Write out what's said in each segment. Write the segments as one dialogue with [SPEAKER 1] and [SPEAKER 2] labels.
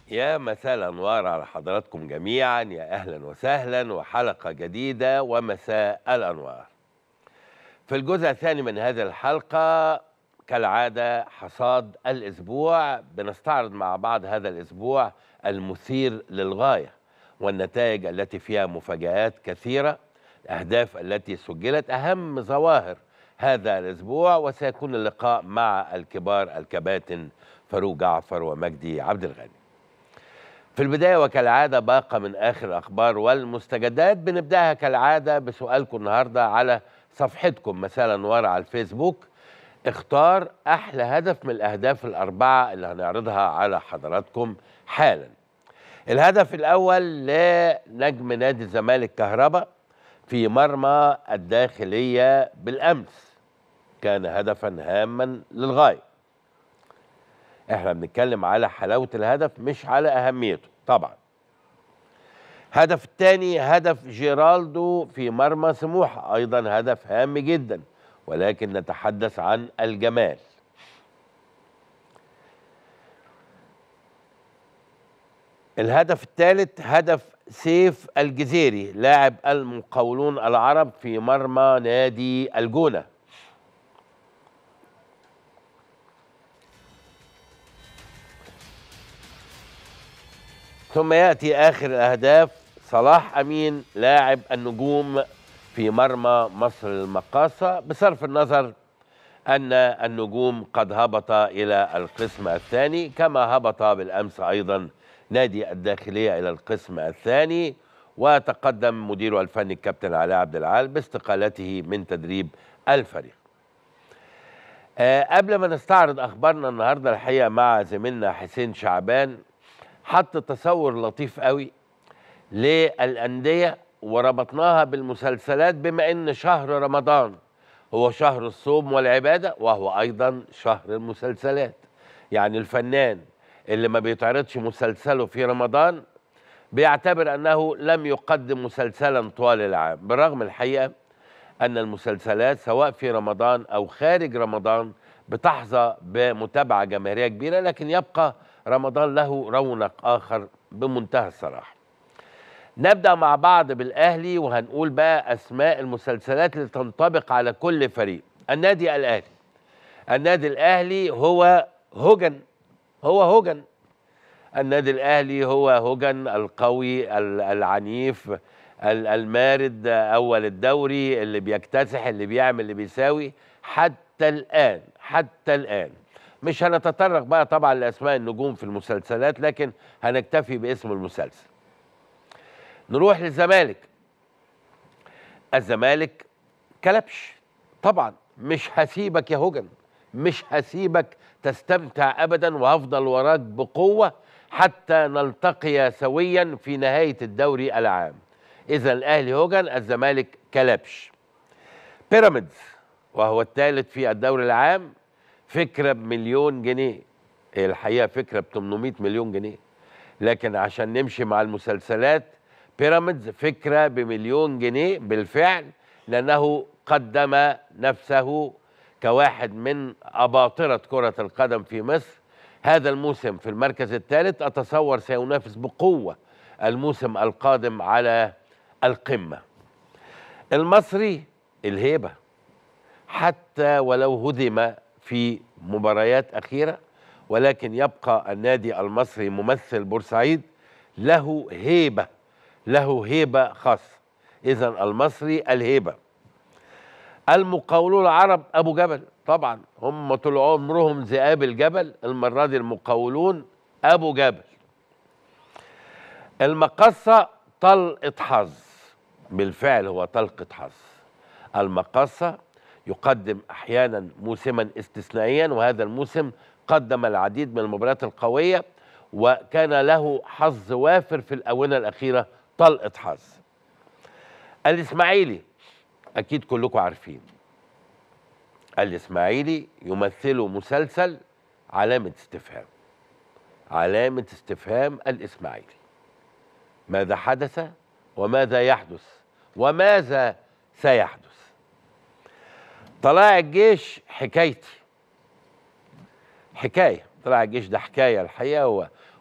[SPEAKER 1] يا مساء الانوار على حضراتكم جميعا يا اهلا وسهلا وحلقه جديده ومساء الانوار. في الجزء الثاني من هذه الحلقه كالعاده حصاد الاسبوع بنستعرض مع بعض هذا الاسبوع المثير للغايه والنتائج التي فيها مفاجآت كثيره الاهداف التي سجلت اهم ظواهر هذا الاسبوع وسيكون اللقاء مع الكبار الكباتن فاروق جعفر ومجدي عبد الغني. في البداية وكالعادة باقة من آخر الأخبار والمستجدات بنبدأها كالعادة بسؤالكم النهاردة على صفحتكم مثلا ورا على الفيسبوك اختار أحلى هدف من الأهداف الأربعة اللي هنعرضها على حضراتكم حالا الهدف الأول لنجم نادي الزمالك كهرباء في مرمى الداخلية بالأمس كان هدفا هاما للغاية احنا بنتكلم على حلاوة الهدف مش على أهميته طبعا هدف الثاني هدف جيرالدو في مرمى سموحة أيضا هدف هام جدا ولكن نتحدث عن الجمال الهدف الثالث هدف سيف الجزيري لاعب المقاولون العرب في مرمى نادي الجونه ثم ياتي اخر الاهداف صلاح امين لاعب النجوم في مرمى مصر المقاصه بصرف النظر ان النجوم قد هبط الى القسم الثاني كما هبط بالامس ايضا نادي الداخليه الى القسم الثاني وتقدم مديره الفني الكابتن علاء عبد العال باستقالته من تدريب الفريق. أه قبل ما نستعرض اخبارنا النهارده الحقيقه مع زميلنا حسين شعبان حط تصور لطيف قوي للانديه وربطناها بالمسلسلات بما ان شهر رمضان هو شهر الصوم والعباده وهو ايضا شهر المسلسلات. يعني الفنان اللي ما بيتعرضش مسلسله في رمضان بيعتبر انه لم يقدم مسلسلا طوال العام بالرغم الحقيقه ان المسلسلات سواء في رمضان او خارج رمضان بتحظى بمتابعه جماهيريه كبيره لكن يبقى رمضان له رونق اخر بمنتهى الصراحه. نبدا مع بعض بالاهلي وهنقول بقى اسماء المسلسلات اللي تنطبق على كل فريق. النادي الاهلي. النادي الاهلي هو هجن هو هوجن النادي الاهلي هو هوجن القوي العنيف المارد اول الدوري اللي بيكتسح اللي بيعمل اللي بيساوي حتى الان حتى الان مش هنتطرق بقى طبعا لاسماء النجوم في المسلسلات لكن هنكتفي باسم المسلسل نروح للزمالك الزمالك كلبش طبعا مش هسيبك يا هوجن مش هسيبك تستمتع ابدا وهفضل وراك بقوه حتى نلتقي سويا في نهايه الدوري العام. اذا الاهلي هوجن الزمالك كلبش. بيراميدز وهو الثالث في الدوري العام فكره بمليون جنيه. هي الحقيقه فكره ب 800 مليون جنيه. لكن عشان نمشي مع المسلسلات بيراميدز فكره بمليون جنيه بالفعل لانه قدم نفسه كواحد من أباطرة كرة القدم في مصر هذا الموسم في المركز الثالث أتصور سينافس بقوة الموسم القادم على القمة المصري الهيبة حتى ولو هدم في مباريات أخيرة ولكن يبقى النادي المصري ممثل بورسعيد له هيبة له هيبة خاصة إذا المصري الهيبة المقاولون العرب ابو جبل طبعا هم طول عمرهم ذئاب الجبل المره دي المقاولون ابو جبل المقصه طلقه حظ بالفعل هو طلقه حظ المقصه يقدم احيانا موسما استثنائيا وهذا الموسم قدم العديد من المباريات القويه وكان له حظ وافر في الاونه الاخيره طلقه حظ الاسماعيلي اكيد كلكم عارفين الاسماعيلي يمثله مسلسل علامه استفهام علامه استفهام الاسماعيلي ماذا حدث وماذا يحدث وماذا سيحدث طلائع الجيش حكايتي حكايه طلائع الجيش ده حكايه الحقيقه هو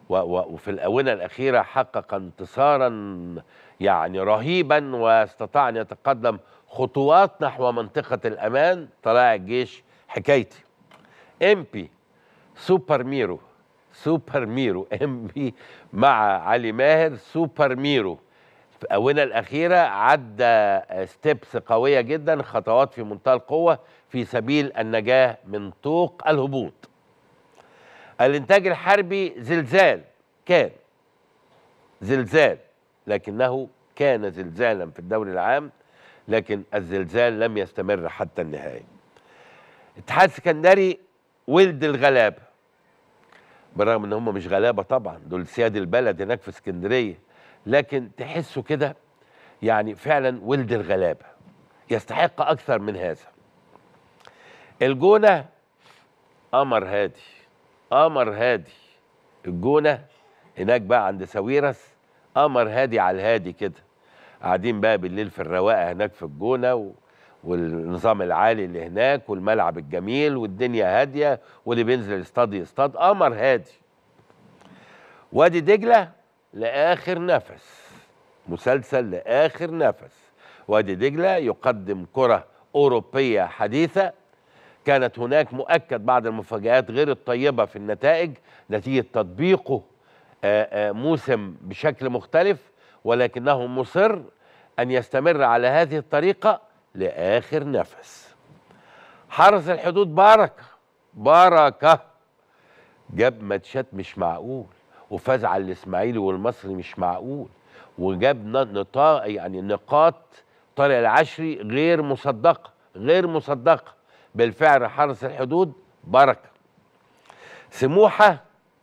[SPEAKER 1] و- و- وفي الآونة الأخيرة حقق انتصارا يعني رهيبا واستطاع أن يتقدم خطوات نحو منطقة الأمان طلائع الجيش حكايتي امبي سوبر ميرو سوبر ميرو امبي مع علي ماهر سوبر ميرو في الآونة الأخيرة عدى ستيبس قوية جدا خطوات في منتهى القوة في سبيل النجاة من طوق الهبوط الإنتاج الحربي زلزال كان زلزال لكنه كان زلزالا في الدوري العام لكن الزلزال لم يستمر حتى النهاية اتحاد سكندري ولد الغلابة بالرغم ان هم مش غلابة طبعا دول سياد البلد هناك في اسكندرية لكن تحسوا كده يعني فعلا ولد الغلابة يستحق أكثر من هذا الجونة قمر هادي قمر هادي الجونة هناك بقى عند ساويرس قمر هادي على الهادي كده قاعدين بقى بالليل في الرواقة هناك في الجونة و... والنظام العالي اللي هناك والملعب الجميل والدنيا هادية واللي بينزل يصطاد يصطاد قمر هادي وادي دجلة لآخر نفس مسلسل لآخر نفس وادي دجلة يقدم كرة أوروبية حديثة كانت هناك مؤكد بعض المفاجآت غير الطيبة في النتائج نتيجة تطبيقه آه، آه، موسم بشكل مختلف ولكنه مصر أن يستمر على هذه الطريقة لآخر نفس حرس الحدود بركة بركة جاب ماتشات مش معقول وفاز على الإسماعيلي والمصري مش معقول وجاب ن- نطاق يعني نقاط طارق العشري غير مصدقة غير مصدقة بالفعل حرس الحدود بركة سموحة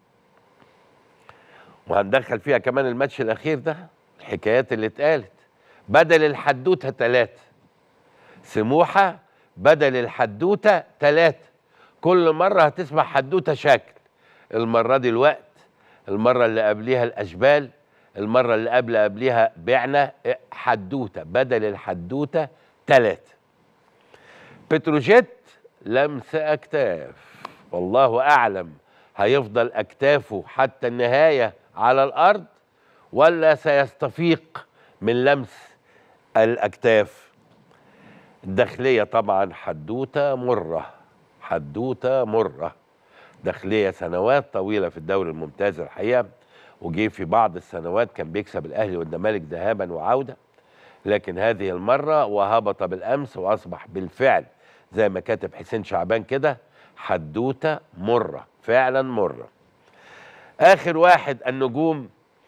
[SPEAKER 1] وهندخل فيها كمان الماتش الأخير ده الحكايات اللي اتقالت بدل الحدوتة ثلاثة سموحة بدل الحدوتة ثلاثة كل مرة هتسمع حدوتة شكل المرة دي الوقت المرة اللي قبليها الأشبال المرة اللي قبل قبليها بعنا حدوتة بدل الحدوتة ثلاثة بتروجيت لمس أكتاف والله أعلم هيفضل أكتافه حتى النهاية على الأرض ولا سيستفيق من لمس الأكتاف الداخلية طبعا حدوتة مرة حدوتة مرة داخلية سنوات طويلة في الدوري الممتاز الحقيقة وجي في بعض السنوات كان بيكسب الأهلي والزمالك ذهابا وعودة لكن هذه المرة وهبط بالأمس وأصبح بالفعل زي ما كاتب حسين شعبان كده حدوتة مرة فعلا مرة آخر واحد النجوم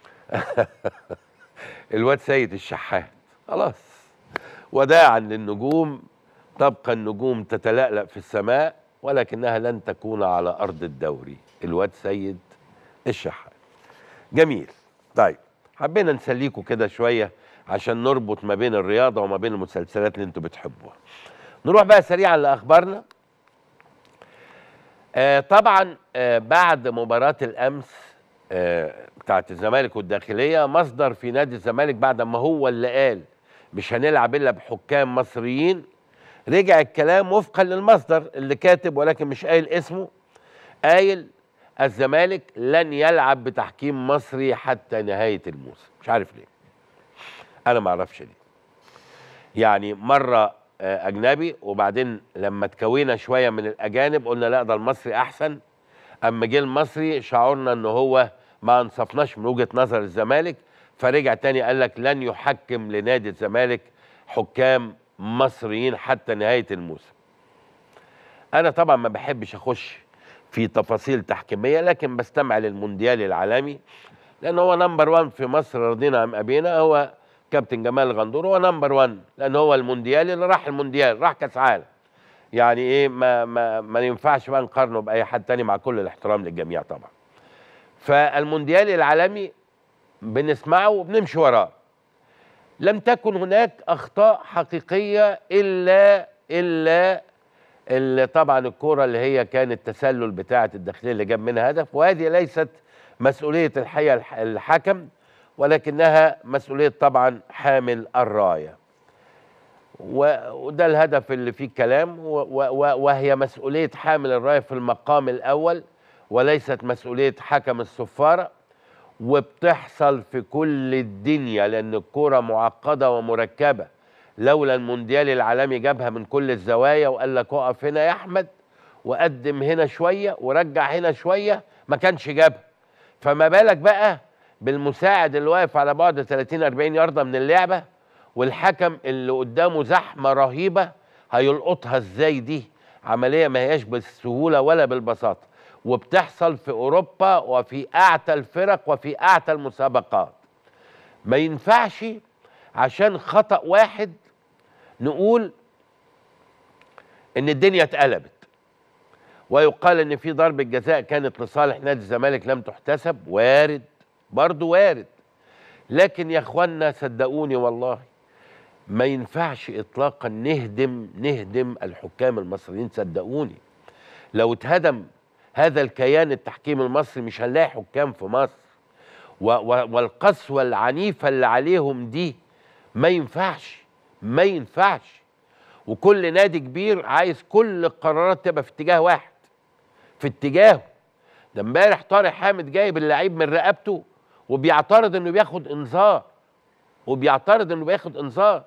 [SPEAKER 1] الواد سيد الشحات خلاص وداعا للنجوم تبقى النجوم تتلألأ في السماء ولكنها لن تكون على أرض الدوري الواد سيد الشحات جميل طيب حبينا نسليكوا كده شوية عشان نربط ما بين الرياضة وما بين المسلسلات اللي انتوا بتحبوها نروح بقى سريعا لأخبارنا آه طبعا آه بعد مباراة الأمس آه بتاعت الزمالك والداخلية مصدر في نادي الزمالك بعد ما هو اللي قال مش هنلعب إلا بحكام مصريين رجع الكلام وفقا للمصدر اللي كاتب ولكن مش قايل اسمه قايل الزمالك لن يلعب بتحكيم مصري حتى نهاية الموسم مش عارف ليه أنا ما أعرفش ليه يعني مرة آه، أجنبي وبعدين لما تكوينا شوية من الأجانب قلنا لا ده المصري أحسن أما جه المصري شعرنا إن هو ما انصفناش من وجهة نظر الزمالك فرجع تاني قال لك لن يحكم لنادي الزمالك حكام مصريين حتى نهاية الموسم أنا طبعا ما بحبش أخش في تفاصيل تحكيمية لكن بستمع للمونديال العالمي لأن هو نمبر وان في مصر رضينا أم أبينا هو كابتن جمال غندور هو نمبر 1 لان هو المونديال اللي راح المونديال راح كاس عالم يعني ايه ما ما ما ينفعش بقى نقارنه باي حد تاني مع كل الاحترام للجميع طبعا فالمونديال العالمي بنسمعه وبنمشي وراه لم تكن هناك اخطاء حقيقيه الا الا اللي طبعا الكره اللي هي كانت التسلل بتاعه الداخليه اللي جاب منها هدف وهذه ليست مسؤوليه الحقيقه الح- الحكم ولكنها مسؤوليه طبعا حامل الرايه و- وده الهدف اللي فيه الكلام و- و- و- وهي مسؤوليه حامل الرايه في المقام الاول وليست مسؤوليه حكم الصفاره وبتحصل في كل الدنيا لان الكوره معقده ومركبه لولا المونديال العالمي جابها من كل الزوايا وقال لك اقف هنا يا احمد وقدم هنا شويه ورجع هنا شويه ما كانش جابها فما بالك بقى بالمساعد اللي واقف على بعد 30 40 يارده من اللعبه والحكم اللي قدامه زحمه رهيبه هيلقطها ازاي دي عمليه ما هياش بالسهوله ولا بالبساطه وبتحصل في اوروبا وفي اعتى الفرق وفي اعتى المسابقات ما ينفعش عشان خطا واحد نقول ان الدنيا اتقلبت ويقال ان في ضربه جزاء كانت لصالح نادي الزمالك لم تحتسب وارد برضه وارد لكن يا اخوانا صدقوني والله ما ينفعش اطلاقا نهدم نهدم الحكام المصريين صدقوني لو اتهدم هذا الكيان التحكيم المصري مش هنلاقي حكام في مصر و و والقسوه العنيفه اللي عليهم دي ما ينفعش ما ينفعش وكل نادي كبير عايز كل القرارات تبقى في اتجاه واحد في اتجاهه ده امبارح طارق حامد جايب اللعيب من رقبته وبيعترض انه بياخد انذار وبيعترض انه بياخد انذار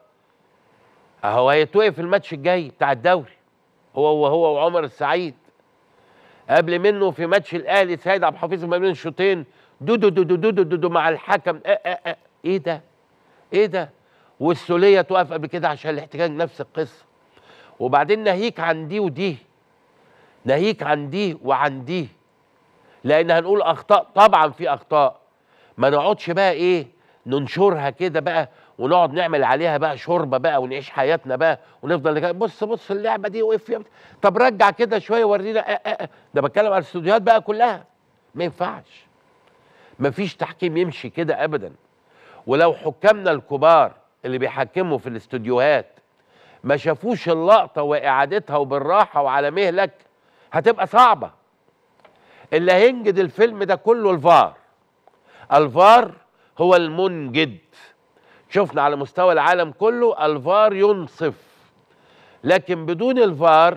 [SPEAKER 1] اهو هيتوقف الماتش الجاي بتاع الدوري هو وهو وعمر السعيد قبل منه في ماتش الاهلي سيد عبد الحفيظ ما بين الشوطين دودو دودو دودو دودو مع الحكم أه أه أه. ايه ده ايه ده والسوليه توقف قبل كده عشان الاحتجاج نفس القصه وبعدين ناهيك عن دي ودي ناهيك عن دي وعن دي لان هنقول اخطاء طبعا في اخطاء ما نقعدش بقى ايه ننشرها كده بقى ونقعد نعمل عليها بقى شوربه بقى ونعيش حياتنا بقى ونفضل نجا- بص بص اللعبه دي وقف يا- طب رجع كده شويه ورينا آه آه آه. ده بتكلم على الاستوديوهات بقى كلها ما ينفعش مفيش تحكيم يمشي كده ابدا ولو حكامنا الكبار اللي بيحكموا في الاستوديوهات ما شافوش اللقطه واعادتها وبالراحه وعلى مهلك هتبقى صعبه اللي هينجد الفيلم ده كله الفار الفار هو المنجد شفنا على مستوى العالم كله الفار ينصف لكن بدون الفار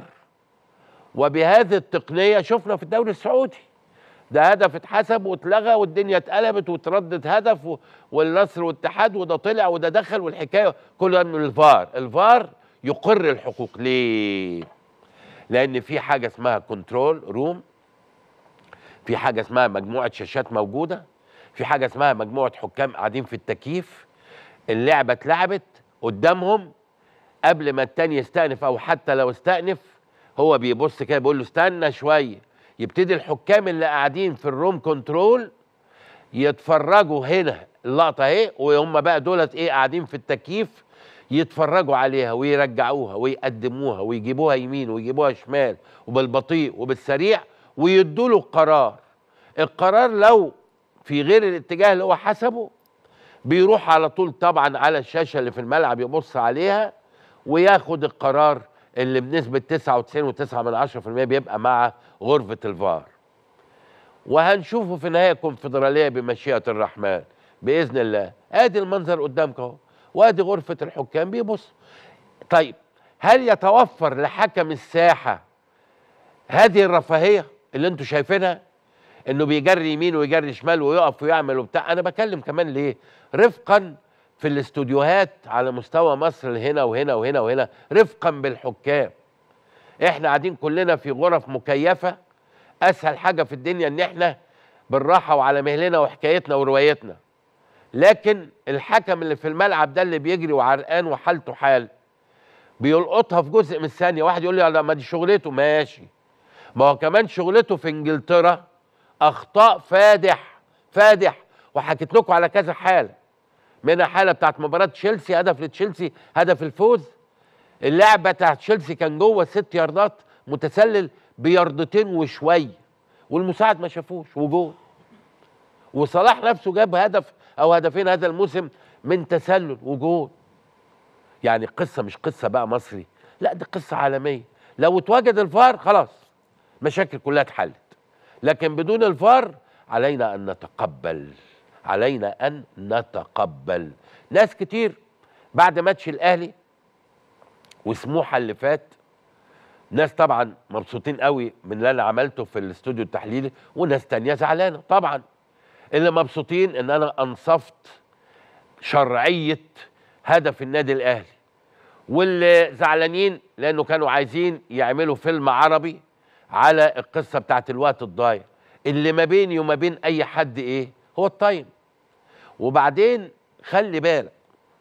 [SPEAKER 1] وبهذه التقنيه شفنا في الدوري السعودي ده هدف اتحسب واتلغى والدنيا اتقلبت وتردد هدف و- والنصر والاتحاد وده طلع وده دخل والحكايه كلها من الفار الفار يقر الحقوق ليه لان في حاجه اسمها كنترول روم في حاجه اسمها مجموعه شاشات موجوده في حاجه اسمها مجموعه حكام قاعدين في التكييف اللعبه اتلعبت قدامهم قبل ما التاني يستأنف او حتى لو استأنف هو بيبص كده بيقول له استنى شويه يبتدي الحكام اللي قاعدين في الروم كنترول يتفرجوا هنا اللقطه اهي وهم بقى دولت ايه قاعدين في التكييف يتفرجوا عليها ويرجعوها ويقدموها ويجيبوها يمين ويجيبوها شمال وبالبطيء وبالسريع ويدوا له القرار القرار لو في غير الاتجاه اللي هو حسبه بيروح على طول طبعا على الشاشه اللي في الملعب يبص عليها وياخد القرار اللي بنسبه 99.9 من 10% بيبقى مع غرفه الفار وهنشوفه في نهايه الكونفدراليه بمشيئه الرحمن باذن الله ادي المنظر قدامك اهو وادي غرفه الحكام بيبص طيب هل يتوفر لحكم الساحه هذه الرفاهيه اللي انتوا شايفينها انه بيجري يمين ويجري شمال ويقف ويعمل وبتاع انا بكلم كمان ليه رفقا في الاستوديوهات على مستوى مصر هنا وهنا وهنا وهنا رفقا بالحكام احنا قاعدين كلنا في غرف مكيفه اسهل حاجه في الدنيا ان احنا بالراحه وعلى مهلنا وحكايتنا وروايتنا لكن الحكم اللي في الملعب ده اللي بيجري وعرقان وحالته حال بيلقطها في جزء من الثانيه واحد يقول لي لا ما دي شغلته ماشي ما هو كمان شغلته في انجلترا اخطاء فادح فادح وحكيت لكم على كذا حاله منها حاله بتاعت مباراه تشيلسي هدف لتشيلسي هدف الفوز اللعبه بتاعت تشيلسي كان جوه ست ياردات متسلل بياردتين وشويه والمساعد ما شافوش وجول وصلاح نفسه جاب هدف او هدفين هذا الموسم من تسلل وجول يعني قصه مش قصه بقى مصري لا دي قصه عالميه لو اتوجد الفار خلاص مشاكل كلها اتحلت لكن بدون الفار علينا ان نتقبل علينا ان نتقبل ناس كتير بعد ماتش الاهلي وسموحه اللي فات ناس طبعا مبسوطين قوي من اللي انا عملته في الاستوديو التحليلي وناس تانية زعلانه طبعا اللي مبسوطين ان انا انصفت شرعيه هدف النادي الاهلي واللي زعلانين لانه كانوا عايزين يعملوا فيلم عربي على القصه بتاعت الوقت الضايع اللي ما بيني وما بين اي حد ايه هو التايم وبعدين خلي بالك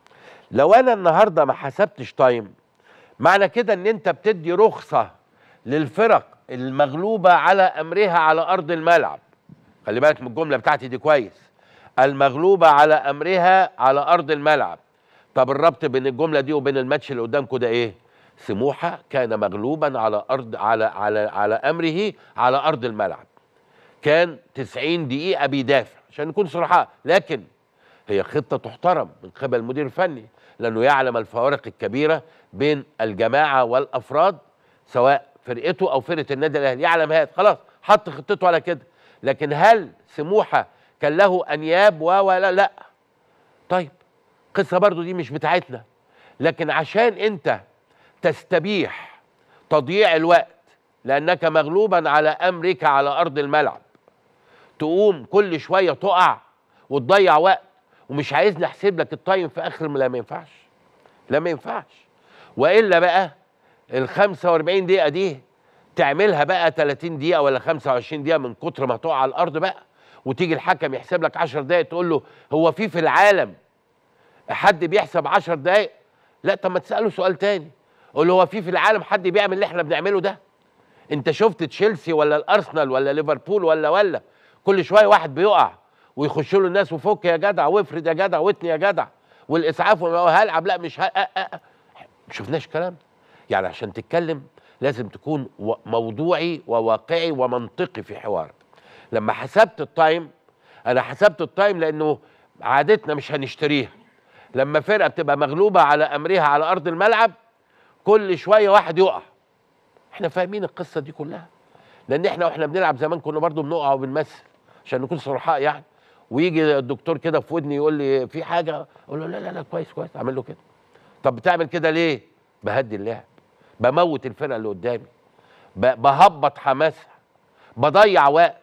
[SPEAKER 1] لو انا النهارده ما حسبتش تايم معنى كده ان انت بتدي رخصه للفرق المغلوبه على امرها على ارض الملعب خلي بالك من الجمله بتاعتي دي كويس المغلوبه على امرها على ارض الملعب طب الربط بين الجمله دي وبين الماتش اللي قدامكم ده ايه سموحه كان مغلوبا على ارض على على على امره على ارض الملعب كان 90 دقيقه بيدافع عشان نكون صراحه لكن هي خطه تحترم من قبل المدير الفني لانه يعلم الفوارق الكبيره بين الجماعه والافراد سواء فرقته او فرقه النادي الاهلي يعلم هذا خلاص حط خطته على كده لكن هل سموحه كان له انياب و ولا لا طيب قصه برضو دي مش بتاعتنا لكن عشان انت تستبيح تضييع الوقت لانك مغلوبا على امرك على ارض الملعب تقوم كل شويه تقع وتضيع وقت ومش عايز نحسب لك التايم في اخر لا ما ينفعش لا ما ينفعش والا بقى ال 45 دقيقه دي تعملها بقى 30 دقيقه ولا 25 دقيقه من كتر ما تقع على الارض بقى وتيجي الحكم يحسب لك 10 دقائق تقول له هو في في العالم حد بيحسب 10 دقائق لا طب ما تساله سؤال تاني قول له هو في في العالم حد بيعمل اللي احنا بنعمله ده انت شفت تشيلسي ولا الارسنال ولا ليفربول ولا ولا كل شويه واحد بيقع ويخش له الناس وفك يا جدع وافرد يا جدع واتني يا جدع والاسعاف هلعب لا مش ه... أ... أ... ما شفناش كلام يعني عشان تتكلم لازم تكون و... موضوعي وواقعي ومنطقي في حوارك لما حسبت التايم انا حسبت التايم لانه عادتنا مش هنشتريها لما فرقه بتبقى مغلوبه على امرها على ارض الملعب كل شويه واحد يقع احنا فاهمين القصه دي كلها لان احنا واحنا بنلعب زمان كنا برضو بنقع وبنمثل عشان نكون صرحاء يعني ويجي الدكتور كده في ودني يقول لي في حاجه اقول له لا لا لا كويس كويس اعمل له كده طب بتعمل كده ليه بهدي اللعب بموت الفرقه اللي قدامي ب- بهبط حماسها بضيع وقت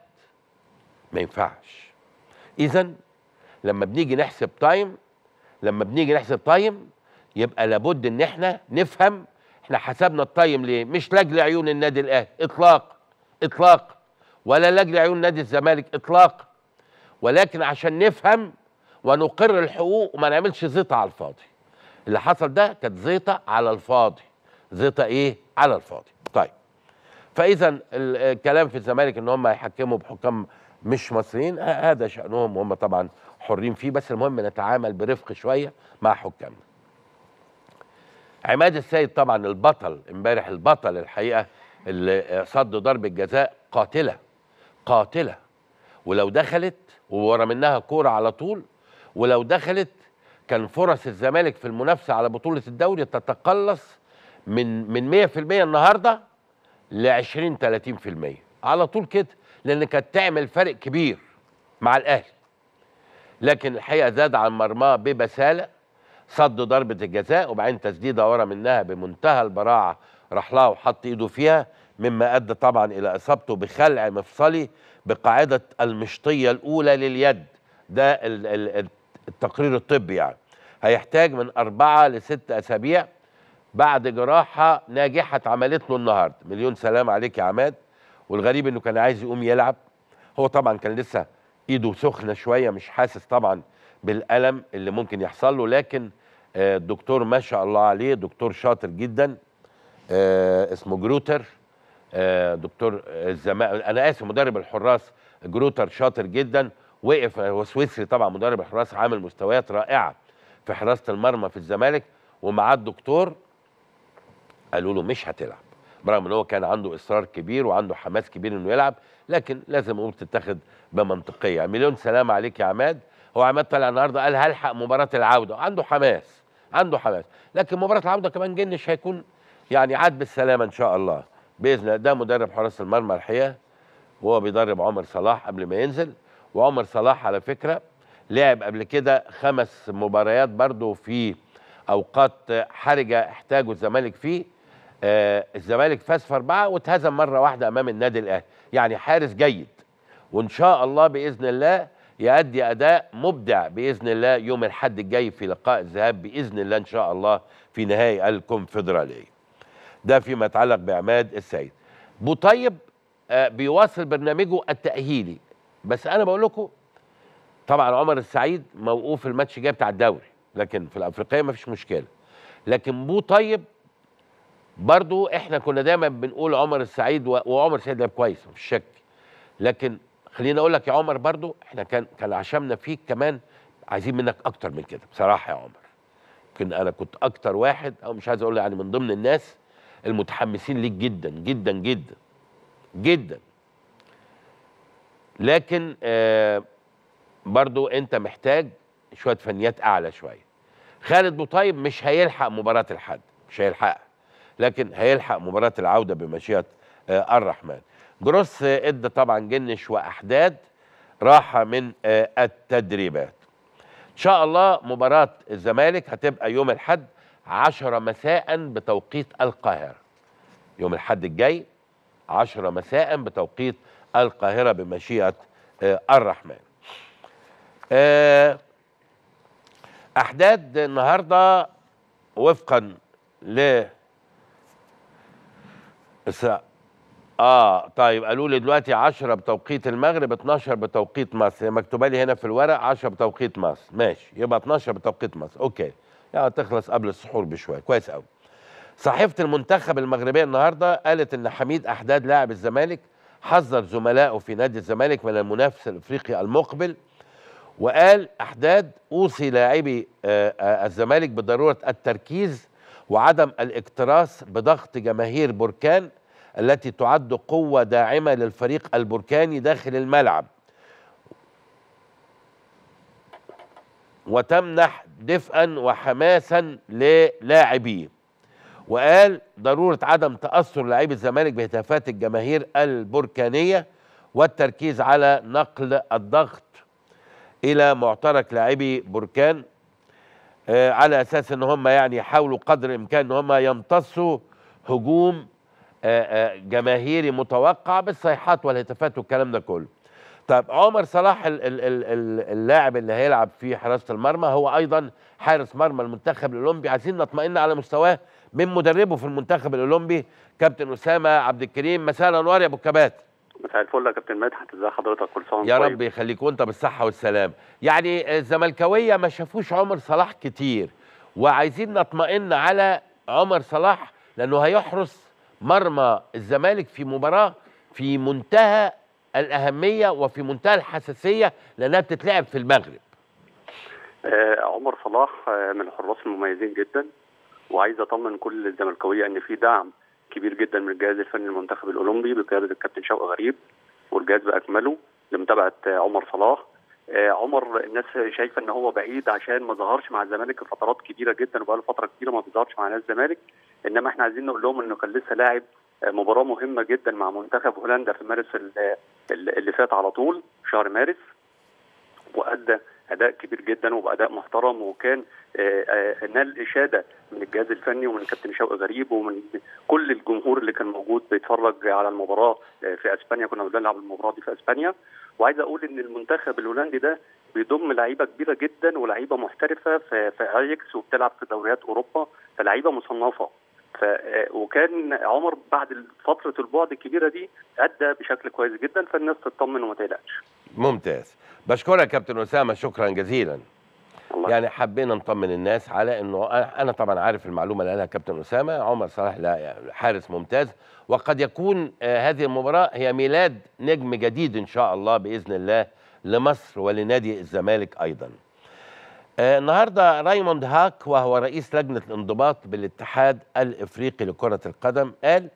[SPEAKER 1] ما ينفعش اذا لما بنيجي نحسب تايم لما بنيجي نحسب تايم يبقى لابد ان احنا نفهم احنا حسبنا التايم ليه مش لاجل عيون النادي الاهلي اطلاق اطلاق ولا لاجل عيون نادي الزمالك اطلاق ولكن عشان نفهم ونقر الحقوق وما نعملش زيطه على الفاضي اللي حصل ده كانت زيطه على الفاضي زيطه ايه على الفاضي طيب فاذا ال- الكلام في الزمالك ان هم هيحكموا بحكام مش مصريين ه- هذا شانهم وهم طبعا حرين فيه بس المهم نتعامل برفق شويه مع حكامنا عماد السيد طبعا البطل امبارح البطل الحقيقه اللي صد ضربه جزاء قاتله قاتله ولو دخلت وورا منها كوره على طول ولو دخلت كان فرص الزمالك في المنافسه على بطوله الدوري تتقلص من من 100% النهارده ل 20 30% على طول كده لان كانت تعمل فرق كبير مع الاهلي لكن الحقيقه زاد عن مرماه ببساله صد ضربه الجزاء وبعدين تسديده ورا منها بمنتهى البراعه راح لها وحط ايده فيها مما ادى طبعا الى اصابته بخلع مفصلي بقاعده المشطيه الاولى لليد ده ال- ال- التقرير الطبي يعني هيحتاج من اربعه لست اسابيع بعد جراحه ناجحه اتعملت له النهارده مليون سلام عليك يا عماد والغريب انه كان عايز يقوم يلعب هو طبعا كان لسه ايده سخنه شويه مش حاسس طبعا بالالم اللي ممكن يحصل له لكن آه، الدكتور ما شاء الله عليه دكتور شاطر جدا آه، اسمه جروتر آه، دكتور الزمان انا اسف مدرب الحراس جروتر شاطر جدا وقف هو سويسري طبعا مدرب الحراس عامل مستويات رائعه في حراسه المرمى في الزمالك ومعاه الدكتور قالوا له مش هتلعب برغم ان هو كان عنده اصرار كبير وعنده حماس كبير انه يلعب لكن لازم امور تتاخد بمنطقيه مليون سلام عليك يا عماد هو عماد طلع النهارده قال هلحق مباراه العوده عنده حماس عنده حماس لكن مباراه العوده كمان جنش هيكون يعني عاد بالسلامه ان شاء الله باذن الله ده مدرب حراس المرمى الحقيقه وهو بيدرب عمر صلاح قبل ما ينزل وعمر صلاح على فكره لعب قبل كده خمس مباريات برضه في اوقات حرجه احتاجوا الزمالك فيه آه الزمالك فاز في اربعه واتهزم مره واحده امام النادي الاهلي يعني حارس جيد وان شاء الله باذن الله يؤدي اداء مبدع باذن الله يوم الاحد الجاي في لقاء الذهاب باذن الله ان شاء الله في نهائي الكونفدراليه. ده فيما يتعلق بعماد السيد. بوطيب آه، بيواصل برنامجه التاهيلي بس انا بقول لكم طبعا عمر السعيد موقوف الماتش الجاي بتاع الدوري لكن في الافريقيه ما فيش مشكله. لكن بو طيب برضو احنا كنا دايما بنقول عمر السعيد و- وعمر السعيد لعب كويس مفيش شك لكن خليني اقول لك يا عمر برضو احنا كان كان عشمنا فيك كمان عايزين منك اكتر من كده بصراحه يا عمر يمكن انا كنت اكتر واحد او مش عايز اقول يعني من ضمن الناس المتحمسين ليك جدا جدا جدا جدا لكن آه برضو انت محتاج شويه فنيات اعلى شويه خالد بوطيب مش هيلحق مباراه الحد مش هيلحقها لكن هيلحق مباراه العوده بمشيئه آه الرحمن جروس آه، ادى طبعا جنش واحداد راحه من آه التدريبات ان شاء الله مباراه الزمالك هتبقى يوم الاحد 10 مساء بتوقيت القاهره يوم الاحد الجاي 10 مساء بتوقيت القاهره بمشيئه آه الرحمن آه احداد النهارده وفقا ل الس- اه طيب قالوا لي دلوقتي 10 بتوقيت المغرب 12 بتوقيت مصر هي مكتوبه لي هنا في الورق 10 بتوقيت مصر ماشي يبقى 12 بتوقيت مصر اوكي يعني تخلص قبل السحور بشويه كويس قوي صحيفه المنتخب المغربيه النهارده قالت ان حميد احداد لاعب الزمالك حذر زملائه في نادي الزمالك من المنافس الافريقي المقبل وقال احداد اوصي لاعبي آه، آه، الزمالك بضروره التركيز وعدم الاكتراث بضغط جماهير بركان التي تعد قوه داعمه للفريق البركاني داخل الملعب وتمنح دفئا وحماسا للاعبيه وقال ضروره عدم تاثر لاعبي الزمالك بهتافات الجماهير البركانيه والتركيز على نقل الضغط الى معترك لاعبي بركان آه، على اساس ان هم يعني يحاولوا قدر الامكان ان هم يمتصوا هجوم آه، آه، جماهيري متوقع بالصيحات والهتافات والكلام ده كله. طب عمر صلاح ال- ال- ال- ال- اللاعب اللي هيلعب في حراسه المرمى هو ايضا حارس مرمى المنتخب الاولمبي عايزين نطمئن على مستواه من مدربه في المنتخب الاولمبي كابتن اسامه عبد الكريم مساء الانوار يا ابو كبات.
[SPEAKER 2] مساء الفل يا كابتن مدحت ازي حضرتك كل سنه وأنت
[SPEAKER 1] يا
[SPEAKER 2] طيب.
[SPEAKER 1] رب يخليك وانت بالصحه والسلام يعني الزملكاويه ما شافوش عمر صلاح كتير وعايزين نطمئن على عمر صلاح لانه هيحرس مرمى الزمالك في مباراه في منتهى الاهميه وفي منتهى الحساسيه لانها بتتلعب في المغرب
[SPEAKER 2] آه عمر صلاح آه من الحراس المميزين جدا وعايز اطمن كل الزملكاويه ان في دعم كبير جدا من الجهاز الفني للمنتخب الاولمبي بقياده الكابتن شوقي غريب والجهاز باكمله لمتابعه آه عمر صلاح آه عمر الناس شايفه ان هو بعيد عشان ما ظهرش مع الزمالك لفترات كبيره جدا وبقاله فتره كبيره ما بيظهرش مع نادي الزمالك انما احنا عايزين نقول لهم انه كان لسه لاعب آه، مباراه مهمه جدا مع منتخب هولندا في مارس ال- ال- اللي فات على طول شهر مارس وادى اداء كبير جدا وباداء محترم وكان آه، آه، نال اشاده من الجهاز الفني ومن كابتن شوقي غريب ومن كل الجمهور اللي كان موجود بيتفرج على المباراه آه، في اسبانيا كنا بنلعب المباراه دي في اسبانيا وعايز اقول ان المنتخب الهولندي ده بيضم لعيبه كبيره جدا ولعيبه محترفه في في اياكس وبتلعب في دوريات اوروبا فلعيبه مصنفه ف آه، وكان عمر بعد فتره البعد الكبيره دي ادى بشكل كويس جدا فالناس تطمن وما تقلقش
[SPEAKER 1] ممتاز بشكرك يا كابتن اسامه شكرا جزيلا
[SPEAKER 2] الله
[SPEAKER 1] يعني حبينا نطمن الناس على انه انا أنا طبعا عارف المعلومه اللي قالها كابتن اسامه عمر صلاح لا يعني حارس ممتاز وقد يكون آه، هذه المباراه هي ميلاد نجم جديد ان شاء الله باذن الله لمصر ولنادي الزمالك ايضا. آه، النهارده رايموند هاك وهو رئيس لجنه الانضباط بالاتحاد الافريقي لكره القدم قال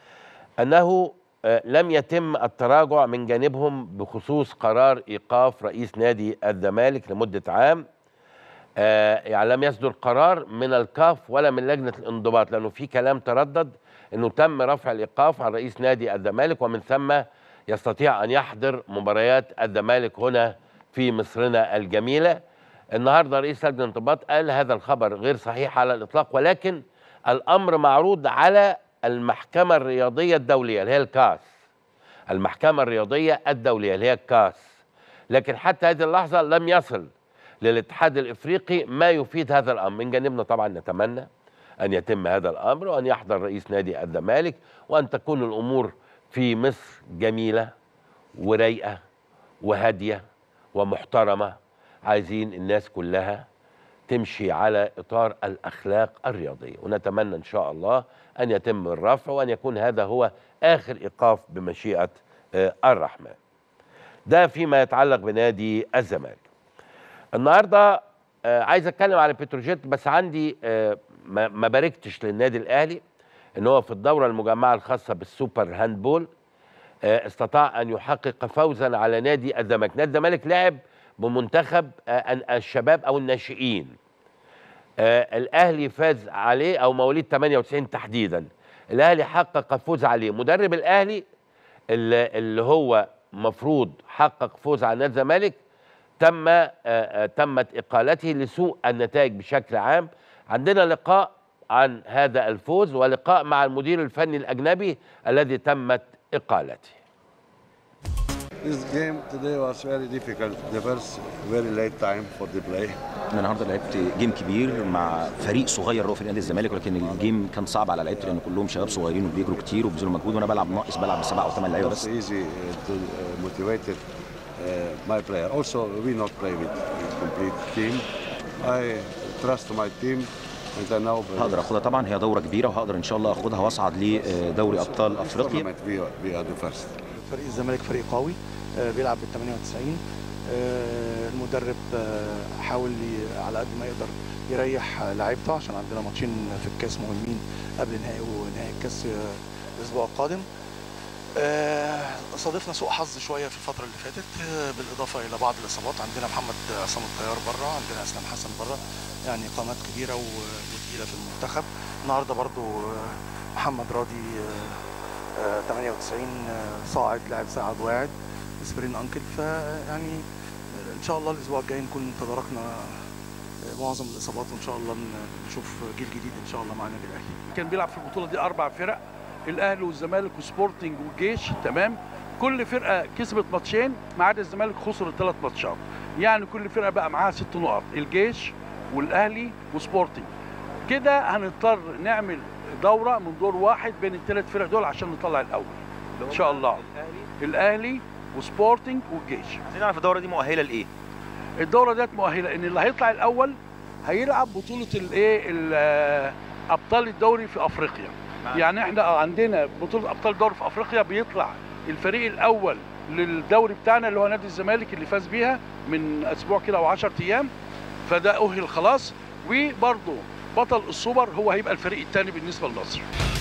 [SPEAKER 1] انه آه، لم يتم التراجع من جانبهم بخصوص قرار ايقاف رئيس نادي الزمالك لمده عام آه، يعني لم يصدر قرار من الكاف ولا من لجنه الانضباط لانه في كلام تردد انه تم رفع الايقاف عن رئيس نادي الزمالك ومن ثم يستطيع ان يحضر مباريات الزمالك هنا في مصرنا الجميله. النهارده رئيس لجنه الانضباط قال هذا الخبر غير صحيح على الاطلاق ولكن الامر معروض على المحكمه الرياضيه الدوليه اللي هي الكاس. المحكمه الرياضيه الدوليه اللي هي الكاس. لكن حتى هذه اللحظه لم يصل للاتحاد الافريقي ما يفيد هذا الامر من جانبنا طبعا نتمنى ان يتم هذا الامر وان يحضر رئيس نادي الزمالك وان تكون الامور في مصر جميله ورايقه وهاديه ومحترمه عايزين الناس كلها تمشي على اطار الاخلاق الرياضيه ونتمنى ان شاء الله ان يتم الرفع وان يكون هذا هو اخر ايقاف بمشيئه آه، الرحمن. ده فيما يتعلق بنادي الزمالك. النهارده آه، عايز اتكلم على بتروجيت بس عندي آه، ما ما باركتش للنادي الاهلي ان هو في الدوره المجمعه الخاصه بالسوبر هاندبول آه، استطاع ان يحقق فوزا على نادي الزمالك، نادي الزمالك لعب بمنتخب آه، الشباب او الناشئين. آه، الاهلي فاز عليه او مواليد 98 تحديدا. الاهلي حقق فوز عليه، مدرب الاهلي اللي, اللي هو مفروض حقق فوز على نادي الزمالك تم آه، آه، تمت اقالته لسوء النتائج بشكل عام. عندنا لقاء عن هذا الفوز ولقاء مع المدير الفني الاجنبي الذي تمت اقالته.
[SPEAKER 3] This game today was very difficult. The first very late time for the play.
[SPEAKER 4] انا النهارده لعبت جيم كبير مع فريق صغير اللي هو فريق نادي الزمالك ولكن الجيم كان صعب على لعيبتي لان كلهم شباب صغيرين وبيجروا كتير وبيبذلوا مجهود وانا بلعب ناقص بلعب بسبع او ثمان لعيبه
[SPEAKER 3] Not
[SPEAKER 4] بس
[SPEAKER 3] easy uh, to uh, motivate uh, my player. Also, we not play with, with complete team. I trust my team, and I know
[SPEAKER 4] هقدر اخدها طبعا هي دوره كبيره وهقدر ان شاء الله اخدها واصعد لدوري ابطال افريقيا
[SPEAKER 3] tournament we are, we are the first.
[SPEAKER 5] فريق الزمالك فريق قوي آه، بيلعب بال 98 آه، المدرب آه، حاول ي- على قد ما يقدر يريح آه، لعيبته عشان عندنا ماتشين في الكاس مهمين قبل نهائي ونهائي الكاس آه، الاسبوع القادم آه، صادفنا سوء حظ شويه في الفتره اللي فاتت آه، بالاضافه الى بعض الاصابات عندنا محمد عصام الطيار بره عندنا اسلام حسن بره يعني قامات كبيره و- وتقيله في المنتخب النهارده برضو آه، محمد راضي آه، آه، 98 آه، صاعد لاعب صاعد واعد سبرين انكل فيعني آه، ان شاء الله الاسبوع الجاي نكون تداركنا آه، معظم الاصابات وان شاء الله ن- نشوف جيل جديد ان شاء الله مع النادي الاهلي
[SPEAKER 6] كان بيلعب في البطوله دي اربع فرق الاهلي والزمالك وسبورتنج والجيش تمام كل فرقه كسبت ماتشين ما عدا الزمالك خسر الثلاث ماتشات يعني كل فرقه بقى معاها ست نقط الجيش والاهلي وسبورتنج كده هنضطر نعمل دوره من دور واحد بين الثلاث فرق دول عشان نطلع الاول ان شاء الله الاهلي وسبورتنج والجيش
[SPEAKER 7] عايزين نعرف الدوره دي مؤهله لايه؟
[SPEAKER 6] الدوره ديت مؤهله ان اللي هيطلع الاول هيلعب بطوله الايه ال- ابطال الدوري في افريقيا يعني احنا عندنا بطوله ابطال الدوري في افريقيا بيطلع الفريق الاول للدوري بتاعنا اللي هو نادي الزمالك اللي فاز بيها من اسبوع كده او 10 ايام فده اهل خلاص وبرضه بطل السوبر هو هيبقى الفريق الثاني بالنسبه لمصر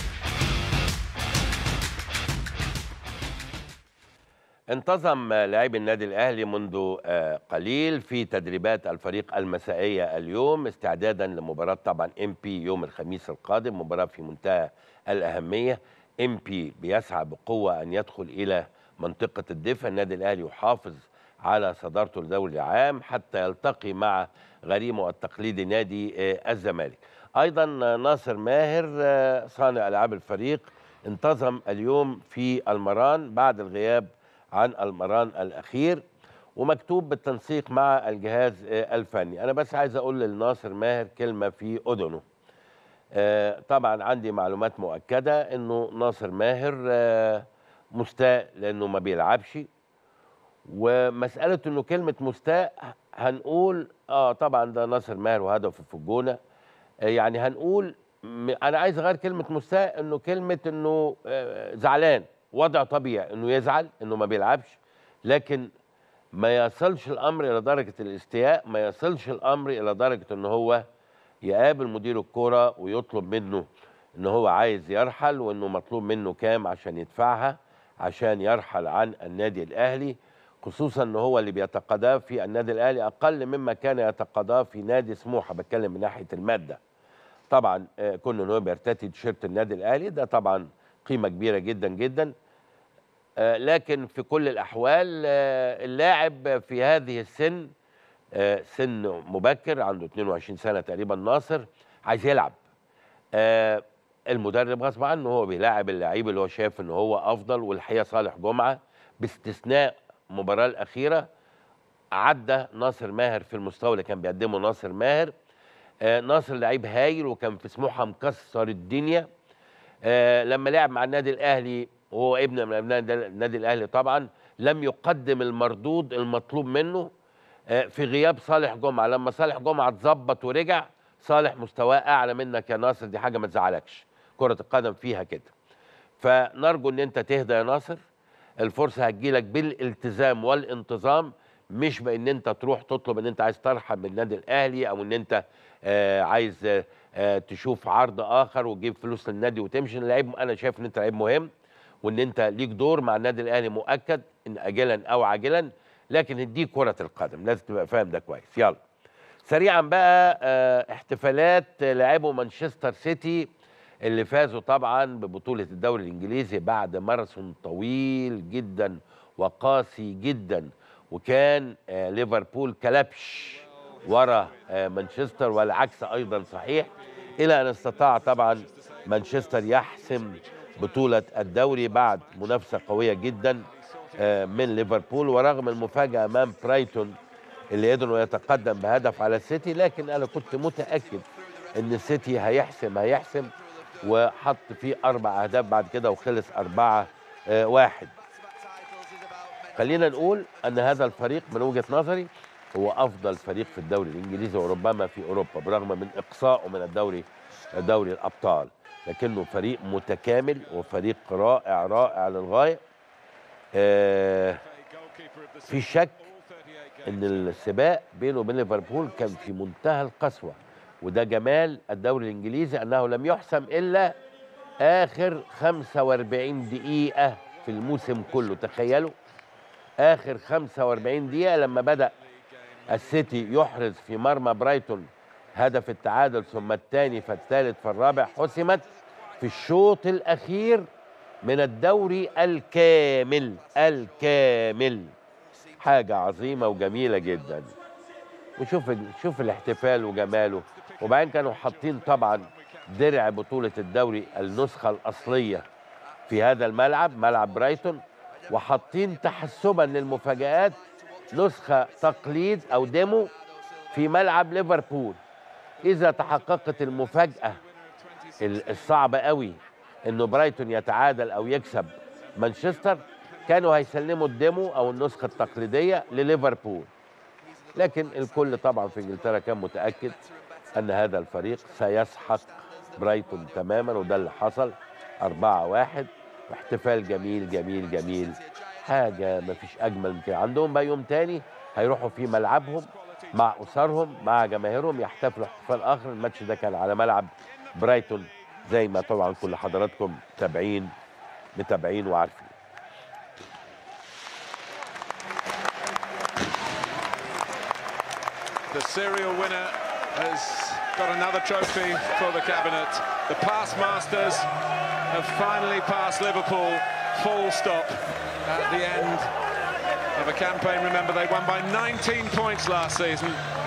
[SPEAKER 1] انتظم لاعبي النادي الاهلي منذ آه، قليل في تدريبات الفريق المسائيه اليوم استعدادا لمباراه طبعا ام بي يوم الخميس القادم مباراه في منتهى الاهميه ام بي بيسعى بقوه ان يدخل الى منطقه الدفاع النادي الاهلي يحافظ على صدارته الدوري العام حتى يلتقي مع غريمه التقليدي نادي آه، الزمالك ايضا آه، ناصر ماهر آه، صانع العاب الفريق انتظم اليوم في المران بعد الغياب عن المران الاخير ومكتوب بالتنسيق مع الجهاز آه، الفني انا بس عايز اقول للناصر ماهر كلمه في اذنه آه، طبعا عندي معلومات مؤكده انه ناصر ماهر آه، مستاء لانه ما بيلعبش ومساله انه كلمه مستاء هنقول اه طبعا ده ناصر ماهر وهدفه في الجونه آه، يعني هنقول م- انا عايز اغير كلمه مستاء انه كلمه انه آه، زعلان وضع طبيعي انه يزعل انه ما بيلعبش لكن ما يصلش الامر الى درجه الاستياء ما يصلش الامر الى درجه ان هو يقابل مدير الكوره ويطلب منه ان هو عايز يرحل وانه مطلوب منه كام عشان يدفعها عشان يرحل عن النادي الاهلي خصوصا ان هو اللي بيتقاضاه في النادي الاهلي اقل مما كان يتقاضاه في نادي سموحه بتكلم من ناحيه الماده طبعا آه، كون ان هو بيرتدي تيشيرت النادي الاهلي ده طبعا قيمه كبيره جدا جدا آه، لكن في كل الاحوال آه، اللاعب في هذه السن آه، سن مبكر عنده 22 سنه تقريبا ناصر عايز يلعب آه، المدرب غصب عنه هو بيلاعب اللعيب اللي هو شايف ان هو افضل والحقيقه صالح جمعه باستثناء المباراه الاخيره عدى ناصر ماهر في المستوى اللي كان بيقدمه ناصر ماهر آه، ناصر لعيب هايل وكان في سموحه مكسر الدنيا آه، لما لعب مع النادي الاهلي وهو ابن من ابناء النادي الاهلي طبعا لم يقدم المردود المطلوب منه آه، في غياب صالح جمعه لما صالح جمعه اتظبط ورجع صالح مستواه اعلى منك يا ناصر دي حاجه ما تزعلكش كره القدم فيها كده فنرجو ان انت تهدى يا ناصر الفرصه هتجيلك بالالتزام والانتظام مش بان انت تروح تطلب ان انت عايز ترحب من النادي الاهلي او ان انت آه عايز آه آه تشوف عرض اخر وتجيب فلوس للنادي وتمشي اللعيب انا شايف ان انت لعيب مهم وان انت ليك دور مع النادي الاهلي مؤكد ان اجلا او عاجلا لكن دي كره القدم لازم تبقى فاهم ده كويس يلا سريعا بقى آه احتفالات لاعبو مانشستر سيتي اللي فازوا طبعا ببطوله الدوري الانجليزي بعد ماراثون طويل جدا وقاسي جدا وكان آه ليفربول كلبش ورا آه مانشستر والعكس ايضا صحيح الى ان استطاع طبعا مانشستر يحسم بطوله الدوري بعد منافسه قويه جدا آه من ليفربول ورغم المفاجاه امام برايتون اللي قدروا يتقدم بهدف على السيتي لكن انا كنت متاكد ان السيتي هيحسم هيحسم وحط فيه اربع اهداف بعد كده وخلص أربعة آه واحد خلينا نقول ان هذا الفريق من وجهه نظري هو افضل فريق في الدوري الانجليزي وربما في اوروبا برغم من اقصائه من الدوري دوري الابطال لكنه فريق متكامل وفريق رائع رائع للغايه آه في شك ان السباق بينه وبين ليفربول كان في منتهى القسوه وده جمال الدوري الانجليزي انه لم يحسم الا اخر 45 دقيقه في الموسم كله تخيلوا اخر 45 دقيقه لما بدا السيتي يحرز في مرمى برايتون هدف التعادل ثم الثاني فالثالث فالرابع حسمت في الشوط الاخير من الدوري الكامل الكامل حاجه عظيمه وجميله جدا وشوف شوف الاحتفال وجماله وبعدين كانوا حاطين طبعا درع بطولة الدوري النسخة الأصلية في هذا الملعب ملعب برايتون وحاطين تحسبا للمفاجآت نسخة تقليد أو ديمو في ملعب ليفربول إذا تحققت المفاجأة الصعبة قوي إنه برايتون يتعادل أو يكسب مانشستر كانوا هيسلموا الديمو أو النسخة التقليدية لليفربول لكن الكل طبعا في انجلترا كان متاكد ان هذا الفريق سيسحق برايتون تماما وده اللي حصل 4 1 واحتفال جميل جميل جميل حاجه ما فيش اجمل من كده عندهم بقى يوم تاني هيروحوا في ملعبهم مع اسرهم مع جماهيرهم يحتفلوا احتفال اخر الماتش ده كان على ملعب برايتون زي ما طبعا كل حضراتكم متابعين متابعين وعارفين
[SPEAKER 7] The serial winner has got another trophy for the cabinet. The past masters have finally passed Liverpool full stop at the end of a campaign. Remember, they won by 19 points last season.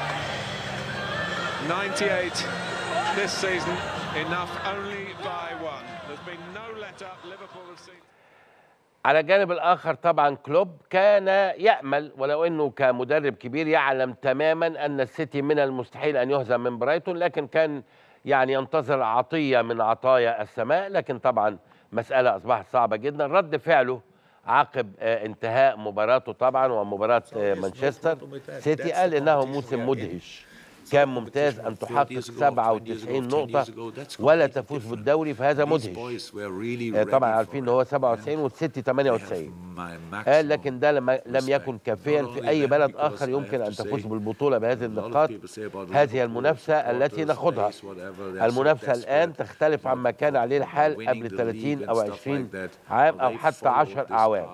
[SPEAKER 7] 98 this season, enough only by one. There's been no let up. Liverpool have seen.
[SPEAKER 1] على الجانب الاخر طبعا كلوب كان يامل ولو انه كمدرب كبير يعلم تماما ان السيتي من المستحيل ان يهزم من برايتون لكن كان يعني ينتظر عطيه من عطايا السماء لكن طبعا مساله اصبحت صعبه جدا رد فعله عقب آه انتهاء مباراته طبعا ومباراه آه مانشستر سيتي قال انه موسم مدهش كان ممتاز ان تحقق 97 نقطه ولا تفوز بالدوري فهذا مدهش طبعا عارفين ان هو 97 والسيتي 98 قال لكن ده لم لم يكن كافيا في اي بلد اخر يمكن ان تفوز بالبطوله بهذه النقاط هذه المنافسه التي نخوضها المنافسه الان تختلف عما كان عليه الحال قبل 30 او 20 عام او حتى 10 اعوام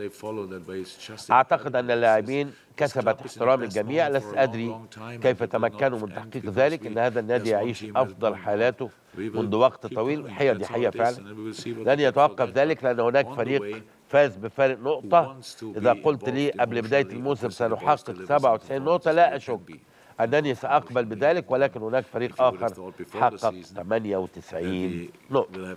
[SPEAKER 1] اعتقد ان اللاعبين كسبت احترام الجميع لست ادري كيف تمكنوا من تحقيق ذلك ان هذا النادي يعيش افضل حالاته منذ وقت طويل الحقيقه دي حقيقه فعلا لن يتوقف ذلك لان هناك فريق فاز بفارق نقطه اذا قلت لي قبل بدايه الموسم سنحقق 97 نقطه لا اشك انني ساقبل بذلك ولكن هناك فريق اخر حقق 98 نقطه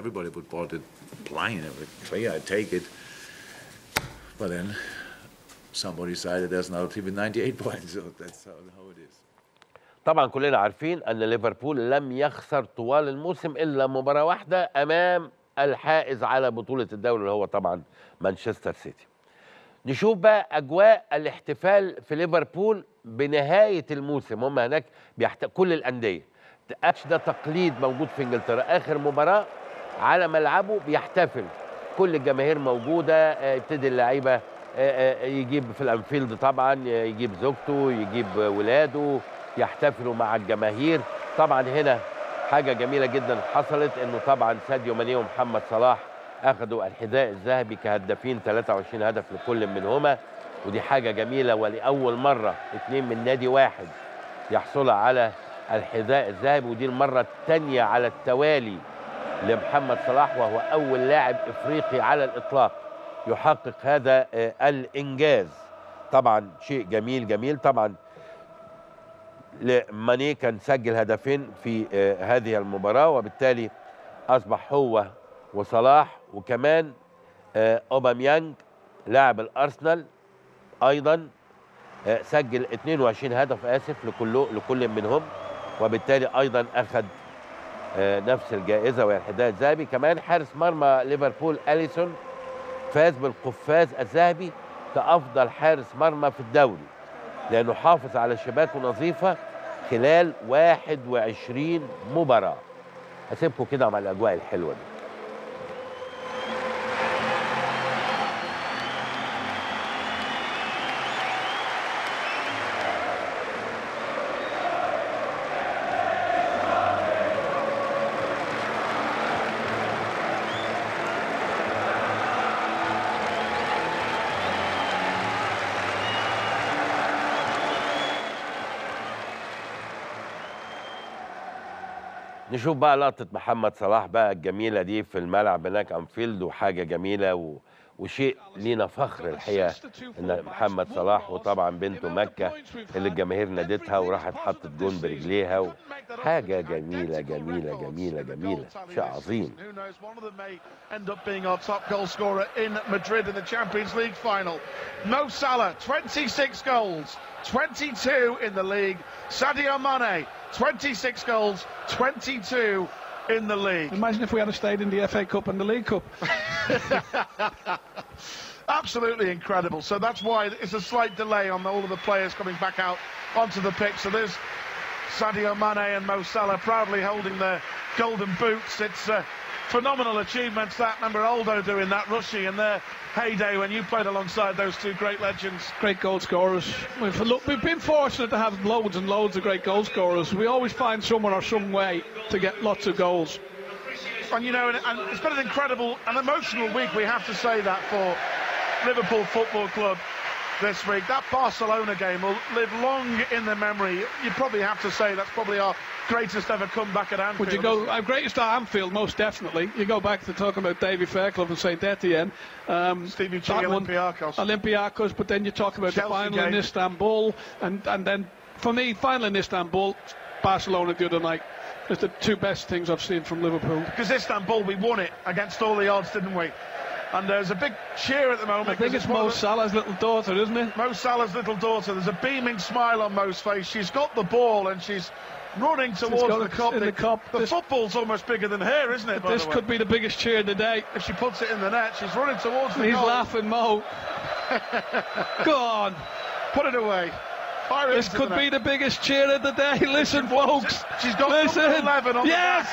[SPEAKER 8] But then somebody decided there's now a team with 98 points. So that's how, how it is.
[SPEAKER 1] طبعا كلنا عارفين ان ليفربول لم يخسر طوال الموسم الا مباراه واحده امام الحائز على بطوله الدوري اللي هو طبعا مانشستر سيتي. نشوف بقى اجواء الاحتفال في ليفربول بنهايه الموسم هم هناك بيحت... كل الانديه أكش ده تقليد موجود في انجلترا اخر مباراه على ملعبه بيحتفل كل الجماهير موجوده آه، يبتدي اللعيبه آه، آه، يجيب في الانفيلد طبعا آه، يجيب زوجته يجيب ولاده يحتفلوا مع الجماهير طبعا هنا حاجه جميله جدا حصلت انه طبعا ساديو ماني ومحمد صلاح اخذوا الحذاء الذهبي كهدافين 23 هدف لكل منهما ودي حاجه جميله ولاول مره اثنين من نادي واحد يحصلوا على الحذاء الذهبي ودي المره الثانيه على التوالي لمحمد صلاح وهو اول لاعب افريقي على الاطلاق يحقق هذا آه، الانجاز طبعا شيء جميل جميل طبعا ماني كان سجل هدفين في آه، هذه المباراه وبالتالي اصبح هو وصلاح وكمان آه، اوباميانج لاعب الارسنال ايضا آه، سجل 22 هدف اسف لكل لكل منهم وبالتالي ايضا اخذ آه، نفس الجائزه وهي الحذاء الذهبي كمان حارس مرمى ليفربول اليسون فاز بالقفاز الذهبي كافضل حارس مرمى في الدوري لانه حافظ على شباكه نظيفه خلال 21 مباراه هسيبكم كده مع الاجواء الحلوه دي نشوف بقى لقطة محمد صلاح بقى الجميلة دي في الملعب هناك أنفيلد وحاجة جميلة و... وشيء لينا فخر الحقيقة إن محمد صلاح وطبعا بنته مكة اللي الجماهير نادتها وراحت حطت جون برجليها و... حاجة جميلة جميلة جميلة جميلة شيء عظيم
[SPEAKER 9] Who knows? One of them may end up being our top goal scorer in Madrid in the Champions League final. Mo Salah, 26 goals, 22 in the league. Sadio Mane, 26 goals, 22 in the league.
[SPEAKER 6] Imagine if we had stayed in the FA Cup and the League Cup.
[SPEAKER 9] Absolutely incredible. So that's why it's a slight delay on all of the players coming back out onto the pitch. So there's Sadio Mane and Mo Salah proudly holding their golden boots. It's uh, phenomenal achievements that. Remember Aldo doing that, Rushy, in their heyday when you played alongside those two great legends.
[SPEAKER 6] Great goal scorers. We've, look, we've been fortunate to have loads and loads of great goal scorers. We always find someone or some way to get lots of goals.
[SPEAKER 9] And you know, and, and it's been an incredible and emotional week. We have to say that for Liverpool Football Club this week. That Barcelona game will live long in the memory. You probably have to say that's probably our greatest ever comeback at Anfield.
[SPEAKER 6] Would you go, our greatest at Anfield, most definitely. You go back to talking about Davy Fairclough and St Etienne. Um,
[SPEAKER 9] Stevie G,
[SPEAKER 6] that one-
[SPEAKER 9] Olympiacos.
[SPEAKER 6] Olympiacos, but then you talk about
[SPEAKER 9] Chelsea
[SPEAKER 6] the final
[SPEAKER 9] game.
[SPEAKER 6] in Istanbul, and, and then for me, final in Istanbul, Barcelona the other night. It's the two best things I've seen from Liverpool.
[SPEAKER 9] Because Istanbul, we won it against all the odds, didn't we? And there's a big cheer at the moment.
[SPEAKER 6] I think
[SPEAKER 9] 'cause
[SPEAKER 6] it's
[SPEAKER 9] one
[SPEAKER 6] Mo
[SPEAKER 9] of the-
[SPEAKER 6] Salah's little daughter, isn't it?
[SPEAKER 9] Mo Salah's little daughter. There's a beaming smile on Mo's face. She's got the ball and she's running towards
[SPEAKER 6] got
[SPEAKER 9] the
[SPEAKER 6] it
[SPEAKER 9] cup.
[SPEAKER 6] in the cup.
[SPEAKER 9] The
[SPEAKER 6] This-
[SPEAKER 9] football's almost bigger than her, isn't it? by
[SPEAKER 6] This
[SPEAKER 9] the way?
[SPEAKER 6] could be the biggest cheer of the day.
[SPEAKER 9] If she puts it in the net, she's running towards the
[SPEAKER 6] He's
[SPEAKER 9] goal.
[SPEAKER 6] laughing, Mo. Go on.
[SPEAKER 9] Put it away. Fire it
[SPEAKER 6] This
[SPEAKER 9] into
[SPEAKER 6] could
[SPEAKER 9] the
[SPEAKER 6] be
[SPEAKER 9] net.
[SPEAKER 6] the biggest cheer of the day. Listen, folks.
[SPEAKER 9] She's got
[SPEAKER 6] Listen.
[SPEAKER 9] number 11 on the
[SPEAKER 6] yes.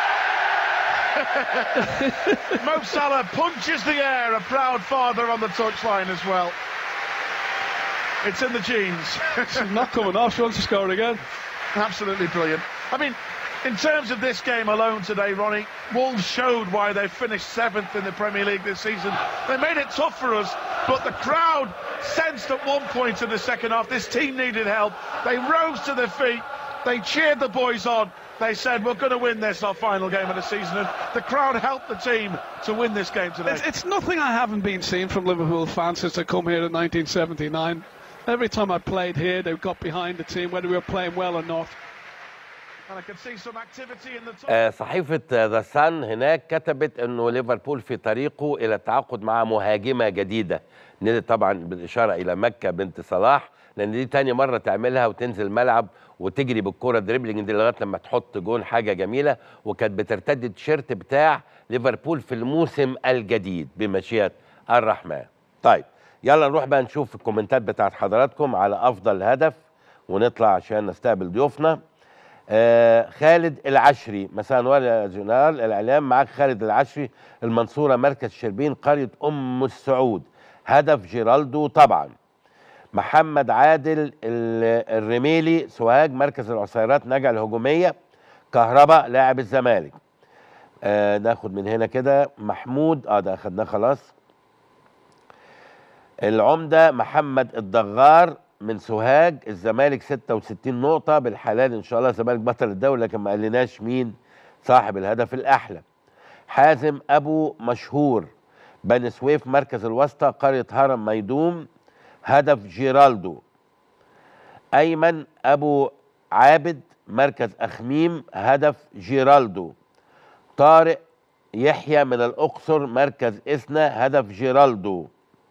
[SPEAKER 9] Mo Salah punches the air, a proud father on the touchline as well. It's in the genes.
[SPEAKER 6] She's not coming off. She wants to score again.
[SPEAKER 9] Absolutely brilliant. I mean, in terms of this game alone today, Ronnie, Wolves showed why they finished seventh in the Premier League this season. They made it tough for us, but the crowd sensed at one point in the second half this team needed help. They rose to their feet. They cheered the boys on. They said, "We're going to win this, our final game of the season." And the crowd helped the team to win this game today.
[SPEAKER 6] It's, it's nothing I haven't been seeing from Liverpool fans since I come here in 1979. Every time I played here, they got behind the team, whether we were playing well or not.
[SPEAKER 9] And I can see some activity in the top.
[SPEAKER 1] آه، صحيفة ذا سان هناك كتبت انه ليفربول في طريقه الى التعاقد مع مهاجمة جديدة ندي طبعا بالاشارة الى مكة بنت صلاح لان دي تاني مرة تعملها وتنزل الملعب وتجري بالكرة دريبلينج دي لغاية لما تحط جون حاجة جميلة وكانت بترتدي التيشيرت بتاع ليفربول في الموسم الجديد بمشيئة الرحمن طيب يلا نروح بقى نشوف الكومنتات بتاعت حضراتكم على افضل هدف ونطلع عشان نستقبل ضيوفنا آه خالد العشري مساء انوار يا جنرال الاعلام معاك خالد العشري المنصوره مركز شربين قريه ام السعود هدف جيرالدو طبعا محمد عادل ال- الرميلي سوهاج مركز العصيرات نجع الهجوميه كهرباء لاعب الزمالك آه ناخد من هنا كده محمود اه ده اخدناه خلاص العمده محمد الدغار من سوهاج الزمالك 66 نقطة بالحلال إن شاء الله الزمالك بطل الدوري لكن ما قالناش مين صاحب الهدف الأحلى حازم أبو مشهور بني سويف مركز الوسطى قرية هرم ميدوم هدف جيرالدو أيمن أبو عابد مركز أخميم هدف جيرالدو طارق يحيى من الأقصر مركز إسنا هدف جيرالدو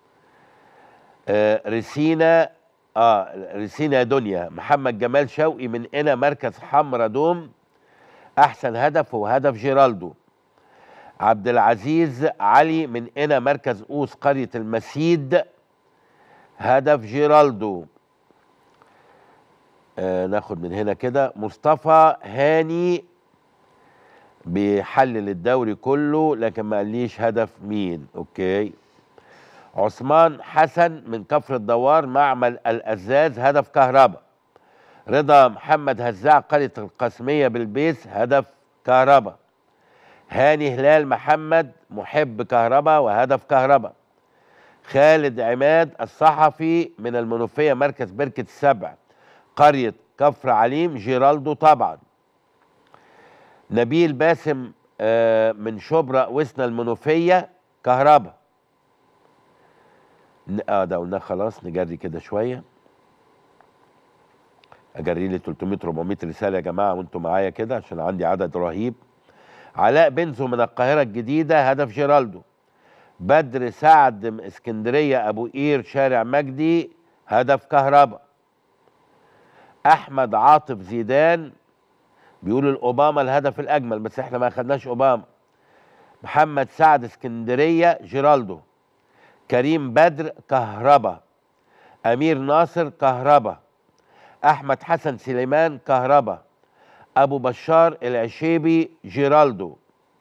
[SPEAKER 1] آه، ريسينا اه ريسينا دنيا محمد جمال شوقي من هنا مركز حمرا دوم احسن هدف هو هدف جيرالدو عبد العزيز علي من هنا مركز اوس قريه المسيد هدف جيرالدو آه ناخد من هنا كده مصطفى هاني بيحلل الدوري كله لكن ما قاليش هدف مين اوكي عثمان حسن من كفر الدوار معمل الأزاز هدف كهرباء رضا محمد هزاع قرية القسمية بالبيس هدف كهرباء هاني هلال محمد محب كهرباء وهدف كهرباء خالد عماد الصحفي من المنوفية مركز بركة السبع قرية كفر عليم جيرالدو طبعا نبيل باسم آه، من شبرا وسنا المنوفية كهرباء ن- اه ده قلناه خلاص نجري كده شويه اجري لي 300 400 رساله يا جماعه وانتم معايا كده عشان عندي عدد رهيب علاء بنزو من القاهره الجديده هدف جيرالدو بدر سعد من اسكندريه ابو قير شارع مجدي هدف كهرباء احمد عاطف زيدان بيقول الاوباما الهدف الاجمل بس احنا ما اخدناش اوباما محمد سعد اسكندريه جيرالدو كريم بدر كهربا امير ناصر كهربا احمد حسن سليمان كهربا ابو بشار العشيبي جيرالدو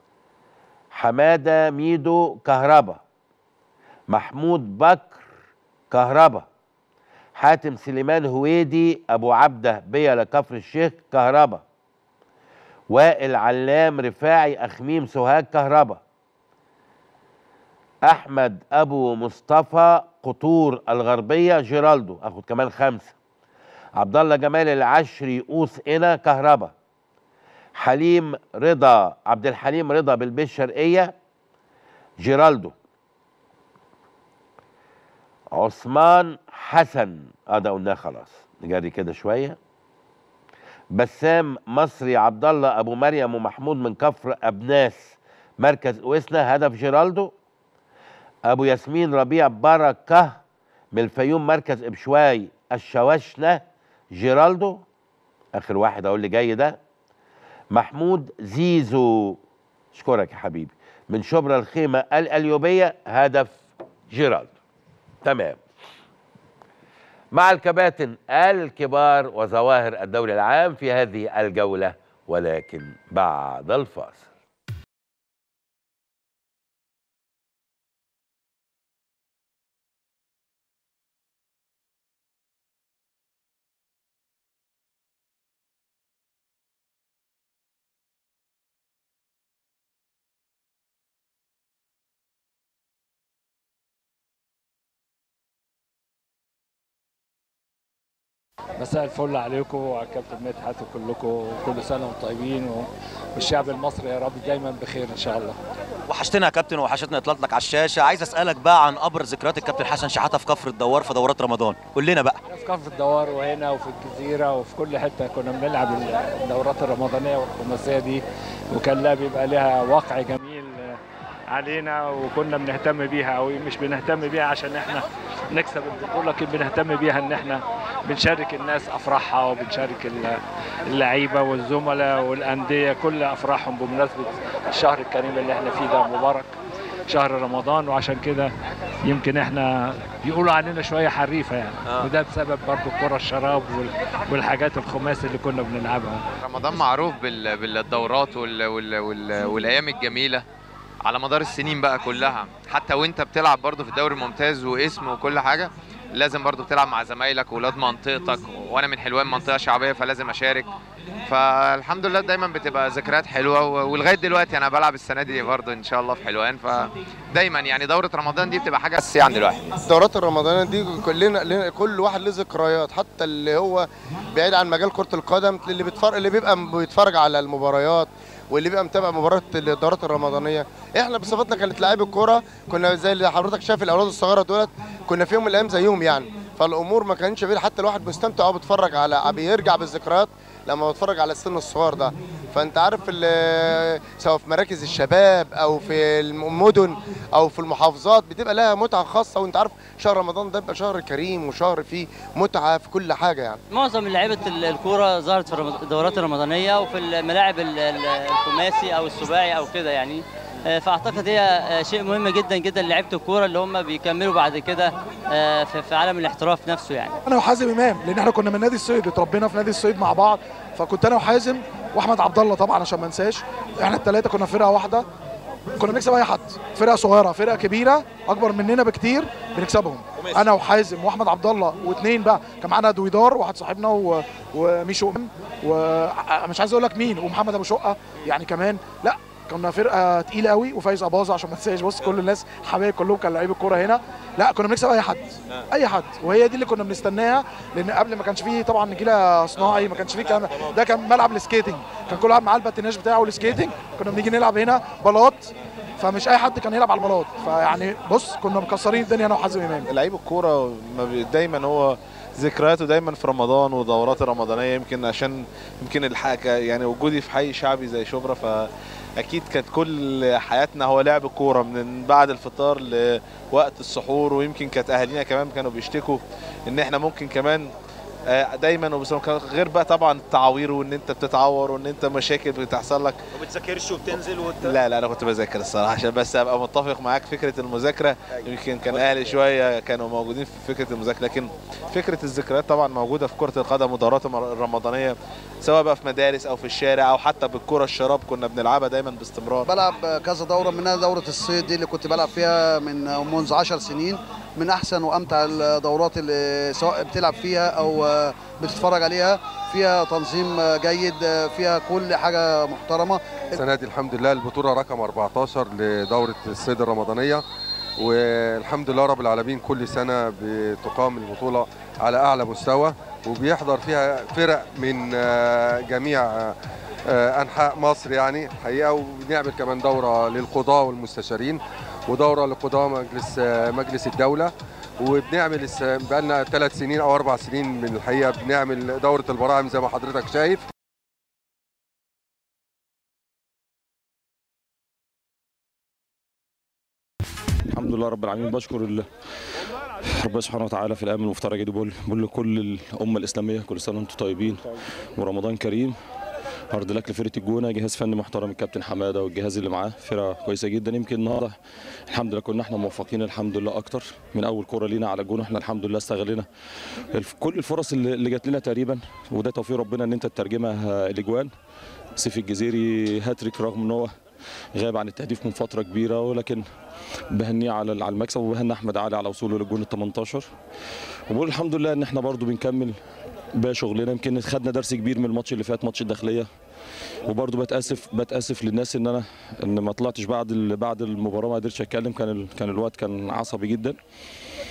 [SPEAKER 1] حماده ميدو كهربا محمود بكر كهربا حاتم سليمان هويدي ابو عبده بيا كفر الشيخ كهربا وائل علام رفاعي اخميم سوهاج كهربا احمد ابو مصطفى قطور الغربيه جيرالدو اخد كمان خمسه عبد الله جمال العشري اوس انا كهربا حليم رضا عبد الحليم رضا بالبيت الشرقيه جيرالدو عثمان حسن اه ده قلناه خلاص نجري كده شويه بسام مصري عبد الله ابو مريم ومحمود من كفر ابناس مركز اوسنا هدف جيرالدو ابو ياسمين ربيع بركه من الفيوم مركز ابشواي الشواشنه جيرالدو اخر واحد اقول اللي جاي ده محمود زيزو اشكرك يا حبيبي من شبرا الخيمه الاليوبيه هدف جيرالدو تمام مع الكباتن الكبار وظواهر الدوري العام في هذه الجوله ولكن بعد الفاصل
[SPEAKER 10] مساء الفل عليكم وعلى الكابتن مدحت وكلكم كل سنه وانتم طيبين و- والشعب المصري يا رب دايما بخير ان شاء الله
[SPEAKER 11] وحشتنا يا كابتن وحشتنا اطلالتك على الشاشه عايز اسالك بقى عن ابرز ذكريات الكابتن حسن شحاته في كفر الدوار في دورات رمضان قول لنا بقى
[SPEAKER 10] في كفر الدوار وهنا وفي الجزيره وفي كل حته كنا بنلعب الدورات الرمضانيه والخماسيه دي وكان لها بيبقى لها وقع جميل علينا وكنا بنهتم بيها قوي مش بنهتم بيها عشان احنا نكسب البطوله لكن بنهتم بيها ان احنا بنشارك الناس افراحها وبنشارك ال- اللعيبه والزملاء والانديه كل افراحهم بمناسبه الشهر الكريم اللي احنا فيه ده مبارك شهر رمضان وعشان كده يمكن احنا بيقولوا علينا شويه حريفه يعني
[SPEAKER 12] آه.
[SPEAKER 10] وده بسبب برضو كرة الشراب وال- والحاجات الخماس اللي كنا بنلعبها
[SPEAKER 12] رمضان معروف بال- بالدورات وال... وال... وال... والايام الجميله على مدار السنين بقى كلها حتى وانت بتلعب برضه في الدوري الممتاز واسم وكل حاجه لازم برضه بتلعب مع زمايلك واولاد منطقتك وانا من حلوان منطقه شعبيه فلازم اشارك فالحمد لله دايما بتبقى ذكريات حلوه و- ولغايه دلوقتي انا بلعب السنه دي برضه ان شاء الله في حلوان فدايما يعني دوره رمضان دي بتبقى حاجه اساسيه عند الواحد
[SPEAKER 13] الدورات الرمضانيه دي كلنا لنا- كل واحد له ذكريات حتى اللي هو بعيد عن مجال كره القدم اللي بيتفرج اللي بيبقى بيتفرج على المباريات واللي بيبقى متابع مباريات الدورات الرمضانيه احنا بصفتنا كانت لاعبي الكوره كنا زي اللي حضرتك شايف الاولاد الصغيره دولت كنا في يوم من الايام زيهم يعني فالامور ما كانش بعيد حتى الواحد مستمتع وهو بيتفرج على بيرجع بالذكريات لما بتفرج على السن الصغير ده فانت عارف ال- سواء في مراكز الشباب او في المدن او في المحافظات بتبقى لها متعه خاصه وانت عارف شهر رمضان ده بيبقى شهر كريم وشهر فيه متعه في كل حاجه يعني
[SPEAKER 14] معظم لعيبه ال- الكوره ظهرت في الرمض- الدورات الرمضانيه وفي الملاعب ال- ال- الخماسي او السباعي او كده يعني آه، فاعتقد هي آه، شيء مهم جدا جدا لعيبه الكوره اللي هم بيكملوا بعد كده آه، في في عالم الاحتراف نفسه يعني
[SPEAKER 5] انا وحازم امام لان احنا كنا من نادي الصيد اتربينا في نادي الصيد مع بعض فكنت انا وحازم واحمد عبد الله طبعا عشان ما انساش احنا الثلاثه كنا فرقه واحده كنا بنكسب اي حد فرقه صغيره فرقه كبيره اكبر مننا بكتير بنكسبهم انا وحازم واحمد عبد الله واثنين بقى كان معانا دويدار واحد صاحبنا و... وميشو ومش عايز اقول لك مين ومحمد ابو شقه يعني كمان لا كنا فرقه تقيله قوي وفايز اباظه عشان ما تنساش بص كل الناس حبايب كلهم كانوا لعيبه الكوره هنا لا كنا بنكسب اي حد اي حد وهي دي اللي كنا بنستناها لان قبل ما كانش فيه طبعا نجيله صناعي ما كانش فيه كلام ده كان ملعب السكيتنج كان كل واحد معاه الباتيناج بتاعه والسكيتنج كنا بنيجي نلعب هنا بلاط فمش اي حد كان يلعب على البلاط فيعني بص كنا مكسرين الدنيا انا وحازم امام
[SPEAKER 15] لعيب الكوره ما بي- دايما هو ذكرياته دايما في رمضان ودورات الرمضانيه يمكن عشان يمكن الحاجه يعني وجودي في حي شعبي زي شبرا فاكيد كانت كل حياتنا هو لعب الكوره من بعد الفطار لوقت السحور ويمكن كانت اهالينا كمان كانوا بيشتكوا ان احنا ممكن كمان آه، دايما وبس غير بقى طبعا التعاوير وان انت بتتعور وان انت مشاكل بتحصل لك
[SPEAKER 11] ما بتذاكرش وبتنزل وت...
[SPEAKER 15] لا لا انا كنت بذاكر الصراحه عشان بس ابقى متفق معاك فكره المذاكره يمكن كان اهلي شويه كانوا موجودين في فكره المذاكره لكن فكره الذكريات طبعا موجوده في كره القدم ودورات المر- الرمضانيه سواء بقى في مدارس او في الشارع او حتى بالكره الشراب كنا بنلعبها دايما باستمرار
[SPEAKER 16] بلعب كذا دوره منها دوره الصيد دي اللي كنت بلعب فيها من منذ 10 سنين من احسن وامتع الدورات اللي سواء بتلعب فيها او بتتفرج عليها فيها تنظيم جيد فيها كل حاجه محترمه
[SPEAKER 17] السنه دي الحمد لله البطوله رقم 14 لدوره الصيد الرمضانيه والحمد لله رب العالمين كل سنه بتقام البطوله على اعلى مستوى وبيحضر فيها فرق من آه، جميع آه، آه، انحاء مصر يعني حقيقه وبنعمل كمان دوره للقضاه والمستشارين ودوره لقضاه مجلس آه، مجلس الدوله وبنعمل الس- بقالنا ثلاث سنين او اربع سنين من الحقيقه بنعمل دوره البراعم زي ما حضرتك شايف
[SPEAKER 18] الحمد لله رب العالمين بشكر ال- ربنا سبحانه وتعالى في الايام المفترجه دي بقول بقول لكل الامه الاسلاميه كل سنه وانتم طيبين ورمضان كريم هارد لك لفرقه الجونه جهاز فني محترم الكابتن حماده والجهاز اللي معاه فرقه كويسه جدا يمكن النهارده الحمد لله كنا احنا موفقين الحمد لله اكتر من اول كره لينا على الجون احنا الحمد لله استغلنا الف- كل الفرص اللي اللي جات لنا تقريبا وده توفيق ربنا ان انت تترجمها الاجوان سيف الجزيري هاتريك رغم ان هو غاب عن التهديف من فتره كبيره ولكن بهنيه على على المكسب وبهني احمد علي على وصوله للجون ال 18 وبقول الحمد لله ان احنا برضو بنكمل بقى شغلنا يمكن خدنا درس كبير من الماتش اللي فات ماتش الداخليه وبرضو بتاسف بتاسف للناس ان انا ان ما طلعتش بعد ال- بعد المباراه ما قدرتش اتكلم كان ال- كان الوقت كان عصبي جدا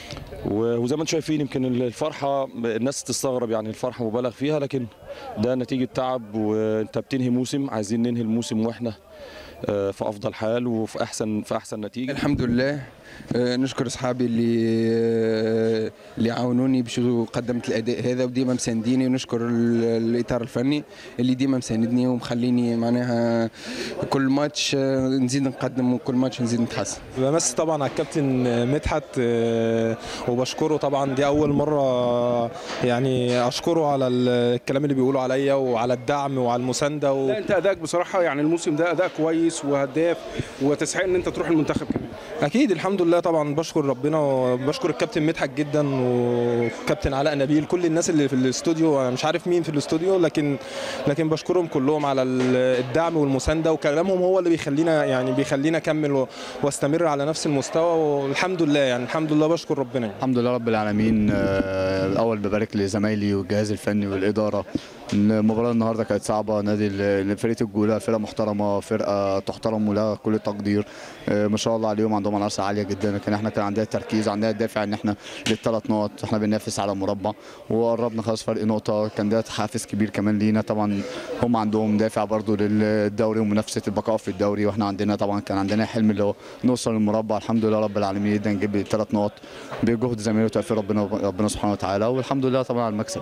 [SPEAKER 18] و- وزي ما انتم شايفين يمكن الفرحه الناس تستغرب يعني الفرحه مبالغ فيها لكن ده نتيجه تعب وانت بتنهي موسم عايزين ننهي الموسم واحنا آه، في افضل حال وفي احسن في احسن نتيجه
[SPEAKER 19] الحمد لله آه، نشكر اصحابي اللي آه، اللي عاونوني باش قدمت الاداء هذا وديما مسانديني ونشكر ال- الاطار الفني اللي ديما مساندني ومخليني معناها كل ماتش آه، نزيد نقدم وكل ماتش نزيد نتحسن
[SPEAKER 15] بمس طبعا على الكابتن مدحت آه، وبشكره طبعا دي اول مره يعني اشكره على الكلام اللي بيقوله عليا وعلى الدعم وعلى المسانده و...
[SPEAKER 20] لا انت ادائك بصراحه يعني الموسم ده اداء كويس وهداف وتستحق ان انت تروح المنتخب كمان
[SPEAKER 15] اكيد الحمد لله طبعا بشكر ربنا وبشكر الكابتن مدحت جدا وكابتن علاء نبيل كل الناس اللي في الاستوديو انا مش عارف مين في الاستوديو لكن لكن بشكرهم كلهم على ال- الدعم والمسانده وكلامهم هو اللي بيخلينا يعني بيخلينا اكمل و- واستمر على نفس المستوى والحمد لله يعني الحمد لله بشكر ربنا يعني.
[SPEAKER 21] الحمد لله رب العالمين آه، الاول ببارك لزمايلي والجهاز الفني والاداره المباراه النهارده كانت صعبه نادي ال- فرقه الجوله فرقه محترمه فرقه تحترم ولها كل التقدير آه، ما شاء الله عليهم عندهم عناصر عاليه جدا لكن احنا كان عندنا تركيز عندنا دافع ان احنا للثلاث نقط احنا بننافس على مربع وقربنا خلاص فرق نقطه كان ده حافز كبير كمان لينا طبعا هم عندهم دافع برضو للدوري ومنافسه البقاء في الدوري واحنا عندنا طبعا كان عندنا حلم اللي هو نوصل للمربع الحمد لله رب العالمين جدا نجيب الثلاث نقط بجهد زميلي وتوفيق ربنا ربنا سبحانه وتعالى والحمد لله طبعا على المكسب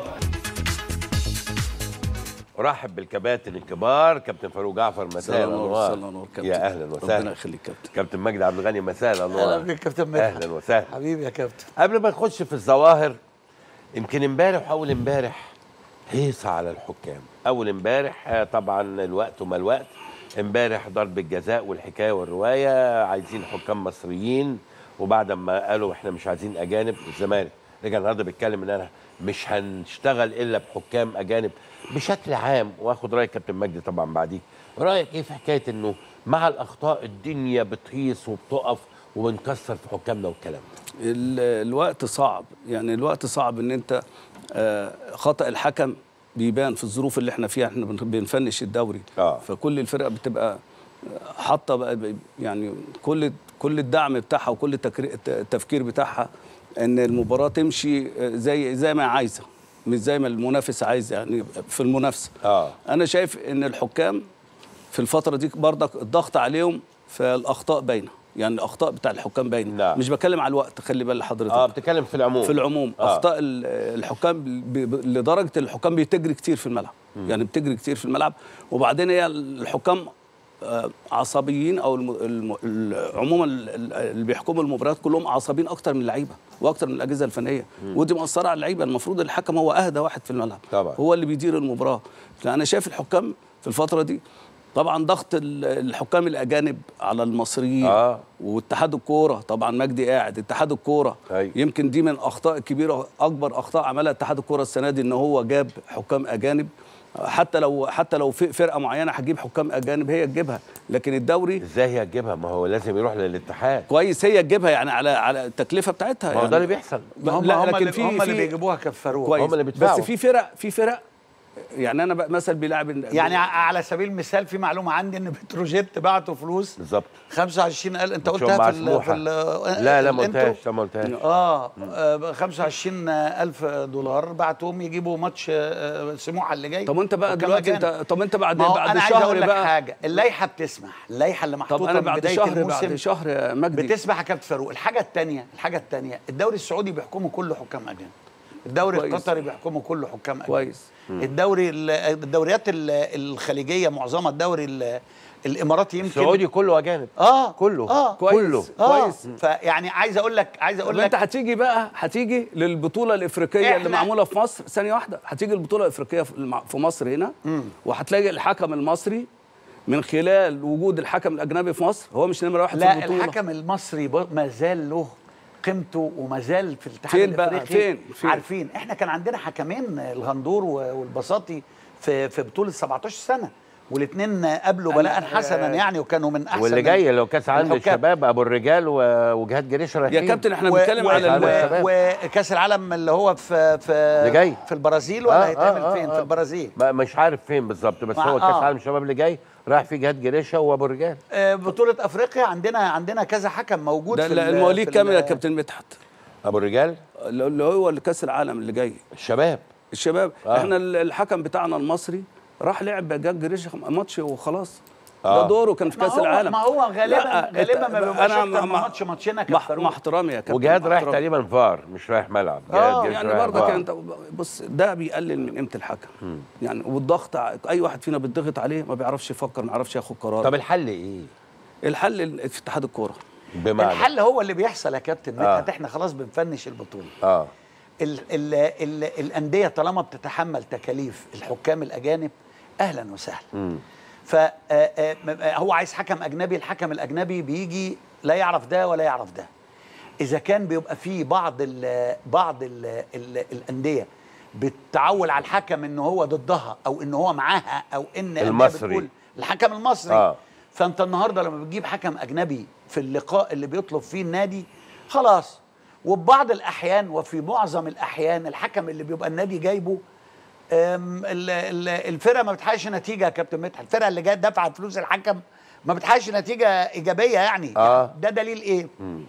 [SPEAKER 1] ارحب بالكباتن الكبار كابتن فاروق جعفر مساء
[SPEAKER 22] مساء النور،
[SPEAKER 1] الانوار
[SPEAKER 22] مساء النور كابتن.
[SPEAKER 1] يا اهلا وسهلا
[SPEAKER 22] ربنا يخليك كابتن.
[SPEAKER 1] كابتن مجدي عبد الغني مساء الانوار
[SPEAKER 22] اهلا بك كابتن مدحت
[SPEAKER 1] اهلا وسهلا
[SPEAKER 22] حبيبي يا كابتن
[SPEAKER 1] قبل ما نخش في الظواهر يمكن امبارح واول امبارح هيصه على الحكام اول امبارح آه، طبعا الوقت وما الوقت امبارح ضرب الجزاء والحكايه والروايه عايزين حكام مصريين وبعد ما قالوا احنا مش عايزين اجانب الزمالك رجع النهارده بيتكلم ان انا مش هنشتغل الا بحكام اجانب بشكل عام واخد راي كابتن مجدي طبعا بعديك رايك ايه في حكايه انه مع الاخطاء الدنيا بتهيص وبتقف وبنكسر في حكامنا والكلام ده
[SPEAKER 22] ال- الوقت صعب يعني الوقت صعب ان انت آه، خطأ الحكم بيبان في الظروف اللي احنا فيها احنا بن- بنفنش الدوري
[SPEAKER 1] آه.
[SPEAKER 22] فكل الفرق بتبقى آه، حاطه بقى ب- يعني كل كل الدعم بتاعها وكل التكري- الت- التفكير بتاعها ان المباراه تمشي آه، زي زي ما عايزه مش زي ما المنافس عايز يعني في المنافسه
[SPEAKER 1] اه
[SPEAKER 22] انا شايف ان الحكام في الفتره دي برضك الضغط عليهم فالاخطاء باينه يعني الاخطاء بتاع الحكام باينه
[SPEAKER 1] نعم.
[SPEAKER 22] مش بتكلم على الوقت خلي بال حضرتك
[SPEAKER 1] اه بتتكلم في العموم
[SPEAKER 22] في العموم
[SPEAKER 1] آه.
[SPEAKER 22] آه. اخطاء ال- الحكام ب- ب- لدرجه الحكام بتجري كتير في الملعب
[SPEAKER 1] مم.
[SPEAKER 22] يعني بتجري كتير في الملعب وبعدين هي الحكام آه، عصبيين او الم... الم... ال- عموما ال- ال- اللي بيحكموا المباريات كلهم عصبيين اكتر من اللعيبه واكتر من الاجهزه الفنيه
[SPEAKER 1] مم.
[SPEAKER 22] ودي مأثره على اللعيبه المفروض الحكم هو اهدى واحد في الملعب
[SPEAKER 1] طبعا.
[SPEAKER 22] هو اللي بيدير المباراه فانا شايف الحكام في الفتره دي طبعا ضغط ال- الحكام الاجانب على المصريين
[SPEAKER 1] آه.
[SPEAKER 22] واتحاد الكوره طبعا مجدي قاعد اتحاد الكوره
[SPEAKER 1] أيوة.
[SPEAKER 22] يمكن دي من الاخطاء الكبيره اكبر اخطاء عملها اتحاد الكوره السنه دي ان هو جاب حكام اجانب حتى لو حتى لو في فرقه معينه هتجيب حكام اجانب هي تجيبها لكن الدوري
[SPEAKER 1] ازاي هي تجيبها ما هو لازم يروح للاتحاد
[SPEAKER 22] كويس هي تجيبها يعني على على التكلفه بتاعتها
[SPEAKER 1] ما هو
[SPEAKER 22] يعني
[SPEAKER 1] ده اللي بيحصل
[SPEAKER 22] لا
[SPEAKER 23] هم
[SPEAKER 22] لا
[SPEAKER 23] هم
[SPEAKER 22] لكن
[SPEAKER 23] اللي
[SPEAKER 22] في
[SPEAKER 23] هم اللي
[SPEAKER 22] في-
[SPEAKER 23] بيجيبوها كفروها
[SPEAKER 22] كويس
[SPEAKER 1] هم اللي بيدفعوا.
[SPEAKER 22] بس في فرق في فرق يعني انا بقى مثل بيلعب
[SPEAKER 23] يعني ع- على سبيل المثال في معلومه عندي ان بتروجيت بعتوا فلوس
[SPEAKER 1] بالظبط
[SPEAKER 23] 25000 انت
[SPEAKER 1] ماتشهم
[SPEAKER 23] قلتها
[SPEAKER 1] مع
[SPEAKER 23] في ال
[SPEAKER 1] سموحة.
[SPEAKER 23] في ال
[SPEAKER 1] لا لا ما
[SPEAKER 23] الانترو.
[SPEAKER 1] قلتهاش لا ما قلتهاش
[SPEAKER 23] اه آه، 25000 دولار بعتوهم يجيبوا ماتش آه، سموحه اللي جاي
[SPEAKER 22] طب وانت بقى
[SPEAKER 23] حكام
[SPEAKER 22] دلوقتي
[SPEAKER 23] أجانب.
[SPEAKER 22] انت طب انت بعد
[SPEAKER 23] ما هو
[SPEAKER 22] بعد
[SPEAKER 23] انا عايز
[SPEAKER 22] شهر
[SPEAKER 23] اقول لك
[SPEAKER 22] بقى
[SPEAKER 23] حاجه اللائحه بتسمح اللائحه اللي محطوطه
[SPEAKER 22] انا
[SPEAKER 23] من
[SPEAKER 22] بعد
[SPEAKER 23] بدايه
[SPEAKER 22] شهر
[SPEAKER 23] الموسم
[SPEAKER 22] بعد شهر يا مجدي
[SPEAKER 23] بتسمح يا كابتن فاروق الحاجه الثانيه الحاجه الثانيه الدوري السعودي بيحكمه كله حكام اجانب الدوري
[SPEAKER 22] كويس.
[SPEAKER 23] القطري بيحكمه كله حكام اجانب
[SPEAKER 22] كويس
[SPEAKER 23] الدوري ال- الدوريات ال- الخليجيه معظمها الدوري ال- الاماراتي يمكن
[SPEAKER 1] السعودي كله اجانب
[SPEAKER 23] اه
[SPEAKER 1] كله
[SPEAKER 23] اه
[SPEAKER 22] كويس
[SPEAKER 1] كله
[SPEAKER 23] آه.
[SPEAKER 22] كويس
[SPEAKER 23] فيعني عايز اقول لك عايز اقول
[SPEAKER 22] طب انت
[SPEAKER 23] لك
[SPEAKER 22] هتيجي بقى هتيجي للبطوله الافريقيه اللي
[SPEAKER 23] إحنا-
[SPEAKER 22] معموله في مصر ثانيه واحده هتيجي البطوله الافريقيه في الم- في مصر هنا وهتلاقي الحكم المصري من خلال وجود الحكم الاجنبي في مصر هو مش نمره واحد في
[SPEAKER 23] لا
[SPEAKER 22] البطوله
[SPEAKER 23] الحكم المصري ب- ما زال له قيمته وما زال في الاتحاد
[SPEAKER 22] فين بقى؟
[SPEAKER 23] الافريقي
[SPEAKER 22] فين؟ فين؟
[SPEAKER 23] عارفين احنا كان عندنا حكمين الغندور و- والبساطي في في بطوله 17 سنه والاثنين قابلوا بلاء حسنا يعني وكانوا من احسن
[SPEAKER 1] واللي جاي لو كاس عالم
[SPEAKER 23] الحكام.
[SPEAKER 1] الشباب ابو الرجال و- وجهاد جريشه رايحين
[SPEAKER 22] كابتن احنا
[SPEAKER 23] و-
[SPEAKER 22] بنتكلم
[SPEAKER 23] و-
[SPEAKER 22] على
[SPEAKER 1] عالم
[SPEAKER 23] و-
[SPEAKER 1] الشباب.
[SPEAKER 23] وكاس العالم اللي هو في في
[SPEAKER 1] اللي جاي.
[SPEAKER 23] في البرازيل ولا
[SPEAKER 1] آه،
[SPEAKER 23] هيتعمل
[SPEAKER 1] آه،
[SPEAKER 23] فين
[SPEAKER 1] آه.
[SPEAKER 23] في البرازيل
[SPEAKER 1] ما- مش عارف فين بالظبط بس
[SPEAKER 23] مع-
[SPEAKER 1] هو كاس
[SPEAKER 23] آه.
[SPEAKER 1] عالم الشباب اللي جاي رايح فيه جهاد جريشه وابو الرجال
[SPEAKER 23] آه، بطوله افريقيا عندنا عندنا كذا حكم موجود
[SPEAKER 22] ده
[SPEAKER 23] في
[SPEAKER 22] ال-
[SPEAKER 23] ال-
[SPEAKER 22] المواليد
[SPEAKER 23] في
[SPEAKER 22] كام يا
[SPEAKER 23] ال-
[SPEAKER 22] كابتن مدحت؟
[SPEAKER 1] ابو الرجال
[SPEAKER 22] اللي هو اللي كاس العالم اللي جاي
[SPEAKER 1] الشباب
[SPEAKER 22] الشباب
[SPEAKER 1] آه.
[SPEAKER 22] آه. احنا ال- الحكم بتاعنا المصري راح لعب جاك جريش ماتش وخلاص
[SPEAKER 1] آه.
[SPEAKER 22] ده دوره كان في
[SPEAKER 23] ما
[SPEAKER 22] كاس
[SPEAKER 23] هو-
[SPEAKER 22] العالم
[SPEAKER 23] ما هو غالبا
[SPEAKER 22] لا،
[SPEAKER 23] غالبا
[SPEAKER 22] أنت-
[SPEAKER 23] ما بيبقاش
[SPEAKER 22] أنا
[SPEAKER 23] اكتر من
[SPEAKER 22] مع-
[SPEAKER 23] ماتش ماتشين يا
[SPEAKER 22] مع,
[SPEAKER 23] كابتن
[SPEAKER 22] مع احترامي يا كابتن
[SPEAKER 1] وجهاد
[SPEAKER 22] مع
[SPEAKER 1] رايح
[SPEAKER 22] احترامي.
[SPEAKER 1] تقريبا فار مش رايح ملعب
[SPEAKER 22] اه
[SPEAKER 1] جهاد جريش
[SPEAKER 22] يعني
[SPEAKER 1] رايح
[SPEAKER 22] برضك
[SPEAKER 1] فار.
[SPEAKER 22] انت بص ده بيقلل من قيمه الحكم يعني والضغط ع- اي واحد فينا بيتضغط عليه ما بيعرفش يفكر ما بيعرفش ياخد قرار
[SPEAKER 1] طب الحل ايه؟
[SPEAKER 22] الحل ال- في اتحاد الكوره
[SPEAKER 1] بمعنى
[SPEAKER 23] الحل هو اللي بيحصل يا كابتن
[SPEAKER 1] آه.
[SPEAKER 23] مدحت احنا خلاص بنفنش البطوله
[SPEAKER 1] اه
[SPEAKER 23] ال ال ال الانديه طالما بتتحمل تكاليف الحكام الاجانب اهلا وسهلا
[SPEAKER 1] مم.
[SPEAKER 23] فهو عايز حكم اجنبي الحكم الاجنبي بيجي لا يعرف ده ولا يعرف ده اذا كان بيبقى في بعض ال بعض ال ال الانديه بتعول على الحكم ان هو ضدها او ان هو معاها او ان أندية
[SPEAKER 1] المصري.
[SPEAKER 23] بتقول الحكم المصري
[SPEAKER 1] آه.
[SPEAKER 23] فانت النهارده لما بتجيب حكم اجنبي في اللقاء اللي بيطلب فيه النادي خلاص وبعض الاحيان وفي معظم الاحيان الحكم اللي بيبقى النادي جايبه أم، ال- ال- الفرقه ما بتحققش نتيجه يا كابتن مدحت الفرقه اللي جايه دفعت فلوس الحكم ما بتحققش نتيجه ايجابيه يعني,
[SPEAKER 1] آه.
[SPEAKER 23] يعني ده دليل ايه
[SPEAKER 1] مم.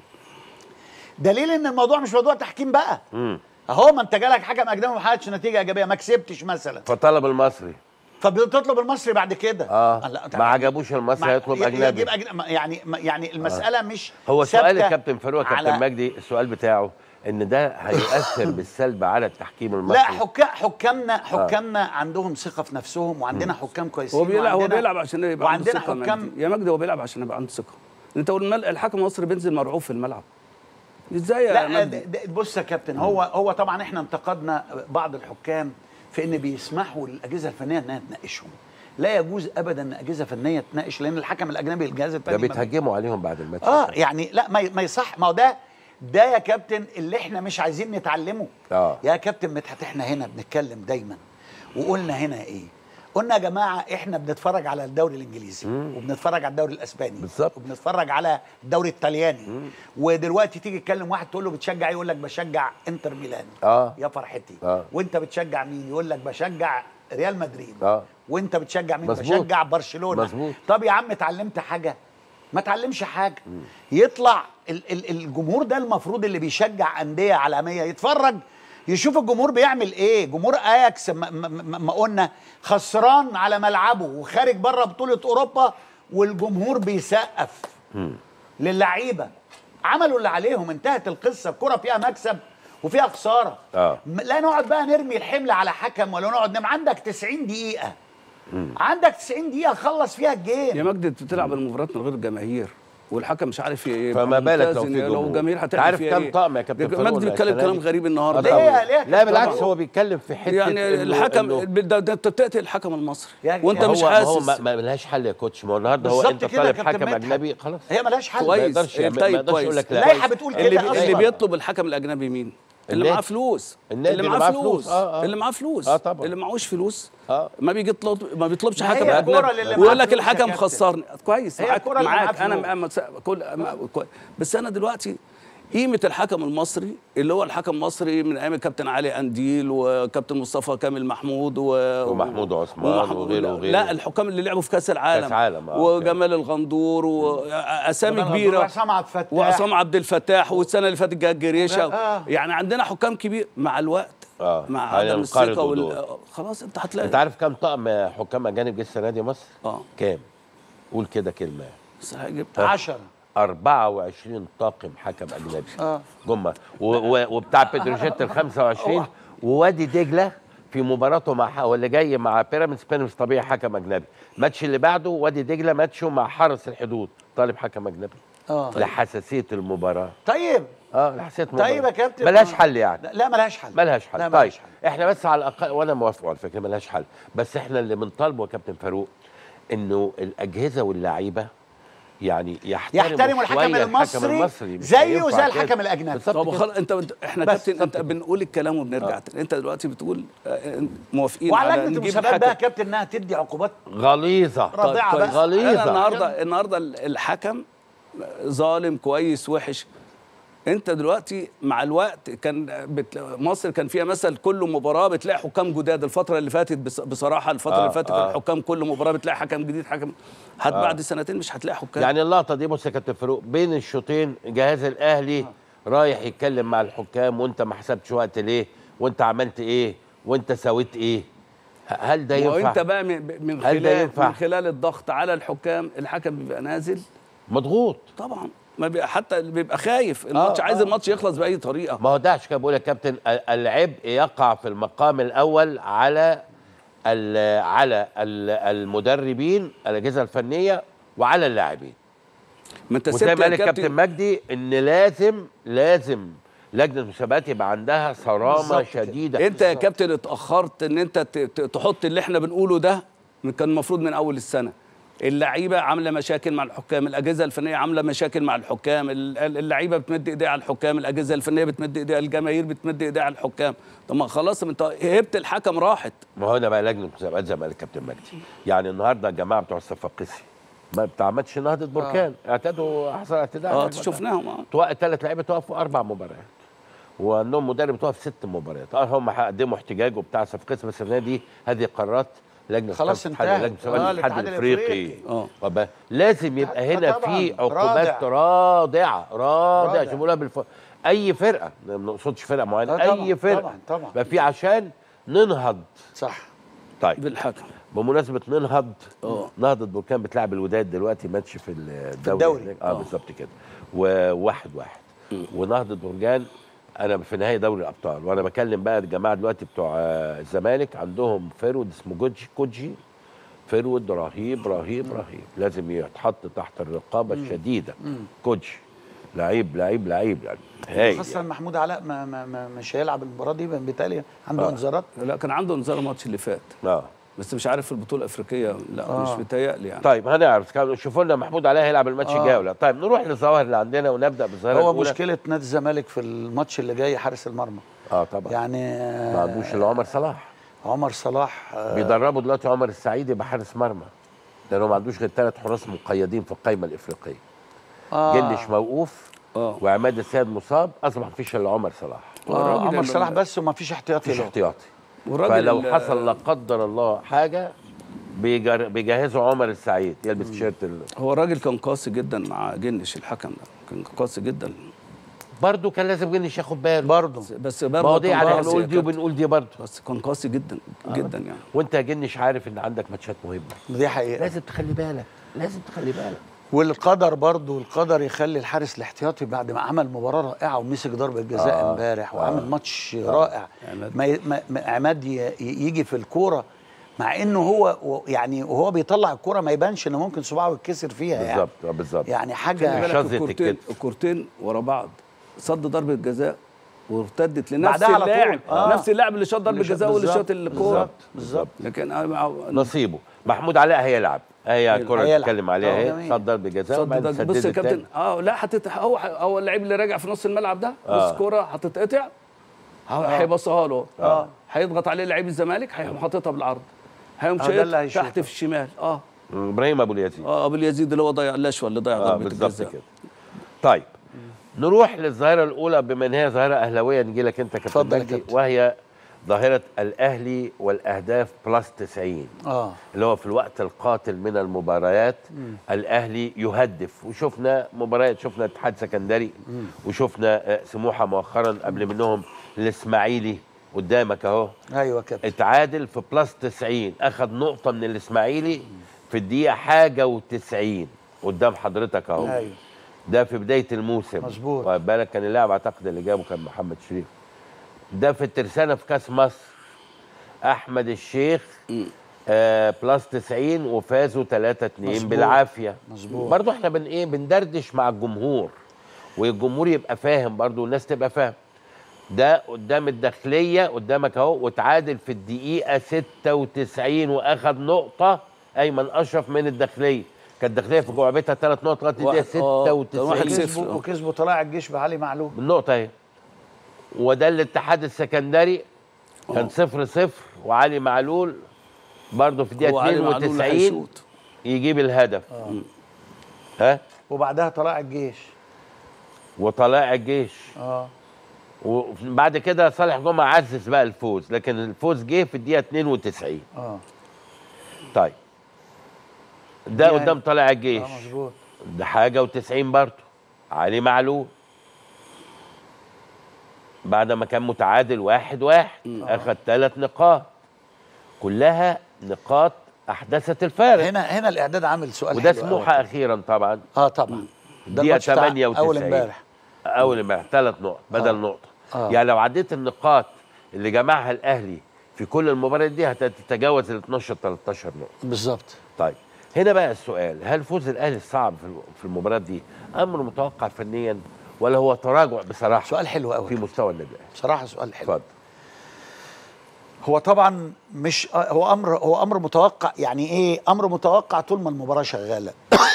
[SPEAKER 23] دليل ان الموضوع مش موضوع تحكيم بقى
[SPEAKER 1] مم.
[SPEAKER 23] اهو ما انت جالك حكم اجنبي ما حققش نتيجه ايجابيه ما كسبتش مثلا
[SPEAKER 1] فطلب المصري
[SPEAKER 23] فبتطلب المصري بعد كده
[SPEAKER 1] اه
[SPEAKER 23] لا،
[SPEAKER 1] ما عجبوش المصري
[SPEAKER 23] ما-
[SPEAKER 1] هيطلب
[SPEAKER 23] ي-
[SPEAKER 1] اجنبي
[SPEAKER 23] يجيب أجن... ما- يعني ما- يعني المساله مش
[SPEAKER 1] هو سؤال
[SPEAKER 23] ثابتة
[SPEAKER 1] الكابتن فاروق يا كابتن
[SPEAKER 23] على-
[SPEAKER 1] مجدي السؤال بتاعه ان ده هيؤثر بالسلب على التحكيم المصري
[SPEAKER 23] لا حكام حكامنا حكامنا عندهم ثقه في نفسهم وعندنا حكام كويسين
[SPEAKER 22] هو بيلعب هو
[SPEAKER 23] وعندنا-
[SPEAKER 22] بيلعب عشان يبقى عنده
[SPEAKER 23] وعندنا
[SPEAKER 22] ثقه يا
[SPEAKER 23] حكام
[SPEAKER 22] مجدي. يا مجدي هو بيلعب عشان يبقى عنده ثقه انت والمل... الحكم المصري بينزل مرعوب في الملعب ازاي يا
[SPEAKER 23] لا
[SPEAKER 22] مجدي
[SPEAKER 23] د- د- بص يا كابتن هو هو طبعا احنا انتقدنا بعض الحكام في ان بيسمحوا للاجهزه الفنيه انها تناقشهم لا يجوز ابدا ان اجهزه فنيه تناقش لان الحكم الاجنبي الجهاز الفني
[SPEAKER 1] ده
[SPEAKER 23] ما
[SPEAKER 1] بيتهجموا عليهم بعد الماتش
[SPEAKER 23] اه يعني لا ما ما يصح ما هو ده ده يا كابتن اللي احنا مش عايزين نتعلمه
[SPEAKER 1] اه
[SPEAKER 23] يا كابتن مدحت احنا هنا بنتكلم دايما وقلنا هنا ايه قلنا يا جماعه احنا بنتفرج على الدوري الانجليزي وبنتفرج على الدوري الاسباني
[SPEAKER 1] بالظبط
[SPEAKER 23] وبنتفرج على الدوري الطلياني ودلوقتي تيجي تكلم واحد تقول له بتشجع ايه يقول لك بشجع انتر ميلان
[SPEAKER 1] اه
[SPEAKER 23] يا فرحتي
[SPEAKER 1] اه
[SPEAKER 23] وانت بتشجع مين يقول لك بشجع ريال مدريد
[SPEAKER 1] اه
[SPEAKER 23] وانت بتشجع مين
[SPEAKER 1] مظبوط.
[SPEAKER 23] بشجع برشلونه
[SPEAKER 1] مظبوط.
[SPEAKER 23] طب يا عم اتعلمت حاجه ما اتعلمش حاجه يطلع ال ال الجمهور ده المفروض اللي بيشجع انديه عالميه يتفرج يشوف الجمهور بيعمل ايه جمهور اياكس ما, ما, ما ما قلنا خسران على ملعبه وخارج بره بطوله اوروبا والجمهور بيسقف للعيبه عملوا اللي عليهم انتهت القصه الكره فيها مكسب وفيها خساره
[SPEAKER 1] اه
[SPEAKER 23] م- لا نقعد بقى نرمي الحمل على حكم ولا نقعد نم عندك 90 دقيقه عندك 90 دقيقه خلص فيها الجيم
[SPEAKER 22] يا مجدي انت بتلعب المباريات من غير جماهير والحكم مش عارف ي-
[SPEAKER 1] فما بالك لو
[SPEAKER 22] ممتاز
[SPEAKER 1] في
[SPEAKER 22] إن لو
[SPEAKER 1] جمهور
[SPEAKER 22] جماهير هتعمل
[SPEAKER 1] عارف
[SPEAKER 22] فيها
[SPEAKER 1] كام
[SPEAKER 22] ايه؟
[SPEAKER 1] طقم يا كابتن
[SPEAKER 22] ده
[SPEAKER 1] فاروق
[SPEAKER 22] مجدي بيتكلم
[SPEAKER 1] السنة
[SPEAKER 22] كلام
[SPEAKER 1] دي؟
[SPEAKER 22] غريب النهارده
[SPEAKER 1] آه طبعاً.
[SPEAKER 23] ليه
[SPEAKER 1] لا بالعكس
[SPEAKER 22] طبعاً.
[SPEAKER 1] هو بيتكلم في حته
[SPEAKER 22] يعني
[SPEAKER 1] إنه-
[SPEAKER 22] الحكم
[SPEAKER 1] إنه-
[SPEAKER 22] ده ده انت بتقتل الحكم المصري وانت
[SPEAKER 1] ما
[SPEAKER 22] مش
[SPEAKER 1] هو ما هو
[SPEAKER 22] حاسس
[SPEAKER 1] ما ما لهاش حل يا كوتش ما هو النهارده هو
[SPEAKER 23] بالظبط
[SPEAKER 1] انت
[SPEAKER 23] كده يا
[SPEAKER 1] طالب
[SPEAKER 23] كابتن
[SPEAKER 1] حكم
[SPEAKER 23] مدحت.
[SPEAKER 1] اجنبي خلاص
[SPEAKER 23] هي ملهاش حل
[SPEAKER 1] ما
[SPEAKER 22] كويس
[SPEAKER 1] يقدرش يعمل- ما
[SPEAKER 22] طيب
[SPEAKER 1] يقدرش
[SPEAKER 22] كويس
[SPEAKER 1] يقول لك لا
[SPEAKER 23] اللائحه بتقول كده
[SPEAKER 22] اللي, بي- اللي
[SPEAKER 23] أصلاً.
[SPEAKER 22] بيطلب الحكم الاجنبي مين؟ اللي
[SPEAKER 1] النادي.
[SPEAKER 22] معاه فلوس
[SPEAKER 1] النادي
[SPEAKER 22] اللي
[SPEAKER 1] اللي
[SPEAKER 22] معاه
[SPEAKER 1] معاه
[SPEAKER 22] فلوس
[SPEAKER 1] فلوس. آه، آه.
[SPEAKER 22] اللي معاه فلوس
[SPEAKER 1] آه، طبعاً.
[SPEAKER 22] اللي معهوش فلوس
[SPEAKER 1] اه
[SPEAKER 22] ما بيجي يطلب ما بيطلبش
[SPEAKER 23] ما
[SPEAKER 22] حكم
[SPEAKER 23] هي الكورة
[SPEAKER 22] اجنبي
[SPEAKER 23] اللي معاه
[SPEAKER 22] ويقول لك
[SPEAKER 23] فلوس يا
[SPEAKER 22] الحكم
[SPEAKER 23] كابتن.
[SPEAKER 22] خسرني كويس
[SPEAKER 23] هي
[SPEAKER 22] معاك
[SPEAKER 23] الكورة اللي
[SPEAKER 22] معاك
[SPEAKER 23] معاه
[SPEAKER 22] انا
[SPEAKER 23] فلوس.
[SPEAKER 22] أما- كل أما- كويس. بس انا دلوقتي قيمة الحكم المصري اللي هو الحكم المصري من ايام الكابتن علي انديل وكابتن مصطفى كامل محمود و...
[SPEAKER 1] ومحمود عثمان
[SPEAKER 22] ومحمود-
[SPEAKER 1] وغيره وغيره
[SPEAKER 22] لا الحكام اللي لعبوا في كاس العالم
[SPEAKER 1] كأس عالم، آه،
[SPEAKER 22] وجمال الغندور واسامي
[SPEAKER 23] جمال
[SPEAKER 22] كبيره
[SPEAKER 23] الغندور وعصام عبد الفتاح.
[SPEAKER 22] وعصام عبد الفتاح والسنه اللي فاتت جاء جريشه
[SPEAKER 23] آه.
[SPEAKER 22] يعني عندنا حكام كبير مع الوقت
[SPEAKER 1] اه
[SPEAKER 22] مع عدم
[SPEAKER 1] هينقرضوا
[SPEAKER 22] الثقه
[SPEAKER 1] دول.
[SPEAKER 22] وال... خلاص انت هتلاقي
[SPEAKER 1] انت عارف كام طقم حكام اجانب جه السنه دي مصر؟
[SPEAKER 22] اه
[SPEAKER 1] كام؟ قول كده كلمه
[SPEAKER 22] بس جبت
[SPEAKER 23] 10
[SPEAKER 1] 24 طاقم حكم اجنبي
[SPEAKER 23] اه
[SPEAKER 1] جمه و- و- وبتاع بتروجيت ال 25 ووادي دجله في مباراته مع ح- واللي جاي مع بيراميدز بيراميدز طبيعي حكم اجنبي الماتش اللي بعده وادي دجله ماتشه مع حرس الحدود طالب حكم اجنبي
[SPEAKER 23] اه
[SPEAKER 1] لحساسيه المباراه
[SPEAKER 23] طيب
[SPEAKER 1] اه لحساسيه المباراه
[SPEAKER 23] طيب يا كابتن
[SPEAKER 1] ملهاش حل يعني
[SPEAKER 23] لا- لا ملهاش حل
[SPEAKER 1] ملهاش حل
[SPEAKER 23] لا
[SPEAKER 1] طيب
[SPEAKER 23] ملهاش حل.
[SPEAKER 1] احنا بس على الاقل وانا موافقه على فكره ملهاش حل بس احنا اللي بنطالبه يا كابتن فاروق انه الاجهزه واللعيبه يعني يحترموا
[SPEAKER 23] يحترموا الحكم
[SPEAKER 1] شوية
[SPEAKER 23] المصري
[SPEAKER 1] المصري مش
[SPEAKER 23] زيه
[SPEAKER 1] هينفع
[SPEAKER 23] زي
[SPEAKER 1] كده.
[SPEAKER 23] الحكم الأجنبي.
[SPEAKER 1] بالظبط
[SPEAKER 22] طب
[SPEAKER 1] كده.
[SPEAKER 22] خلاص انت انت- احنا
[SPEAKER 23] بس
[SPEAKER 22] كابتن انت بنقول الكلام وبنرجع
[SPEAKER 1] آه.
[SPEAKER 22] تاني. انت دلوقتي بتقول آه، موافقين
[SPEAKER 23] وعلى
[SPEAKER 22] على
[SPEAKER 23] لجنه
[SPEAKER 22] نجيب
[SPEAKER 23] المسابقات بقى يا
[SPEAKER 22] حكم
[SPEAKER 23] كابتن انها تدي عقوبات
[SPEAKER 1] غليظه
[SPEAKER 23] رضيعه
[SPEAKER 22] طيب
[SPEAKER 23] بقى
[SPEAKER 22] انا
[SPEAKER 1] غليظه
[SPEAKER 22] النهارده النهارده الحكم ظالم كويس وحش انت دلوقتي مع الوقت كان بت... مصر كان فيها مثل كل مباراه بتلاقي حكام جداد الفتره اللي فاتت بص... بصراحه الفتره
[SPEAKER 1] آه،
[SPEAKER 22] اللي فاتت
[SPEAKER 1] آه.
[SPEAKER 22] الحكام كل مباراه بتلاقي حكم جديد حكم حد
[SPEAKER 1] آه.
[SPEAKER 22] بعد سنتين مش هتلاقي حكام
[SPEAKER 1] يعني اللقطه دي بص يا كابتن فاروق بين الشوطين جهاز الاهلي رايح يتكلم مع الحكام وانت ما حسبتش وقت ليه وانت عملت ايه وانت سويت ايه ه- هل ده ينفع
[SPEAKER 22] وانت بقى من من
[SPEAKER 1] هل ده
[SPEAKER 22] خلال
[SPEAKER 1] ينفع؟
[SPEAKER 22] من خلال الضغط على الحكام الحكم بيبقى نازل
[SPEAKER 1] مضغوط
[SPEAKER 22] طبعا ما بيبقى حتى بيبقى خايف الماتش
[SPEAKER 1] آه،
[SPEAKER 22] عايز
[SPEAKER 1] آه.
[SPEAKER 22] الماتش يخلص باي طريقه
[SPEAKER 1] ما هو ده عشان كده بقول يا كابتن ال- العبء يقع في المقام الاول على ال- على ال- المدربين الاجهزه الفنيه وعلى اللاعبين
[SPEAKER 22] ما انت
[SPEAKER 1] وزي
[SPEAKER 22] سبت
[SPEAKER 1] ما
[SPEAKER 22] يا
[SPEAKER 1] قال الكابتن
[SPEAKER 22] كابتن
[SPEAKER 1] مجدي ان لازم لازم لجنه المسابقات يبقى عندها صرامه
[SPEAKER 22] بالظبط كده.
[SPEAKER 1] شديده
[SPEAKER 22] انت يا كابتن اتاخرت ان انت ت- ت- تحط اللي احنا بنقوله ده من- كان المفروض من اول السنه اللعيبه عامله مشاكل مع الحكام الاجهزه الفنيه عامله مشاكل مع الحكام ال- ال- اللعيبه بتمد ايديها على الحكام الاجهزه الفنيه بتمد ايديها الجماهير بتمد ايديها على الحكام طب ما خلاص ما انت هبت الحكم راحت
[SPEAKER 1] ما هو هنا بقى لجنه المسابقات زي ما قال الكابتن مجدي يعني النهارده الجماعه بتوع الصفاقسي ما بتاع ماتش نهضه بركان اعتادوا حصل اعتداء
[SPEAKER 22] اه
[SPEAKER 1] على
[SPEAKER 22] شفناهم اه
[SPEAKER 1] توقف ثلاث لعيبه توقفوا اربع مباريات وعندهم مدرب توقف ست مباريات اه هم قدموا احتجاج وبتاع صفقات بس السنه دي هذه قرارات لجنه
[SPEAKER 23] خلاص
[SPEAKER 1] الاتحاد-
[SPEAKER 23] انتهت.
[SPEAKER 1] لجنه مسابقات
[SPEAKER 23] آه،
[SPEAKER 1] الاتحاد
[SPEAKER 23] الاتحاد
[SPEAKER 1] الافريقي
[SPEAKER 23] الإفريقي.
[SPEAKER 1] اه طب لازم يبقى هنا
[SPEAKER 23] طبعاً.
[SPEAKER 1] في عقوبات رادعه رادعه
[SPEAKER 23] رادع.
[SPEAKER 1] شوفوا بيقولوها بالف... اي فرقه ما بنقصدش فرقه معينه
[SPEAKER 23] آه، طبعاً،
[SPEAKER 1] اي فرقه
[SPEAKER 23] طبعاً، طبعاً.
[SPEAKER 1] يبقى في عشان ننهض
[SPEAKER 23] صح
[SPEAKER 1] طيب
[SPEAKER 22] بالحكم
[SPEAKER 1] بمناسبه ننهض
[SPEAKER 22] اه
[SPEAKER 1] نهضه بركان بتلعب الوداد دلوقتي ماتش في الدوري
[SPEAKER 23] الدوري.
[SPEAKER 1] هناك. اه بالظبط كده وواحد واحد ونهضه بركان انا في نهائي دوري الابطال وانا بكلم بقى الجماعه دلوقتي بتوع آه، الزمالك عندهم فرود اسمه جوجي كوجي فرود رهيب رهيب رهيب لازم يتحط تحت الرقابه الشديده كوجي لعيب لعيب لعيب يعني هايل
[SPEAKER 23] خاصه محمود علاء ما ما ما مش هيلعب المباراه دي بالتالي عنده
[SPEAKER 1] آه.
[SPEAKER 23] انذارات
[SPEAKER 22] لا كان عنده انذار الماتش اللي فات
[SPEAKER 1] اه
[SPEAKER 22] بس مش عارف في البطوله الافريقيه لا
[SPEAKER 23] آه.
[SPEAKER 22] مش متهيألي يعني
[SPEAKER 1] طيب هنعرف كان- شوفوا لنا محمود علاء هيلعب الماتش
[SPEAKER 23] آه.
[SPEAKER 1] الجاي ولا لا. طيب نروح للظواهر اللي عندنا ونبدا بالظاهره
[SPEAKER 23] هو
[SPEAKER 1] الأولى.
[SPEAKER 23] مشكله نادي الزمالك في الماتش اللي جاي حارس المرمى
[SPEAKER 1] اه طبعا
[SPEAKER 23] يعني آه،
[SPEAKER 1] ما عندوش الا عمر صلاح
[SPEAKER 23] عمر صلاح آه،
[SPEAKER 1] بيدربوا دلوقتي عمر السعيد يبقى حارس مرمى لانه ما عندوش غير ثلاث حراس مقيدين في القائمه الافريقيه
[SPEAKER 23] آه.
[SPEAKER 1] جنش موقوف
[SPEAKER 22] اه
[SPEAKER 1] وعماد السيد مصاب اصبح مفيش الا عمر صلاح
[SPEAKER 23] آه عمر
[SPEAKER 22] اللي-
[SPEAKER 23] صلاح بس وما فيش احتياطي
[SPEAKER 1] مفيش
[SPEAKER 23] له
[SPEAKER 1] احتياطي
[SPEAKER 22] والراجل
[SPEAKER 1] فلو
[SPEAKER 22] ال-
[SPEAKER 1] حصل لا قدر الله حاجه بيجر- بيجهزوا عمر السعيد يلبس تيشيرت ال...
[SPEAKER 22] هو الراجل كان قاسي جدا مع جنش الحكم ده كان قاسي جدا
[SPEAKER 1] برضه كان لازم جنش ياخد باله
[SPEAKER 23] برضه
[SPEAKER 22] بس
[SPEAKER 1] ما هو
[SPEAKER 22] برضه
[SPEAKER 1] دي
[SPEAKER 22] كان
[SPEAKER 1] يعني
[SPEAKER 22] قاسي
[SPEAKER 1] بنقول
[SPEAKER 22] يا
[SPEAKER 1] دي
[SPEAKER 22] كابتن.
[SPEAKER 1] وبنقول دي برضه
[SPEAKER 22] بس كان قاسي جدا جدا يعني
[SPEAKER 1] وانت يا جنش عارف ان عندك ماتشات مهمه
[SPEAKER 23] دي حقيقه
[SPEAKER 1] لازم تخلي بالك لازم تخلي بالك
[SPEAKER 23] والقدر برضه القدر يخلي الحارس الاحتياطي بعد ما عمل مباراه رائعه ومسك ضربه جزاء
[SPEAKER 1] آه.
[SPEAKER 23] امبارح
[SPEAKER 1] آه.
[SPEAKER 23] وعمل ماتش رائع
[SPEAKER 22] عماد.
[SPEAKER 23] ما ي- ما- ما- عماد ي- ي- يجي في الكوره مع انه هو و- يعني وهو بيطلع الكوره ما يبانش انه ممكن صباعه يتكسر فيها يعني
[SPEAKER 1] بالظبط آه، بالظبط
[SPEAKER 23] يعني
[SPEAKER 22] خلي
[SPEAKER 23] حاجه
[SPEAKER 22] بالك
[SPEAKER 1] شظية
[SPEAKER 22] الكورتين
[SPEAKER 1] الكتف.
[SPEAKER 22] الكورتين ورا بعض صد ضربه جزاء وارتدت لنفس
[SPEAKER 23] بعدها على طول.
[SPEAKER 22] اللاعب
[SPEAKER 23] آه.
[SPEAKER 22] نفس اللاعب اللي شاط ضربه
[SPEAKER 23] اللي شاط-
[SPEAKER 22] جزاء واللي
[SPEAKER 23] بالظبط،
[SPEAKER 22] شاط الكوره
[SPEAKER 23] بالظبط بالظبط
[SPEAKER 22] لكن أنا مع-
[SPEAKER 1] نصيبه محمود علاء هيلعب هي الكره اللي
[SPEAKER 23] هيلعب.
[SPEAKER 1] بتتكلم عليها
[SPEAKER 23] آه،
[SPEAKER 1] اهي
[SPEAKER 23] جميل.
[SPEAKER 1] صد ضربه جزاء
[SPEAKER 22] صد
[SPEAKER 1] وبعدين
[SPEAKER 22] ضربة- بص يا
[SPEAKER 1] سددت
[SPEAKER 22] كابتن
[SPEAKER 1] تاني.
[SPEAKER 22] اه لا هتت هو هو اللعيب اللي راجع في نص الملعب ده
[SPEAKER 1] آه.
[SPEAKER 22] نص كوره هتتقطع ه- هيبصها له اه هيضغط عليه لعيب الزمالك هيقوم حاططها بالعرض هيقوم
[SPEAKER 23] آه، ده اللي
[SPEAKER 22] شايط
[SPEAKER 23] هيشوطها.
[SPEAKER 22] تحت في الشمال اه
[SPEAKER 1] ابراهيم ابو اليزيد
[SPEAKER 22] اه ابو اليزيد اللي هو ضيع الاشوى اللي ضيع
[SPEAKER 1] اه
[SPEAKER 22] ضربه
[SPEAKER 1] بالظبط
[SPEAKER 22] الجزاء
[SPEAKER 1] كده طيب نروح للظاهره الاولى بما ان هي ظاهره اهلاويه نجي لك انت كابتن
[SPEAKER 23] اتفضل يا
[SPEAKER 1] مجدي
[SPEAKER 23] كابتن.
[SPEAKER 1] وهي ظاهره الاهلي والاهداف بلس 90
[SPEAKER 23] اه
[SPEAKER 1] اللي هو في الوقت القاتل من المباريات الاهلي يهدف وشفنا مباريات شفنا اتحاد سكندري وشفنا آه، سموحه مؤخرا قبل منهم الاسماعيلي قدامك اهو
[SPEAKER 23] ايوه كابتن
[SPEAKER 1] اتعادل في بلس 90 اخذ نقطه من الاسماعيلي في الدقيقه حاجه و90 قدام حضرتك اهو
[SPEAKER 23] ايوه
[SPEAKER 1] ده في بدايه الموسم
[SPEAKER 23] مظبوط.
[SPEAKER 1] واخد بالك كان اللاعب اعتقد اللي جابه كان محمد شريف ده في الترسانه في كاس مصر احمد الشيخ آه بلس 90 وفازوا 3 2
[SPEAKER 23] مظبوط.
[SPEAKER 1] بالعافيه
[SPEAKER 23] مظبوط.
[SPEAKER 1] برضو احنا بن ايه بندردش مع الجمهور والجمهور يبقى فاهم برضو والناس تبقى فاهم ده قدام الداخليه قدامك اهو وتعادل في الدقيقه 96 واخد نقطه ايمن اشرف من الداخليه كانت الداخليه في جعبتها ثلاث نقط لغايه الدقيقه
[SPEAKER 22] واحد- آه، كان واحد
[SPEAKER 1] 96
[SPEAKER 22] صفر.
[SPEAKER 23] وكسبوا وكسبوا طلائع الجيش بعلي معلول
[SPEAKER 1] بالنقطة اهي وده الاتحاد السكندري كان صفر صفر وعلي معلول برضه في الدقيقة
[SPEAKER 22] هو علي معلول اللي
[SPEAKER 1] 92
[SPEAKER 22] هيشوط.
[SPEAKER 1] يجيب الهدف ها
[SPEAKER 23] وبعدها طلائع الجيش
[SPEAKER 1] وطلائع الجيش
[SPEAKER 23] اه
[SPEAKER 1] وبعد كده صالح جمعة عزز بقى الفوز لكن الفوز جه في الدقيقة 92
[SPEAKER 23] اه
[SPEAKER 1] طيب ده
[SPEAKER 23] يعني-
[SPEAKER 1] قدام طلائع الجيش
[SPEAKER 23] اه مظبوط
[SPEAKER 1] ده حاجة و90 برضه علي معلول بعد ما كان متعادل واحد واحد اخذ ثلاث نقاط كلها نقاط احدثت الفارق
[SPEAKER 23] هنا هنا الاعداد عامل سؤال
[SPEAKER 1] وده
[SPEAKER 23] حلو
[SPEAKER 1] سموحه
[SPEAKER 23] أوي.
[SPEAKER 1] اخيرا طبعا
[SPEAKER 23] اه طبعا ده
[SPEAKER 1] دقيقه
[SPEAKER 23] الماتش بتاع
[SPEAKER 1] 98
[SPEAKER 23] اول امبارح
[SPEAKER 1] اول امبارح ثلاث نقط بدل
[SPEAKER 23] آه.
[SPEAKER 1] نقطه
[SPEAKER 23] آه.
[SPEAKER 1] يعني لو عديت النقاط اللي جمعها الاهلي في كل المباريات دي هتتجاوز ال 12 13 نقطه
[SPEAKER 23] بالظبط
[SPEAKER 1] طيب هنا بقى السؤال هل فوز الاهلي صعب في الم- في المباراه دي امر متوقع فنيا ولا هو تراجع بصراحه
[SPEAKER 23] سؤال حلو قوي
[SPEAKER 1] في مستوى النادي الاهلي
[SPEAKER 23] بصراحه سؤال حلو
[SPEAKER 1] اتفضل
[SPEAKER 23] هو طبعا مش آه، هو امر هو امر متوقع يعني ايه امر متوقع طول ما المباراه شغاله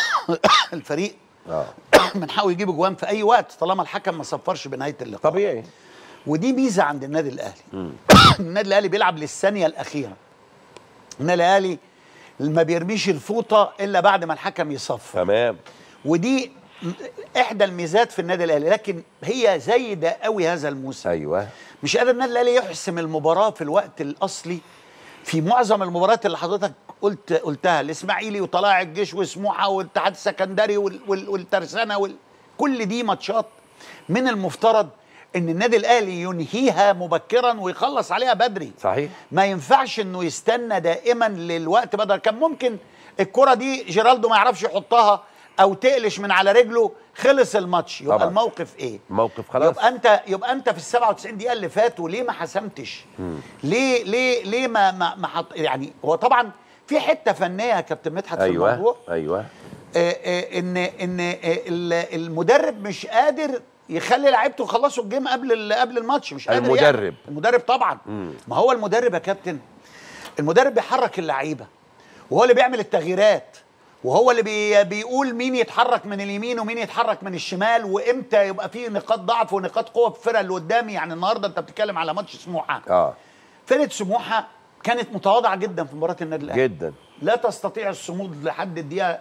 [SPEAKER 23] الفريق
[SPEAKER 1] اه
[SPEAKER 23] من حقه يجيب جوان في اي وقت طالما الحكم ما صفرش بنهايه اللقاء
[SPEAKER 1] طبيعي
[SPEAKER 23] ودي ميزه عند النادي الاهلي النادي الاهلي بيلعب للثانيه الاخيره النادي الاهلي ما بيرميش الفوطه الا بعد ما الحكم يصفر
[SPEAKER 1] تمام
[SPEAKER 23] ودي م- احدى الميزات في النادي الاهلي لكن هي زايده قوي هذا الموسم
[SPEAKER 1] ايوه
[SPEAKER 23] مش قادر النادي الاهلي يحسم المباراه في الوقت الاصلي في معظم المباريات اللي حضرتك قلت قلتها الاسماعيلي وطلائع الجيش وسموحه والاتحاد السكندري وال- وال- والترسانه وال... كل دي ماتشات من المفترض ان النادي الاهلي ينهيها مبكرا ويخلص عليها بدري
[SPEAKER 1] صحيح
[SPEAKER 23] ما ينفعش انه يستنى دائما للوقت بدل كان ممكن الكره دي جيرالدو ما يعرفش يحطها او تقلش من على رجله خلص الماتش يبقى
[SPEAKER 1] طبعا.
[SPEAKER 23] الموقف ايه
[SPEAKER 1] موقف خلاص
[SPEAKER 23] يبقى انت يبقى انت في ال 97 دقيقه اللي فاتوا ليه ما حسمتش
[SPEAKER 1] مم.
[SPEAKER 23] ليه ليه ليه ما ما, ما حط يعني هو طبعا في حته فنيه يا كابتن مدحت في
[SPEAKER 1] ايوه
[SPEAKER 23] الموضوع
[SPEAKER 1] ايوه
[SPEAKER 23] آه، آه، ان ان آه، ال- المدرب مش قادر يخلي لعيبته يخلصوا الجيم قبل ال- قبل الماتش مش قادر
[SPEAKER 1] المدرب.
[SPEAKER 23] يعني. المدرب طبعا
[SPEAKER 1] مم.
[SPEAKER 23] ما هو المدرب يا كابتن المدرب بيحرك اللعيبه وهو اللي بيعمل التغييرات وهو اللي بي بيقول مين يتحرك من اليمين ومين يتحرك من الشمال وامتى يبقى فيه نقاط ضعف ونقاط قوه في الفرقه اللي قدامي يعني النهارده انت بتتكلم على ماتش سموحه
[SPEAKER 1] اه
[SPEAKER 23] فرقه سموحه كانت متواضعه جدا في مباراه النادي الاهلي
[SPEAKER 1] جدا
[SPEAKER 23] لا تستطيع الصمود لحد الدقيقه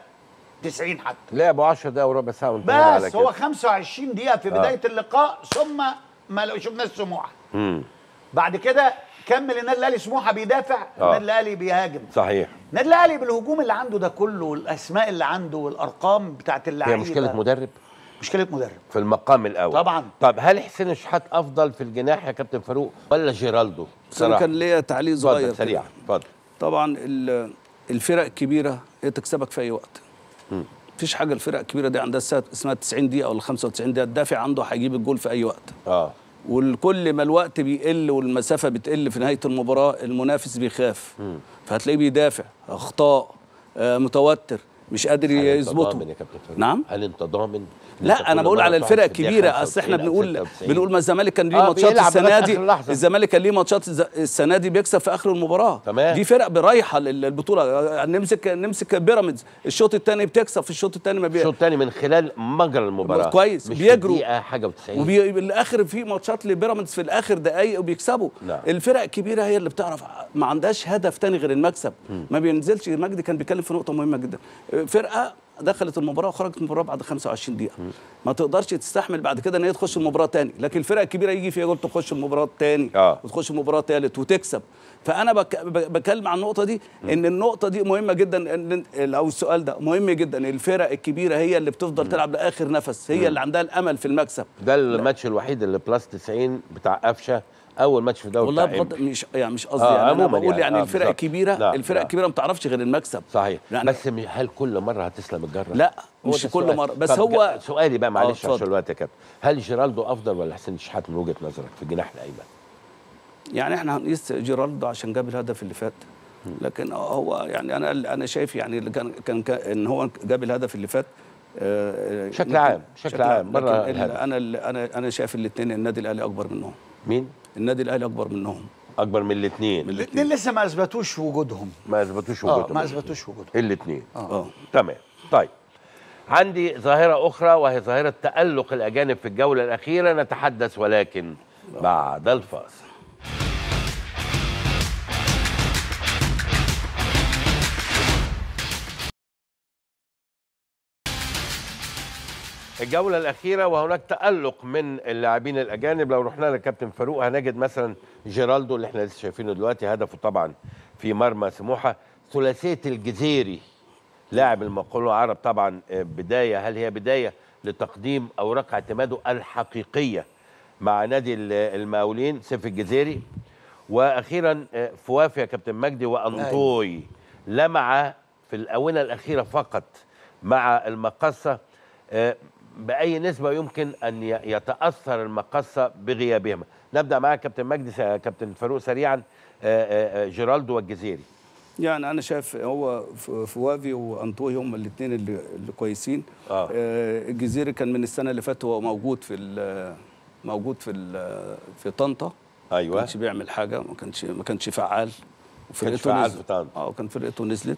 [SPEAKER 23] 90 حتى
[SPEAKER 1] لعبوا 10 دقايق وربع ساعه وانتهينا على
[SPEAKER 23] بس
[SPEAKER 1] كده
[SPEAKER 23] هو 25 دقيقه في
[SPEAKER 1] آه.
[SPEAKER 23] بدايه اللقاء ثم ما لو شفناش سموحه
[SPEAKER 1] مم.
[SPEAKER 23] بعد كده كمل النادي الاهلي سموحه بيدافع
[SPEAKER 1] آه.
[SPEAKER 23] النادي الاهلي بيهاجم
[SPEAKER 1] صحيح
[SPEAKER 23] النادي الاهلي بالهجوم اللي عنده ده كله والاسماء اللي عنده والارقام بتاعت
[SPEAKER 1] هي
[SPEAKER 23] اللعيبه
[SPEAKER 1] مشكله مدرب
[SPEAKER 23] مشكله مدرب
[SPEAKER 1] في المقام الاول
[SPEAKER 23] طبعا
[SPEAKER 1] طب هل حسين الشحات افضل في الجناح يا كابتن فاروق ولا جيرالدو
[SPEAKER 22] بس انا كان ليا تعليق
[SPEAKER 1] اتفضل
[SPEAKER 22] صغير
[SPEAKER 1] سريع اتفضل
[SPEAKER 22] طبعا ال- الفرق الكبيره هي تكسبك في اي وقت
[SPEAKER 1] مم.
[SPEAKER 22] مفيش حاجه الفرق الكبيره دي عندها سا- اسمها 90 دقيقه ولا 95 دقيقه الدافع عنده هيجيب الجول في اي وقت
[SPEAKER 1] اه
[SPEAKER 22] والكل ما الوقت بيقل والمسافه بتقل في نهايه المباراه المنافس بيخاف
[SPEAKER 1] مم.
[SPEAKER 22] فهتلاقيه بيدافع اخطاء آه متوتر مش قادر
[SPEAKER 1] هل انت
[SPEAKER 22] يظبطه
[SPEAKER 1] ضامن يا كابتن فاروق؟
[SPEAKER 22] نعم
[SPEAKER 1] هل انت ضامن إن أنت
[SPEAKER 22] لا انا
[SPEAKER 1] كل
[SPEAKER 22] بقول
[SPEAKER 1] مرة
[SPEAKER 22] على
[SPEAKER 1] تقعد
[SPEAKER 22] الفرق
[SPEAKER 1] في الدقيقة
[SPEAKER 22] الكبيره
[SPEAKER 1] 95
[SPEAKER 22] اصل احنا
[SPEAKER 1] أو
[SPEAKER 22] بنقول
[SPEAKER 1] 96.
[SPEAKER 22] بنقول ما الزمالك كان ليه
[SPEAKER 1] آه،
[SPEAKER 22] ماتشات
[SPEAKER 1] بيلعب
[SPEAKER 22] السنه
[SPEAKER 1] لغاية
[SPEAKER 22] دي
[SPEAKER 1] آخر لحظة.
[SPEAKER 22] الزمالك كان ليه ماتشات الز- السنه دي بيكسب في اخر المباراه
[SPEAKER 1] تمام.
[SPEAKER 22] دي فرق رايحه للبطوله نمسك نمسك بيراميدز الشوط الثاني بتكسب في الشوط الثاني ما بي...
[SPEAKER 1] الشوط الثاني من خلال مجرى المباراه
[SPEAKER 22] كويس
[SPEAKER 1] مش
[SPEAKER 22] بيجروا
[SPEAKER 1] في دقيقه حاجه و90
[SPEAKER 22] وبالاخر في ماتشات لبيراميدز في الاخر دقايق وبيكسبوا
[SPEAKER 1] نعم.
[SPEAKER 22] الفرق الكبيره هي اللي بتعرف ما عندهاش هدف تاني غير المكسب ما بينزلش مجدي كان بيتكلم في نقطه مهمه جدا فرقه دخلت المباراه وخرجت من المباراه بعد 25 دقيقه ما تقدرش تستحمل بعد كده ان هي تخش المباراه تاني لكن الفرق الكبيره يجي فيها جول تخش المباراه تاني
[SPEAKER 1] آه.
[SPEAKER 22] وتخش المباراه تالت وتكسب فانا بك... ب- بكلم عن النقطه دي ان النقطه دي مهمه جدا ان او السؤال ده مهم جدا الفرق الكبيره هي اللي بتفضل تلعب لاخر نفس هي
[SPEAKER 1] مم.
[SPEAKER 22] اللي عندها الامل في المكسب
[SPEAKER 1] ده الماتش الوحيد اللي بلس 90 بتاع قفشه اول ماتش في دوري
[SPEAKER 22] والله
[SPEAKER 1] بتاع
[SPEAKER 22] بغض
[SPEAKER 1] إنبي.
[SPEAKER 22] مش يعني مش قصدي
[SPEAKER 1] آه،
[SPEAKER 22] يعني انا
[SPEAKER 1] عموماً
[SPEAKER 22] بقول يعني,
[SPEAKER 1] آه،
[SPEAKER 22] الفرق
[SPEAKER 1] بالظبط.
[SPEAKER 22] الكبيره
[SPEAKER 1] نعم،
[SPEAKER 22] الفرق
[SPEAKER 1] نعم.
[SPEAKER 22] الكبيره ما بتعرفش غير المكسب
[SPEAKER 1] صحيح
[SPEAKER 22] يعني
[SPEAKER 1] بس م- هل كل مره هتسلم الجره؟
[SPEAKER 22] لا
[SPEAKER 1] هو
[SPEAKER 22] مش
[SPEAKER 1] ده
[SPEAKER 22] كل
[SPEAKER 1] السؤال.
[SPEAKER 22] مره بس
[SPEAKER 1] طب
[SPEAKER 22] هو
[SPEAKER 1] ج- سؤالي بقى معلش
[SPEAKER 22] اتفضل.
[SPEAKER 1] عشان الوقت يا كابتن هل جيرالدو افضل ولا حسين الشحات من وجهه نظرك في الجناح الايمن؟
[SPEAKER 22] يعني احنا هنقيس جيرالدو عشان جاب الهدف اللي فات لكن هو يعني انا انا شايف يعني اللي كان كان كان- ان هو جاب الهدف اللي فات آه،
[SPEAKER 1] بشكل
[SPEAKER 22] ممكن-
[SPEAKER 1] عام، بشكل عام، بره
[SPEAKER 22] لكن ال-
[SPEAKER 1] الهدف.
[SPEAKER 22] انا ال- انا انا شايف الاثنين النادي الاهلي اكبر منهم
[SPEAKER 1] مين؟
[SPEAKER 22] النادي الاهلي اكبر منهم
[SPEAKER 1] اكبر من الاثنين
[SPEAKER 23] الاثنين لسه ما اثبتوش وجودهم
[SPEAKER 1] ما اثبتوش
[SPEAKER 23] اه
[SPEAKER 1] وجودهم
[SPEAKER 23] ما اثبتوش وجودهم
[SPEAKER 1] الاثنين
[SPEAKER 23] اه
[SPEAKER 1] تمام طيب عندي ظاهرة أخرى وهي ظاهرة تألق الأجانب في الجولة الأخيرة نتحدث ولكن بعد الفاصل الجولة الأخيرة وهناك تألق من اللاعبين الأجانب لو رحنا لكابتن فاروق هنجد مثلا جيرالدو اللي احنا لسه شايفينه دلوقتي هدفه طبعا في مرمى سموحة ثلاثية الجزيري لاعب المقاولون العرب طبعا آه، بداية هل هي بداية لتقديم أوراق اعتماده الحقيقية مع نادي ال- المقاولين سيف الجزيري واخيرا آه، فوافي يا كابتن مجدي وانطوي لمع في الاونه الاخيره فقط مع المقصه آه، باي نسبه يمكن ان ي- يتاثر المقصه بغيابهما نبدا معاك كابتن مجدي س- كابتن فاروق سريعا آه، آه، آه، جيرالدو والجزيري
[SPEAKER 22] يعني انا شايف هو ف- فوافي وانطوي هم الاثنين اللي, اللي كويسين
[SPEAKER 1] آه.
[SPEAKER 22] آه الجزيري كان من السنه اللي فاتت هو موجود في ال- موجود في ال- في طنطا
[SPEAKER 1] ايوه
[SPEAKER 22] ما كانش بيعمل حاجه ما كانش ما كانش فعال
[SPEAKER 1] كانش فعال
[SPEAKER 22] نزل-
[SPEAKER 1] في طنطا.
[SPEAKER 22] اه كان فرقته نزلت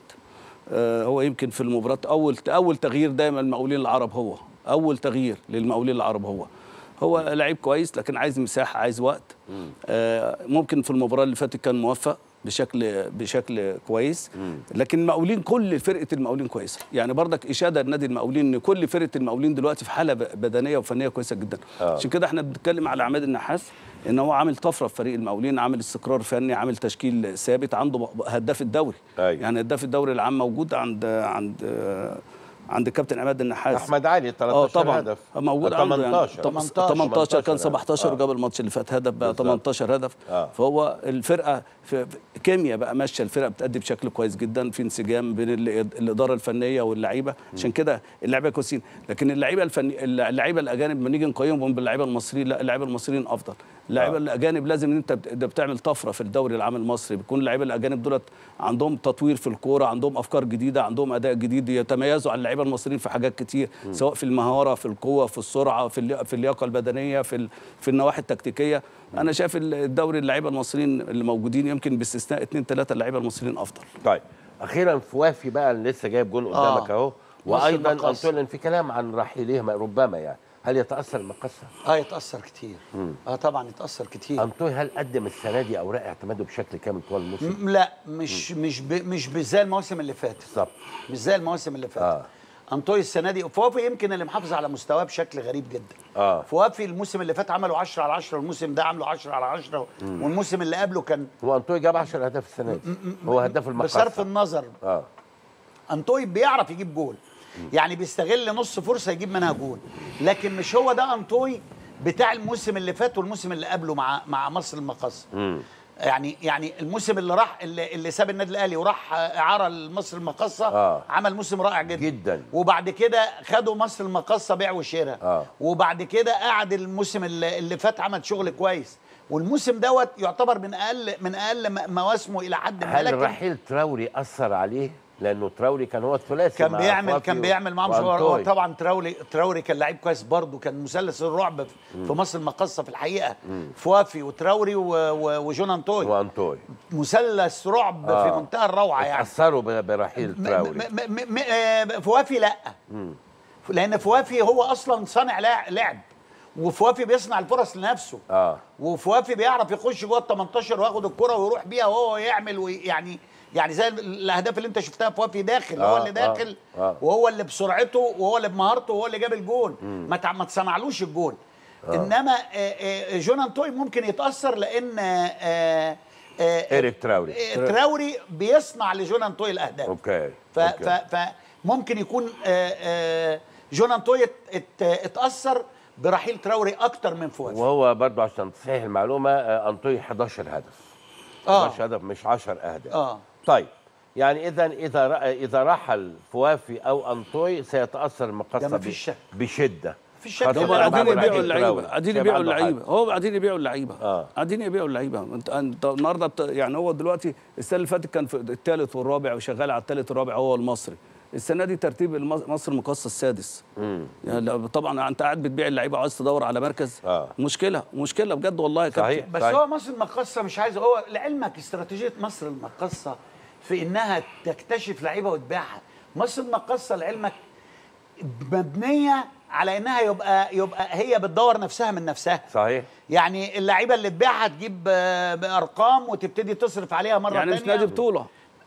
[SPEAKER 22] آه هو يمكن في المباراه اول اول تغيير دايما المقاولين العرب هو اول تغيير للمقاولين العرب هو هو لعيب كويس لكن عايز مساحه عايز وقت آه ممكن في المباراه اللي فاتت كان موفق بشكل بشكل كويس لكن المقاولين كل فرقه المقاولين كويسه يعني برضك اشاده لنادي المقاولين ان كل فرقه المقاولين دلوقتي في حاله ب- بدنيه وفنيه كويسه جدا
[SPEAKER 1] آه.
[SPEAKER 22] عشان كده احنا بنتكلم على عماد النحاس ان هو عامل طفره في فريق المقاولين عامل استقرار فني عامل تشكيل ثابت عنده ب- هداف الدوري
[SPEAKER 1] أيوة.
[SPEAKER 22] يعني هداف الدوري العام موجود عند عند عند الكابتن عماد النحاس
[SPEAKER 1] احمد علي 13
[SPEAKER 22] اه طبعا
[SPEAKER 1] هدف
[SPEAKER 22] موجود
[SPEAKER 1] آه،
[SPEAKER 22] عنده
[SPEAKER 1] 18.
[SPEAKER 22] يعني 18 18 كان 17
[SPEAKER 1] آه.
[SPEAKER 22] وجاب الماتش اللي فات هدف بقى
[SPEAKER 1] بالظبط.
[SPEAKER 22] 18 هدف
[SPEAKER 1] آه.
[SPEAKER 22] فهو الفرقه في في كيمياء بقى ماشيه الفرقه بتأدي بشكل كويس جدا في انسجام بين ال- الاداره الفنيه واللعيبه عشان كده اللعيبه كويسين لكن اللعيبه الفني اللعيبه الاجانب لما نيجي نقيمهم باللعيبه المصريين لا اللعيبه المصريين افضل اللعيبه
[SPEAKER 1] آه.
[SPEAKER 22] الاجانب لازم ان انت بت- ده بتعمل طفره في الدوري العام المصري بيكون اللعيبه الاجانب دولت عندهم تطوير في الكوره عندهم افكار جديده عندهم اداء جديد يتميزوا عن اللعيبه المصريين في حاجات كتير سواء في المهاره في القوه في السرعه في اللي- في اللياقه البدنيه في ال- في النواحي التكتيكيه انا شايف ال- الدوري اللعيبه المصريين اللي موجودين يمكن باستثناء اثنين ثلاثه اللعيبه المصريين افضل
[SPEAKER 1] طيب اخيرا فوافي بقى اللي لسه جايب جون قدامك اهو وايضا
[SPEAKER 23] المقص.
[SPEAKER 1] انطوليان في كلام عن رحيلهما ربما يعني هل يتاثر المقصه؟
[SPEAKER 23] اه يتاثر كتير
[SPEAKER 1] مم.
[SPEAKER 23] اه طبعا يتاثر كتير
[SPEAKER 1] انطوي هل قدم السنه دي اوراق اعتماده بشكل كامل طوال الموسم؟
[SPEAKER 23] م- لا مش مش ب مش مش زي المواسم اللي فاتت
[SPEAKER 1] بالظبط
[SPEAKER 23] مش زي المواسم اللي فاتت
[SPEAKER 1] آه.
[SPEAKER 23] انطوي السنه دي فوافي يمكن اللي محافظ على مستواه بشكل غريب جدا
[SPEAKER 1] اه
[SPEAKER 23] فوافي الموسم اللي فات عملوا 10 على 10 والموسم ده عملوا 10 على 10
[SPEAKER 1] مم.
[SPEAKER 23] والموسم اللي قبله كان
[SPEAKER 1] هو انطوي جاب 10 اهداف السنه دي هو هداف المقصه
[SPEAKER 23] بصرف النظر
[SPEAKER 1] اه
[SPEAKER 23] انطوي بيعرف يجيب جول يعني بيستغل نص فرصه يجيب منها جول لكن مش هو ده انطوي بتاع الموسم اللي فات والموسم اللي قبله مع مع مصر المقص
[SPEAKER 1] مم.
[SPEAKER 23] يعني يعني الموسم اللي راح اللي, اللي ساب النادي الاهلي وراح اعاره لمصر المقصه
[SPEAKER 1] آه.
[SPEAKER 23] عمل موسم رائع جدا
[SPEAKER 1] جدا
[SPEAKER 23] وبعد كده خدوا مصر المقصه بيع وشراء
[SPEAKER 1] اه
[SPEAKER 23] وبعد كده قعد الموسم اللي, اللي فات عمل شغل كويس والموسم دوت يعتبر من اقل من اقل م- مواسمه الى حد ما
[SPEAKER 1] هل
[SPEAKER 23] لكن
[SPEAKER 1] رحيل تراوري اثر عليه؟ لانه تراوري كان هو الثلاثي
[SPEAKER 23] كان
[SPEAKER 1] مع
[SPEAKER 23] بيعمل
[SPEAKER 1] فوافي
[SPEAKER 23] كان بيعمل معاهم شغل
[SPEAKER 1] وأنطوي.
[SPEAKER 23] هو طبعا تراوري تراوري كان لعيب كويس برضه كان مثلث الرعب في- في
[SPEAKER 1] مم.
[SPEAKER 23] مصر المقصه في الحقيقه
[SPEAKER 1] مم.
[SPEAKER 23] فوافي وتراوري و- و- وجون انطوي
[SPEAKER 1] وانطوي
[SPEAKER 23] مثلث رعب
[SPEAKER 1] آه.
[SPEAKER 23] في منتهى الروعه يعني
[SPEAKER 1] اثروا ب- برحيل تراوري
[SPEAKER 23] م- م- م- آه، فوافي لا
[SPEAKER 1] مم.
[SPEAKER 23] لان فوافي هو اصلا صانع لع- لعب وفوافي بيصنع الفرص لنفسه
[SPEAKER 1] اه
[SPEAKER 23] وفوافي بيعرف يخش جوه ال 18 وياخد الكره ويروح بيها وهو يعمل ويعني يعني زي ال- الاهداف اللي انت شفتها فوافي داخل هو
[SPEAKER 1] آه،
[SPEAKER 23] اللي داخل
[SPEAKER 1] آه، آه.
[SPEAKER 23] وهو اللي بسرعته وهو اللي بمهارته وهو اللي جاب الجول
[SPEAKER 1] مم.
[SPEAKER 23] ما تع- ما تصنعلوش الجول
[SPEAKER 1] آه.
[SPEAKER 23] انما آه، آه، جون انطوي ممكن يتاثر لان آه، آه،
[SPEAKER 1] ايريك تراوري
[SPEAKER 23] آه، تراوري بيصنع لجون انطوي الاهداف
[SPEAKER 1] اوكي
[SPEAKER 23] ف ف فممكن يكون آه، آه، جون انطوي ات- ات- اتاثر برحيل تراوري اكتر من فوافي
[SPEAKER 1] وهو برضو عشان تصحيح المعلومه آه، انطوي 11 هدف
[SPEAKER 23] آه.
[SPEAKER 1] 11 هدف مش 10 اهداف
[SPEAKER 23] اه
[SPEAKER 1] طيب يعني اذا اذا ر- اذا رحل فوافي او انطوي سيتاثر المقصه
[SPEAKER 23] ده
[SPEAKER 1] ب-
[SPEAKER 23] مفيش شك.
[SPEAKER 1] بشده
[SPEAKER 23] مفيش شك.
[SPEAKER 1] خاصة
[SPEAKER 22] هم
[SPEAKER 1] بعد
[SPEAKER 22] قاعدين
[SPEAKER 1] رحيل
[SPEAKER 22] يبيعوا
[SPEAKER 1] تراوري.
[SPEAKER 22] اللعيبه قاعدين
[SPEAKER 1] شايف
[SPEAKER 22] يبيعوا
[SPEAKER 1] عنده حل.
[SPEAKER 22] اللعيبه هو قاعدين يبيعوا اللعيبه
[SPEAKER 1] اه
[SPEAKER 22] قاعدين يبيعوا اللعيبه انت انت النهارده بت... يعني هو دلوقتي السنه اللي فاتت كان في الثالث والرابع وشغال على الثالث والرابع هو المصري السنه دي ترتيب المص- مصر المقصه السادس
[SPEAKER 1] مم.
[SPEAKER 22] يعني لا- طبعا انت قاعد بتبيع اللعيبه وعايز تدور على مركز
[SPEAKER 1] آه.
[SPEAKER 22] مشكله مشكله بجد والله يا كابتن
[SPEAKER 23] بس هو مصر المقصه مش عايز هو لعلمك استراتيجيه مصر المقصه في انها تكتشف لعيبه وتبيعها مصر المقصه لعلمك مبنيه على انها يبقى يبقى هي بتدور نفسها من نفسها
[SPEAKER 1] صحيح
[SPEAKER 23] يعني اللعيبه اللي تبيعها تجيب آه، بارقام وتبتدي تصرف عليها مره
[SPEAKER 22] يعني مش
[SPEAKER 23] تانية.
[SPEAKER 22] نادي بطوله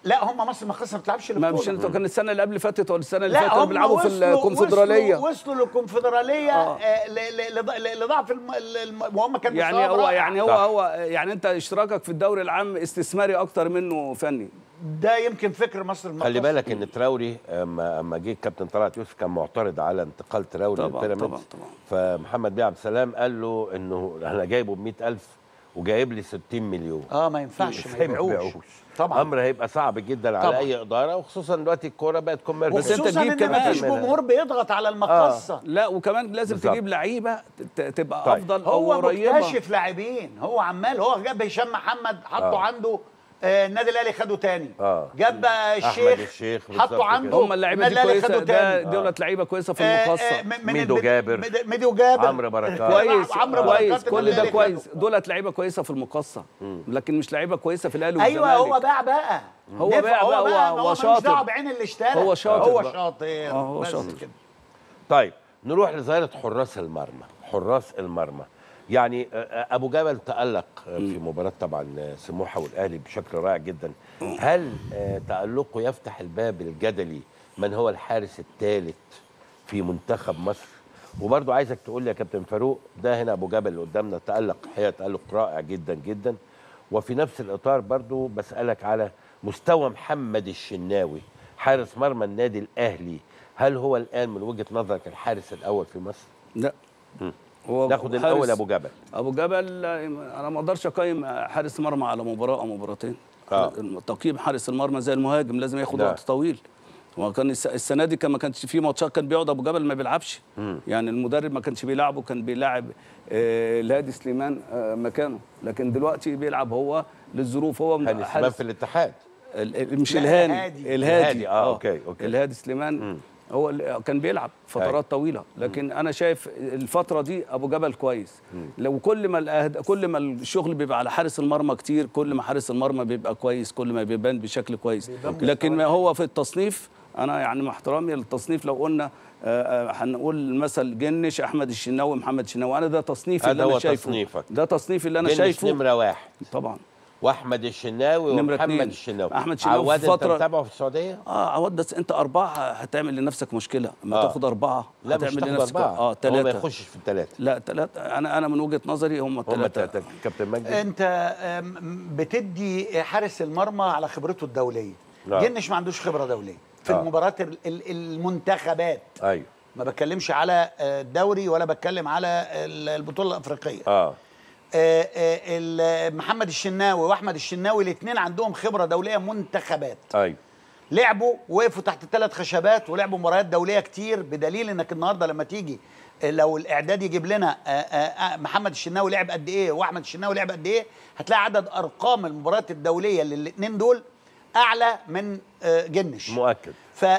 [SPEAKER 23] لا هم مصر المقاصه ما بتلعبش
[SPEAKER 22] ما مش
[SPEAKER 23] البطولة.
[SPEAKER 22] انت كان السنه اللي قبل فاتت ولا السنه اللي
[SPEAKER 23] لا
[SPEAKER 22] فاتت
[SPEAKER 23] هم
[SPEAKER 22] بيلعبوا في
[SPEAKER 23] وصلوا-
[SPEAKER 22] الكونفدراليه
[SPEAKER 23] وصلوا, وصلوا للكونفدراليه
[SPEAKER 22] آه.
[SPEAKER 23] آه. ل- ل- لض- ل- لضعف الم... ال- الم... وهم كانوا
[SPEAKER 22] يعني
[SPEAKER 23] مستواهم
[SPEAKER 22] هو
[SPEAKER 23] رائع.
[SPEAKER 22] يعني هو هو يعني انت اشتراكك في الدوري العام استثماري اكتر منه فني
[SPEAKER 23] ده يمكن فكر مصر المقاصه
[SPEAKER 1] خلي بالك ان تراوري اما اما جه الكابتن طلعت يوسف كان معترض على انتقال تراوري
[SPEAKER 22] طبعاً،
[SPEAKER 1] للبيراميدز
[SPEAKER 22] طبعاً، طبعاً.
[SPEAKER 1] فمحمد بيه عبد السلام قال له انه انا جايبه ب 100000 وجايب لي 60 مليون
[SPEAKER 23] اه ما ينفعش ما
[SPEAKER 1] إزاي
[SPEAKER 23] يبيعوش طبعا
[SPEAKER 1] امر هيبقى صعب جدا على
[SPEAKER 23] طبعاً.
[SPEAKER 1] اي اداره وخصوصا دلوقتي الكوره بقت كوميرس
[SPEAKER 23] بس انت تجيب كمان مفيش جمهور بيضغط على المقاصه
[SPEAKER 22] لا وكمان لازم
[SPEAKER 1] بالظبط.
[SPEAKER 22] تجيب لعيبه ت- تبقى
[SPEAKER 1] طيب.
[SPEAKER 22] افضل او
[SPEAKER 23] هو
[SPEAKER 22] قريبه
[SPEAKER 23] مكتشف لاعبين هو عمال هو جاب هشام محمد حطه
[SPEAKER 1] آه.
[SPEAKER 23] عنده آه، النادي الاهلي خده تاني
[SPEAKER 1] اه
[SPEAKER 23] جاب
[SPEAKER 1] أحمد
[SPEAKER 23] الشيخ
[SPEAKER 1] الشيخ بالظبط
[SPEAKER 23] حطه
[SPEAKER 1] كده.
[SPEAKER 23] عنده
[SPEAKER 22] هم اللعيبه دي
[SPEAKER 23] النادي الأهلي
[SPEAKER 22] كويسه
[SPEAKER 23] خده
[SPEAKER 22] ده
[SPEAKER 23] تاني.
[SPEAKER 22] دولت لعيبه كويسه في
[SPEAKER 23] آه، آه،
[SPEAKER 22] المقصه
[SPEAKER 23] من- من
[SPEAKER 1] ميدو
[SPEAKER 23] ال-
[SPEAKER 1] جابر.
[SPEAKER 23] ميدو- ميدو جابر
[SPEAKER 1] عمرو بركات.
[SPEAKER 22] كويس
[SPEAKER 23] عمرو
[SPEAKER 22] كويس
[SPEAKER 23] بركات
[SPEAKER 22] كل
[SPEAKER 23] النادي
[SPEAKER 22] ده
[SPEAKER 23] الأهلي
[SPEAKER 22] كويس دولت لعيبه كويسه في المقصه لكن مش لعيبه كويسه في الاهلي
[SPEAKER 23] ايوه
[SPEAKER 22] والزمالك
[SPEAKER 23] هو باع بقى
[SPEAKER 22] هو
[SPEAKER 23] نفع،
[SPEAKER 22] باع بقى،
[SPEAKER 23] هو
[SPEAKER 22] هو-
[SPEAKER 23] باع
[SPEAKER 22] هو
[SPEAKER 23] هو ملوش
[SPEAKER 22] شاطر.
[SPEAKER 23] دعوه بعين اللي اشترى
[SPEAKER 22] هو شاطر
[SPEAKER 23] هو
[SPEAKER 22] بقى.
[SPEAKER 23] شاطر
[SPEAKER 22] آه، هو
[SPEAKER 23] بس
[SPEAKER 22] شاطر.
[SPEAKER 23] كده
[SPEAKER 1] طيب نروح لظاهره حراس المرمى حراس المرمى يعني آه، آه، ابو جبل تالق آه، في مباراه طبعا آه، سموحه والاهلي بشكل رائع جدا هل آه، تالقه يفتح الباب الجدلي من هو الحارس الثالث في منتخب مصر وبرضو عايزك تقول لي يا كابتن فاروق ده هنا ابو جبل اللي قدامنا تالق هي تالق رائع جدا جدا وفي نفس الاطار برضو بسالك على مستوى محمد الشناوي حارس مرمى النادي الاهلي هل هو الان من وجهه نظرك الحارس الاول في مصر
[SPEAKER 22] لا
[SPEAKER 1] مم.
[SPEAKER 22] هو
[SPEAKER 1] ناخد
[SPEAKER 22] حارس-
[SPEAKER 1] الاول ابو جبل
[SPEAKER 22] ابو جبل آه، انا ما اقدرش اقيم حارس مرمى على مباراه او مباراتين
[SPEAKER 1] آه.
[SPEAKER 22] تقييم حارس المرمى زي المهاجم لازم ياخد
[SPEAKER 1] نعم.
[SPEAKER 22] وقت طويل وكان الس- السنه دي كان ما كانش في ماتشات كان بيقعد ابو جبل ما بيلعبش
[SPEAKER 1] مم.
[SPEAKER 22] يعني المدرب ما كانش بيلعبه كان بيلاعب آه، الهادي سليمان آه، مكانه لكن دلوقتي بيلعب هو للظروف هو
[SPEAKER 1] هاني سليمان في الاتحاد
[SPEAKER 22] ال- ال- مش
[SPEAKER 23] لا،
[SPEAKER 22] الهاني
[SPEAKER 23] الهادي.
[SPEAKER 22] الهادي
[SPEAKER 1] الهادي، آه، أوكي، أوكي.
[SPEAKER 22] الهادي سليمان هو اللي كان بيلعب فترات طويله لكن انا شايف الفتره دي ابو جبل كويس لو كل ما الأهد... كل ما الشغل بيبقى على حارس المرمى كتير كل ما حارس المرمى بيبقى كويس كل ما بيبان بشكل كويس لكن ما هو في التصنيف انا يعني مع احترامي للتصنيف لو قلنا آه، آه، هنقول مثل جنش احمد الشناوي محمد الشناوي انا ده تصنيفي
[SPEAKER 1] هذا
[SPEAKER 22] اللي
[SPEAKER 1] هو
[SPEAKER 22] انا شايفه
[SPEAKER 1] تصنيفك.
[SPEAKER 22] ده تصنيفي اللي انا
[SPEAKER 1] جنش
[SPEAKER 22] شايفه
[SPEAKER 1] نمره واحد
[SPEAKER 22] طبعا
[SPEAKER 1] واحمد الشناوي
[SPEAKER 22] نمرة
[SPEAKER 1] ومحمد
[SPEAKER 22] اتنين.
[SPEAKER 1] الشناوي
[SPEAKER 22] أحمد الشناوي
[SPEAKER 1] عواد
[SPEAKER 22] في
[SPEAKER 1] انت
[SPEAKER 22] فترة-
[SPEAKER 1] متابعه في السعوديه
[SPEAKER 22] اه عواد بس انت اربعه هتعمل لنفسك مشكله ما
[SPEAKER 1] آه.
[SPEAKER 22] تاخد اربعه
[SPEAKER 1] لا مش
[SPEAKER 22] هتعمل
[SPEAKER 1] تاخد
[SPEAKER 22] لنفسك
[SPEAKER 1] اربعه
[SPEAKER 22] اه
[SPEAKER 1] هو ما
[SPEAKER 22] ثلاثه
[SPEAKER 1] يخشش في الثلاثه
[SPEAKER 22] لا ثلاثه انا انا من وجهه نظري هم
[SPEAKER 1] هم
[SPEAKER 22] الثلاثه
[SPEAKER 1] الثلاثه كابتن مجدي
[SPEAKER 23] انت آم، بتدي حارس المرمى على خبرته الدوليه
[SPEAKER 1] نعم.
[SPEAKER 23] جنش ما عندوش خبره دوليه في
[SPEAKER 1] آه.
[SPEAKER 23] المباريات ال- ال- المنتخبات
[SPEAKER 1] ايوه
[SPEAKER 23] ما بتكلمش على آه، الدوري ولا بتكلم على ال- البطوله الافريقيه
[SPEAKER 1] اه
[SPEAKER 23] آه، آه، ال- محمد الشناوي واحمد الشناوي الاثنين عندهم خبره دوليه منتخبات
[SPEAKER 1] ايوه
[SPEAKER 23] لعبوا وقفوا تحت ثلاث خشبات ولعبوا مباريات دوليه كتير بدليل انك النهارده لما تيجي آه، لو الاعداد يجيب لنا آه، آه، آه، محمد الشناوي لعب قد ايه واحمد الشناوي لعب قد ايه هتلاقي عدد ارقام المباريات الدوليه للاثنين دول اعلى من آه، جنش
[SPEAKER 1] مؤكد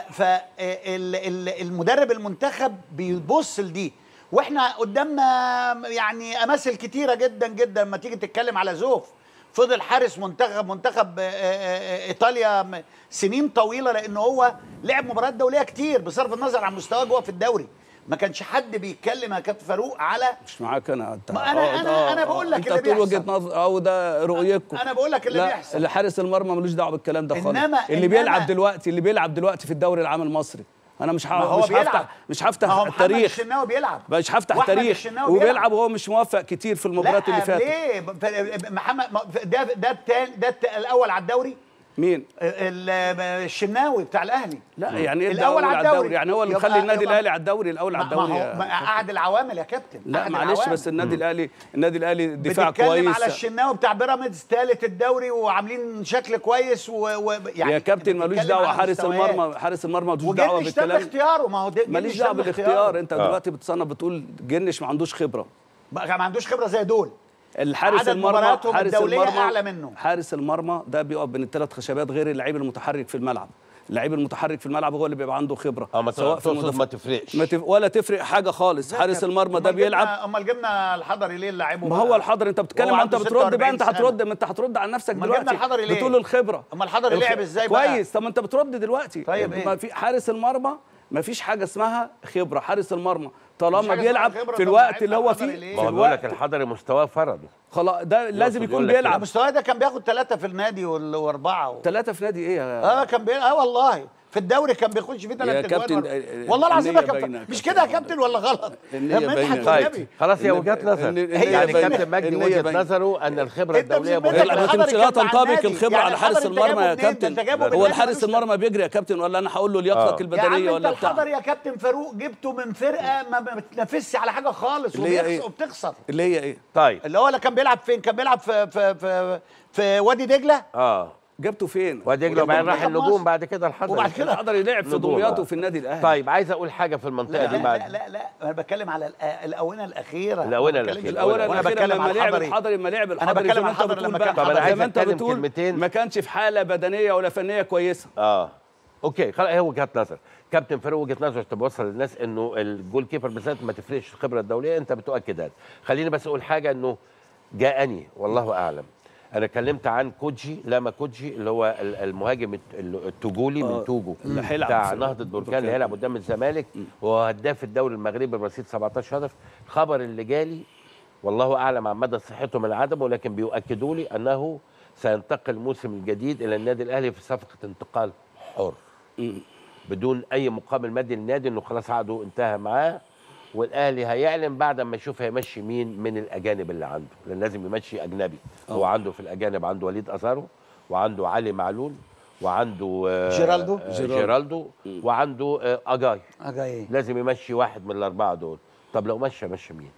[SPEAKER 23] فالمدرب المنتخب بيبص لدي واحنا قدامنا يعني اماثل كتيره جدا جدا لما تيجي تتكلم على زوف فضل حارس منتخب منتخب آه، آه، آه، ايطاليا م- سنين طويله لان هو لعب مباريات دوليه كتير بصرف النظر عن مستواه جوه في الدوري ما كانش حد بيتكلم يا كابتن فاروق على
[SPEAKER 22] مش معاك انا انت
[SPEAKER 23] ما أنا-
[SPEAKER 22] آه،
[SPEAKER 23] أنا-
[SPEAKER 22] آه،
[SPEAKER 23] أنا
[SPEAKER 22] آه،
[SPEAKER 23] بقول لك
[SPEAKER 22] انت
[SPEAKER 23] اللي
[SPEAKER 22] بتقول وجهه
[SPEAKER 23] بيحصل.
[SPEAKER 22] نظر او ده رؤيتكم
[SPEAKER 23] انا بقول لك اللي
[SPEAKER 22] لا
[SPEAKER 23] بيحصل
[SPEAKER 22] اللي حارس المرمى ملوش دعوه بالكلام ده خالص
[SPEAKER 23] إنما-
[SPEAKER 22] اللي
[SPEAKER 23] إنما-
[SPEAKER 22] بيلعب دلوقتي اللي بيلعب دلوقتي في الدوري العام المصري انا مش
[SPEAKER 23] ما
[SPEAKER 22] ه-
[SPEAKER 23] هو
[SPEAKER 22] مش
[SPEAKER 23] بيلعب.
[SPEAKER 22] هفتح مش
[SPEAKER 23] ما
[SPEAKER 22] هفتح
[SPEAKER 23] هو محمد
[SPEAKER 22] التاريخ
[SPEAKER 23] الشناوي بيلعب
[SPEAKER 22] مش هفتح
[SPEAKER 23] وأحمد
[SPEAKER 22] تاريخ
[SPEAKER 23] الشناوي
[SPEAKER 22] وبيلعب
[SPEAKER 23] بيلعب.
[SPEAKER 22] وهو مش موفق كتير في المباريات اللي
[SPEAKER 23] لا
[SPEAKER 22] فاتت
[SPEAKER 23] ليه ب- ف- محمد ما- ده ده التاني ده الت- الاول على الدوري
[SPEAKER 22] مين
[SPEAKER 23] ال- الشناوي بتاع الاهلي
[SPEAKER 22] لا يعني ايه
[SPEAKER 23] الاول على الدوري
[SPEAKER 22] يعني هو اللي
[SPEAKER 23] يبقى-
[SPEAKER 22] مخلي النادي
[SPEAKER 23] يبقى-
[SPEAKER 22] الاهلي على الدوري الاول على
[SPEAKER 23] ما- ما
[SPEAKER 22] الدوري
[SPEAKER 23] هو ما قعد العوامل يا كابتن
[SPEAKER 22] لا
[SPEAKER 23] قعد
[SPEAKER 22] معلش
[SPEAKER 23] العوامل.
[SPEAKER 22] بس النادي الاهلي النادي الاهلي دفاع
[SPEAKER 23] بتتكلم
[SPEAKER 22] كويس
[SPEAKER 23] على الشناوي بتاع بيراميدز ثالث الدوري وعاملين شكل كويس و... و... يعني
[SPEAKER 22] يا كابتن ملوش
[SPEAKER 23] بتتكلم
[SPEAKER 22] دعوه
[SPEAKER 23] على
[SPEAKER 22] حارس
[SPEAKER 23] مستويات.
[SPEAKER 22] المرمى حارس المرمى ملوش دعوه
[SPEAKER 23] وجنش تم
[SPEAKER 22] بالكلام
[SPEAKER 23] اختياره ما هو ده
[SPEAKER 22] ماليش
[SPEAKER 23] جنش
[SPEAKER 22] دعوه
[SPEAKER 23] تم
[SPEAKER 22] بالاختيار
[SPEAKER 23] اختياره.
[SPEAKER 22] انت
[SPEAKER 23] آه.
[SPEAKER 22] دلوقتي بتصنف بتقول جنش ما عندوش خبره
[SPEAKER 23] بقى ما عندوش خبره زي دول
[SPEAKER 22] الحارس
[SPEAKER 23] عدد
[SPEAKER 22] المرمى
[SPEAKER 23] مبارياتهم
[SPEAKER 22] حارس
[SPEAKER 23] الدولية
[SPEAKER 22] المرمى
[SPEAKER 23] أعلى منه.
[SPEAKER 22] حارس المرمى ده بيقف بين الثلاث خشبات غير اللعيب المتحرك في الملعب اللعيب المتحرك في الملعب هو اللي بيبقى عنده خبره
[SPEAKER 1] اه ما
[SPEAKER 22] سواء في
[SPEAKER 1] تقصد
[SPEAKER 22] المدافع
[SPEAKER 1] ما تفرقش
[SPEAKER 22] ما تف... ولا تفرق حاجه خالص حارس المرمى ده
[SPEAKER 23] أمال
[SPEAKER 22] بيلعب
[SPEAKER 23] جبنا- امال جبنا الحضري ليه اللعيبه
[SPEAKER 22] ما هو الحضري انت بتتكلم
[SPEAKER 23] وهو
[SPEAKER 22] ما انت
[SPEAKER 23] عنده
[SPEAKER 22] بترد بقى
[SPEAKER 23] 46
[SPEAKER 22] انت
[SPEAKER 23] سنة.
[SPEAKER 22] هترد ما انت هترد على نفسك
[SPEAKER 23] أمال
[SPEAKER 22] دلوقتي
[SPEAKER 23] جبنا الحضري ليه؟
[SPEAKER 22] بتقول الخبره
[SPEAKER 23] أمال الحضري
[SPEAKER 22] الخ-
[SPEAKER 23] لعب إزاي بقى؟
[SPEAKER 22] كويس طب ما انت بترد دلوقتي
[SPEAKER 23] طيب
[SPEAKER 22] ما
[SPEAKER 23] إيه؟
[SPEAKER 22] في حارس المرمى مفيش حاجه اسمها خبره حارس المرمى
[SPEAKER 23] مفيش
[SPEAKER 22] طالما
[SPEAKER 23] حاجة
[SPEAKER 22] بيلعب
[SPEAKER 23] اسمها خبرة،
[SPEAKER 22] في
[SPEAKER 23] طب
[SPEAKER 22] الوقت
[SPEAKER 23] لعيب
[SPEAKER 22] اللي هو
[SPEAKER 23] حضري
[SPEAKER 22] فيه
[SPEAKER 23] ليه؟
[SPEAKER 22] في
[SPEAKER 1] ما هو بيقول
[SPEAKER 22] الوقت
[SPEAKER 1] لك الحضري مستواه فرضه
[SPEAKER 22] خلاص ده لازم
[SPEAKER 1] يقصد
[SPEAKER 22] يكون
[SPEAKER 1] يقول لك
[SPEAKER 22] بيلعب
[SPEAKER 23] المستوى ده كان بياخد ثلاثة في النادي وال- واربعة
[SPEAKER 22] ثلاثة في نادي ايه يا
[SPEAKER 23] اه كان بي... اه والله في الدوري كان بيخش فيه
[SPEAKER 22] يا
[SPEAKER 23] ثلاث
[SPEAKER 22] كابتن،
[SPEAKER 23] اجوان
[SPEAKER 22] آه،
[SPEAKER 23] والله العظيم
[SPEAKER 22] النية
[SPEAKER 23] يا كابتن
[SPEAKER 22] باينة يا
[SPEAKER 23] مش
[SPEAKER 22] كابتن
[SPEAKER 23] كده يا كابتن ولا غلط
[SPEAKER 22] النية
[SPEAKER 23] لما
[SPEAKER 22] باينة.
[SPEAKER 23] يضحك
[SPEAKER 1] طيب
[SPEAKER 23] والنبي.
[SPEAKER 1] خلاص هي
[SPEAKER 22] النبي-
[SPEAKER 1] وجهات نظر
[SPEAKER 22] النبي-
[SPEAKER 1] يعني
[SPEAKER 22] النية باينة.
[SPEAKER 1] كابتن مجدي
[SPEAKER 22] النية
[SPEAKER 1] وجهه
[SPEAKER 22] باينة.
[SPEAKER 1] نظره ان الخبره
[SPEAKER 23] انت
[SPEAKER 1] الدوليه
[SPEAKER 23] بذمتك
[SPEAKER 1] مهمه
[SPEAKER 22] لا ما
[SPEAKER 23] الحضري
[SPEAKER 22] تمشي لا
[SPEAKER 23] كان مع
[SPEAKER 22] تنطبق
[SPEAKER 23] النادي.
[SPEAKER 22] الخبره
[SPEAKER 23] يعني
[SPEAKER 22] على حارس
[SPEAKER 23] الحضري انت
[SPEAKER 22] المرمى يا
[SPEAKER 23] جايبه منين؟
[SPEAKER 22] كابتن
[SPEAKER 23] انت جايبه
[SPEAKER 22] هو
[SPEAKER 23] بالنادي
[SPEAKER 22] الحارس
[SPEAKER 23] ملوش
[SPEAKER 22] المرمى بيجري يا كابتن ولا انا هقول له لياقتك
[SPEAKER 23] يا عم
[SPEAKER 22] البدنيه
[SPEAKER 23] انت
[SPEAKER 22] ولا بتاع
[SPEAKER 23] الحضري يا كابتن فاروق جبته من فرقه ما ما بتنافسش على حاجه خالص
[SPEAKER 22] اللي هي
[SPEAKER 23] وبيخسر
[SPEAKER 22] ايه؟
[SPEAKER 23] وبتخسر
[SPEAKER 22] اللي هي ايه
[SPEAKER 1] طيب
[SPEAKER 23] اللي هو اللي كان بيلعب فين كان بيلعب في في في, في وادي دجله
[SPEAKER 1] اه
[SPEAKER 22] جبته فين
[SPEAKER 1] وادي دجله وبعدين راح
[SPEAKER 23] منتخب
[SPEAKER 1] النجوم
[SPEAKER 23] مصر.
[SPEAKER 1] بعد كده الحضري
[SPEAKER 23] وبعد كده
[SPEAKER 22] الحضري لعب في
[SPEAKER 1] نجوم،
[SPEAKER 22] دمياط
[SPEAKER 1] آه.
[SPEAKER 22] وفي النادي الاهلي
[SPEAKER 1] طيب عايز اقول حاجه في المنطقه
[SPEAKER 23] لا
[SPEAKER 1] دي
[SPEAKER 23] لا,
[SPEAKER 1] بعد
[SPEAKER 23] لا لا لا انا بتكلم على الآ- الاونه الاخيره
[SPEAKER 1] الآونة
[SPEAKER 23] ما بتكلمش-
[SPEAKER 1] الأخيرة.
[SPEAKER 22] الاول
[SPEAKER 1] وأنا
[SPEAKER 23] وانا
[SPEAKER 22] الاخيره
[SPEAKER 23] بتكلم
[SPEAKER 22] لما
[SPEAKER 23] على
[SPEAKER 22] لعب
[SPEAKER 23] الحضري
[SPEAKER 22] الحضري لما لعب
[SPEAKER 23] أنا
[SPEAKER 22] الحضري
[SPEAKER 23] بتكلم
[SPEAKER 22] زي ما
[SPEAKER 23] على
[SPEAKER 22] انت
[SPEAKER 23] الحضري
[SPEAKER 22] بتقول
[SPEAKER 23] لما
[SPEAKER 22] بقى
[SPEAKER 23] كان
[SPEAKER 1] طب أنا
[SPEAKER 22] زي
[SPEAKER 1] عايز
[SPEAKER 22] ما انت
[SPEAKER 1] أتكلم
[SPEAKER 22] بتقول
[SPEAKER 1] كلمتين.
[SPEAKER 22] ما كانش في حاله بدنيه ولا فنيه كويسه
[SPEAKER 1] اه اوكي خلاص هي وجهه نظر كابتن فاروق وجهه نظر توصل للناس انه الجول كيبر بالذات ما تفرقش الخبره الدوليه انت بتؤكد هذا خليني بس اقول حاجه انه جاءني والله اعلم انا اتكلمت عن كوجي لاما كوجي اللي هو ال- المهاجم الت- ال- التوجولي من
[SPEAKER 22] آه،
[SPEAKER 1] توجو
[SPEAKER 22] اللي هيلعب
[SPEAKER 1] بتاع
[SPEAKER 22] في
[SPEAKER 1] نهضه بركان
[SPEAKER 22] بركان.
[SPEAKER 1] اللي هيلعب قدام الزمالك وهو هداف الدوري المغربي برصيد 17 هدف الخبر اللي جالي والله اعلم عن مدى صحته من عدمه ولكن بيؤكدوا لي انه سينتقل الموسم الجديد الى النادي الاهلي في صفقه انتقال حر بدون اي مقابل مادي للنادي انه خلاص عقده انتهى معاه والاهلي هيعلن بعد ما يشوف هيمشي مين من الاجانب اللي عنده لان لازم يمشي اجنبي هو عنده في الاجانب عنده وليد ازارو وعنده علي معلول وعنده آه،
[SPEAKER 23] جيرالدو.
[SPEAKER 1] آه،
[SPEAKER 22] جيرالدو.
[SPEAKER 1] جيرالدو وعنده آه، اجاي
[SPEAKER 23] اجاي
[SPEAKER 1] لازم يمشي واحد من الاربعه دول طب لو مشى مشي مين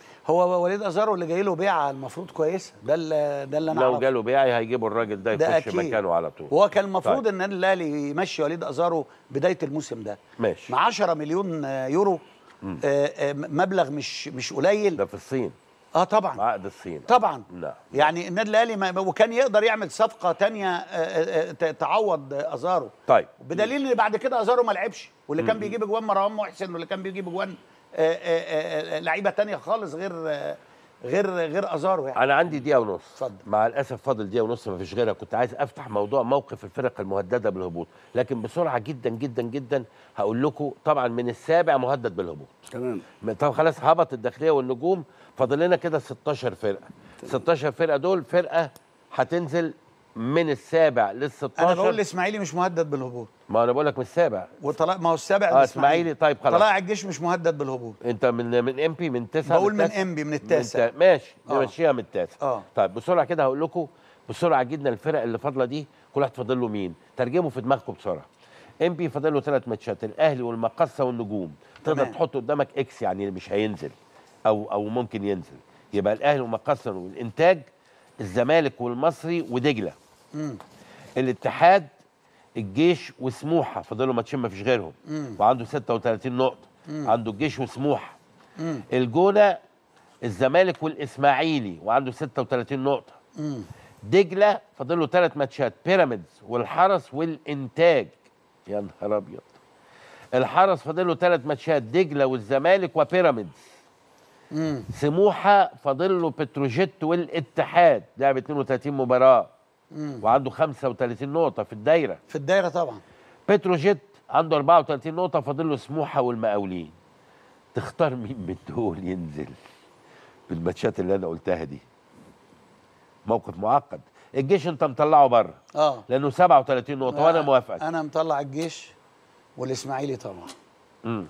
[SPEAKER 23] هو وليد ازارو اللي جاي له بيعه المفروض كويسه ده اللي ده اللي انا
[SPEAKER 1] لو
[SPEAKER 23] اعرفه
[SPEAKER 1] جاله بيعي هيجيبوا الراجل ده
[SPEAKER 23] ده
[SPEAKER 1] يخش
[SPEAKER 23] أكيد.
[SPEAKER 1] مكانه على طول
[SPEAKER 23] وهو كان المفروض
[SPEAKER 1] طيب.
[SPEAKER 23] ان النادي الاهلي يمشي وليد ازارو بدايه الموسم ده
[SPEAKER 1] ماشي
[SPEAKER 23] مع 10 مليون يورو
[SPEAKER 1] مم.
[SPEAKER 23] آه، آه، مبلغ مش مش قليل
[SPEAKER 1] ده في الصين
[SPEAKER 23] اه طبعا
[SPEAKER 1] عقد الصين
[SPEAKER 23] طبعا
[SPEAKER 1] لا
[SPEAKER 23] يعني النادي الاهلي ما- وكان يقدر يعمل صفقه تانية آه، آه، آه، ت- تعوض آه، ازارو
[SPEAKER 1] طيب
[SPEAKER 23] بدليل ان بعد كده ازارو ما لعبش واللي كان
[SPEAKER 1] مم.
[SPEAKER 23] بيجيب اجوان مروان محسن واللي كان بيجيب اجوان آه، آه، آه، لعيبه تانية خالص غير آه، غير غير ازارو يعني
[SPEAKER 1] انا عندي دقيقه ونص
[SPEAKER 23] اتفضل.
[SPEAKER 1] مع الاسف فاضل دقيقه ونص ما فيش غيرها كنت عايز افتح موضوع موقف الفرق المهدده بالهبوط لكن بسرعه جدا جدا جدا هقول لكم طبعا من السابع مهدد بالهبوط
[SPEAKER 22] تمام
[SPEAKER 1] طب خلاص هبط الداخليه والنجوم فاضل لنا كده 16 فرقه 16 فرقه دول فرقه هتنزل من السابع لل 16
[SPEAKER 23] انا بقول الاسماعيلي مش مهدد بالهبوط
[SPEAKER 1] ما انا بقول لك من السابع
[SPEAKER 23] وطلع ما هو السابع
[SPEAKER 1] اه اسماعيلي طيب خلاص
[SPEAKER 23] طلائع الجيش مش مهدد بالهبوط
[SPEAKER 1] انت من من ام بي من تسعه
[SPEAKER 23] بقول من
[SPEAKER 1] التاسع؟
[SPEAKER 23] انبي من التاسع
[SPEAKER 1] التا- ماشي
[SPEAKER 23] آه.
[SPEAKER 1] نمشيها من التاسع
[SPEAKER 23] اه
[SPEAKER 1] طيب بسرعه كده هقول لكم بسرعه جدا الفرق اللي فاضله دي كل واحد فاضل له مين ترجموا في دماغكم بسرعه ام بي فاضل له ثلاث ماتشات الاهلي والمقصه والنجوم تقدر
[SPEAKER 23] تمام.
[SPEAKER 1] تحط قدامك اكس يعني مش هينزل او او ممكن ينزل يبقى الاهلي والمقصه والانتاج الزمالك والمصري ودجله
[SPEAKER 23] مم.
[SPEAKER 1] الاتحاد الجيش وسموحه فاضل له ماتشين ما فيش غيرهم
[SPEAKER 23] مم.
[SPEAKER 1] وعنده 36 نقطه
[SPEAKER 23] مم.
[SPEAKER 1] عنده الجيش وسموحه
[SPEAKER 23] مم.
[SPEAKER 1] الجونه الزمالك والاسماعيلي وعنده 36 نقطه
[SPEAKER 23] مم.
[SPEAKER 1] دجله فاضل له ثلاث ماتشات بيراميدز والحرس والانتاج يا نهار ابيض الحرس فاضل له ثلاث ماتشات دجله والزمالك وبيراميدز
[SPEAKER 23] مم.
[SPEAKER 1] سموحه فاضل له بتروجيت والاتحاد لعب 32 مباراه
[SPEAKER 23] مم.
[SPEAKER 1] وعنده 35 نقطه في الدايره
[SPEAKER 23] في الدايره طبعا
[SPEAKER 1] بتروجيت عنده 34 نقطه فاضل له سموحه والمقاولين تختار مين من دول ينزل بالماتشات اللي انا قلتها دي موقف معقد الجيش انت مطلعه بره
[SPEAKER 23] اه
[SPEAKER 1] لانه 37 نقطه وانا موافقك
[SPEAKER 23] انا مطلع الجيش والاسماعيلي طبعا
[SPEAKER 1] امم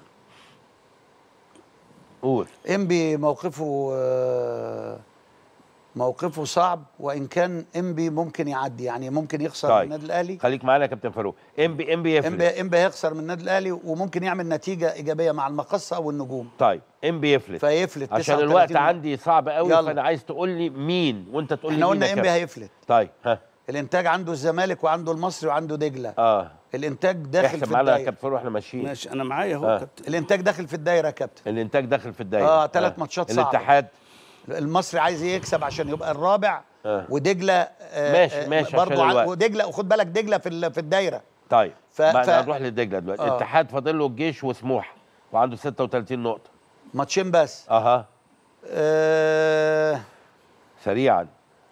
[SPEAKER 1] قول
[SPEAKER 23] انبي موقفه آه، موقفه صعب وان كان انبي ممكن يعدي يعني ممكن يخسر من
[SPEAKER 1] طيب
[SPEAKER 23] النادي الاهلي
[SPEAKER 1] خليك معانا يا كابتن فاروق ام بي ام بي يفرق
[SPEAKER 23] انبي انبي هيخسر من النادي الاهلي وممكن يعمل نتيجه ايجابيه مع المقصه او النجوم
[SPEAKER 1] طيب ام بي يفلت
[SPEAKER 23] فيفلت
[SPEAKER 1] عشان
[SPEAKER 23] 39
[SPEAKER 1] الوقت عندي صعب قوي
[SPEAKER 23] يلا.
[SPEAKER 1] فانا عايز تقول لي مين وانت تقول لي
[SPEAKER 23] احنا
[SPEAKER 1] مين
[SPEAKER 23] قلنا
[SPEAKER 1] يا
[SPEAKER 23] انبي
[SPEAKER 1] كابتن.
[SPEAKER 23] هيفلت
[SPEAKER 1] طيب ها
[SPEAKER 23] الانتاج عنده الزمالك وعنده المصري وعنده دجله
[SPEAKER 1] اه
[SPEAKER 23] الانتاج داخل
[SPEAKER 1] احسب
[SPEAKER 23] في
[SPEAKER 1] معانا يا
[SPEAKER 23] الدايره
[SPEAKER 1] كابتن فاروق احنا ماشيين
[SPEAKER 22] ماشي انا معايا اهو
[SPEAKER 1] آه.
[SPEAKER 22] كابتن
[SPEAKER 23] الانتاج داخل في الدايره يا كابتن
[SPEAKER 1] الانتاج داخل في الدايره
[SPEAKER 23] اه ثلاث ماتشات صعبه
[SPEAKER 1] الاتحاد
[SPEAKER 23] المصري عايز يكسب عشان يبقى الرابع
[SPEAKER 1] آه.
[SPEAKER 23] ودجله آه
[SPEAKER 1] ماشي-
[SPEAKER 23] آه،
[SPEAKER 1] ماشي
[SPEAKER 23] برضو
[SPEAKER 1] عشان
[SPEAKER 23] ع-
[SPEAKER 1] الوقت.
[SPEAKER 23] ودجله وخد بالك دجله في ال- في الدايره
[SPEAKER 1] طيب
[SPEAKER 23] ف-
[SPEAKER 1] ما
[SPEAKER 23] ف-
[SPEAKER 1] انا هنروح للدجله دلوقتي
[SPEAKER 23] آه.
[SPEAKER 1] الاتحاد فاضل له الجيش وسموحه وعنده 36 نقطه
[SPEAKER 23] ماتشين بس
[SPEAKER 1] اها
[SPEAKER 23] آه
[SPEAKER 1] سريعا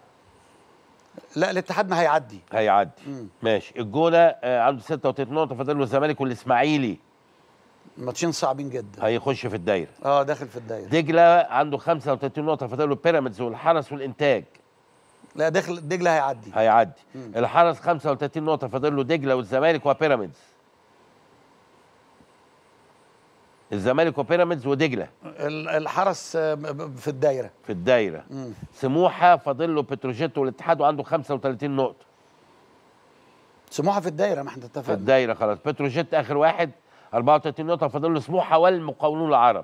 [SPEAKER 23] لا الاتحاد ما هيعدي
[SPEAKER 1] هيعدي
[SPEAKER 23] مم.
[SPEAKER 1] ماشي الجونه آه عنده 36 نقطه فاضل له الزمالك والاسماعيلي
[SPEAKER 23] الماتشين صعبين جدا
[SPEAKER 1] هيخش في الدايره
[SPEAKER 23] اه داخل في الدايره
[SPEAKER 1] دجله عنده 35 نقطه فاضل له بيراميدز والحرس والانتاج
[SPEAKER 23] لا داخل دجله هيعدي
[SPEAKER 1] هيعدي
[SPEAKER 23] مم.
[SPEAKER 1] الحرس 35 نقطه فاضل له دجله والزمالك وبيراميدز الزمالك وبيراميدز ودجله
[SPEAKER 23] ال- الحرس آه، ب- ب- في الدايره
[SPEAKER 1] في الدايره
[SPEAKER 23] مم.
[SPEAKER 1] سموحه فاضل له بتروجيت والاتحاد وعنده 35 نقطه
[SPEAKER 23] سموحه في الدايره ما احنا
[SPEAKER 1] في
[SPEAKER 23] اتفقنا
[SPEAKER 1] الدايره خلاص بتروجيت اخر واحد 34 نقطه فاضل له سموحه والمقاولون العرب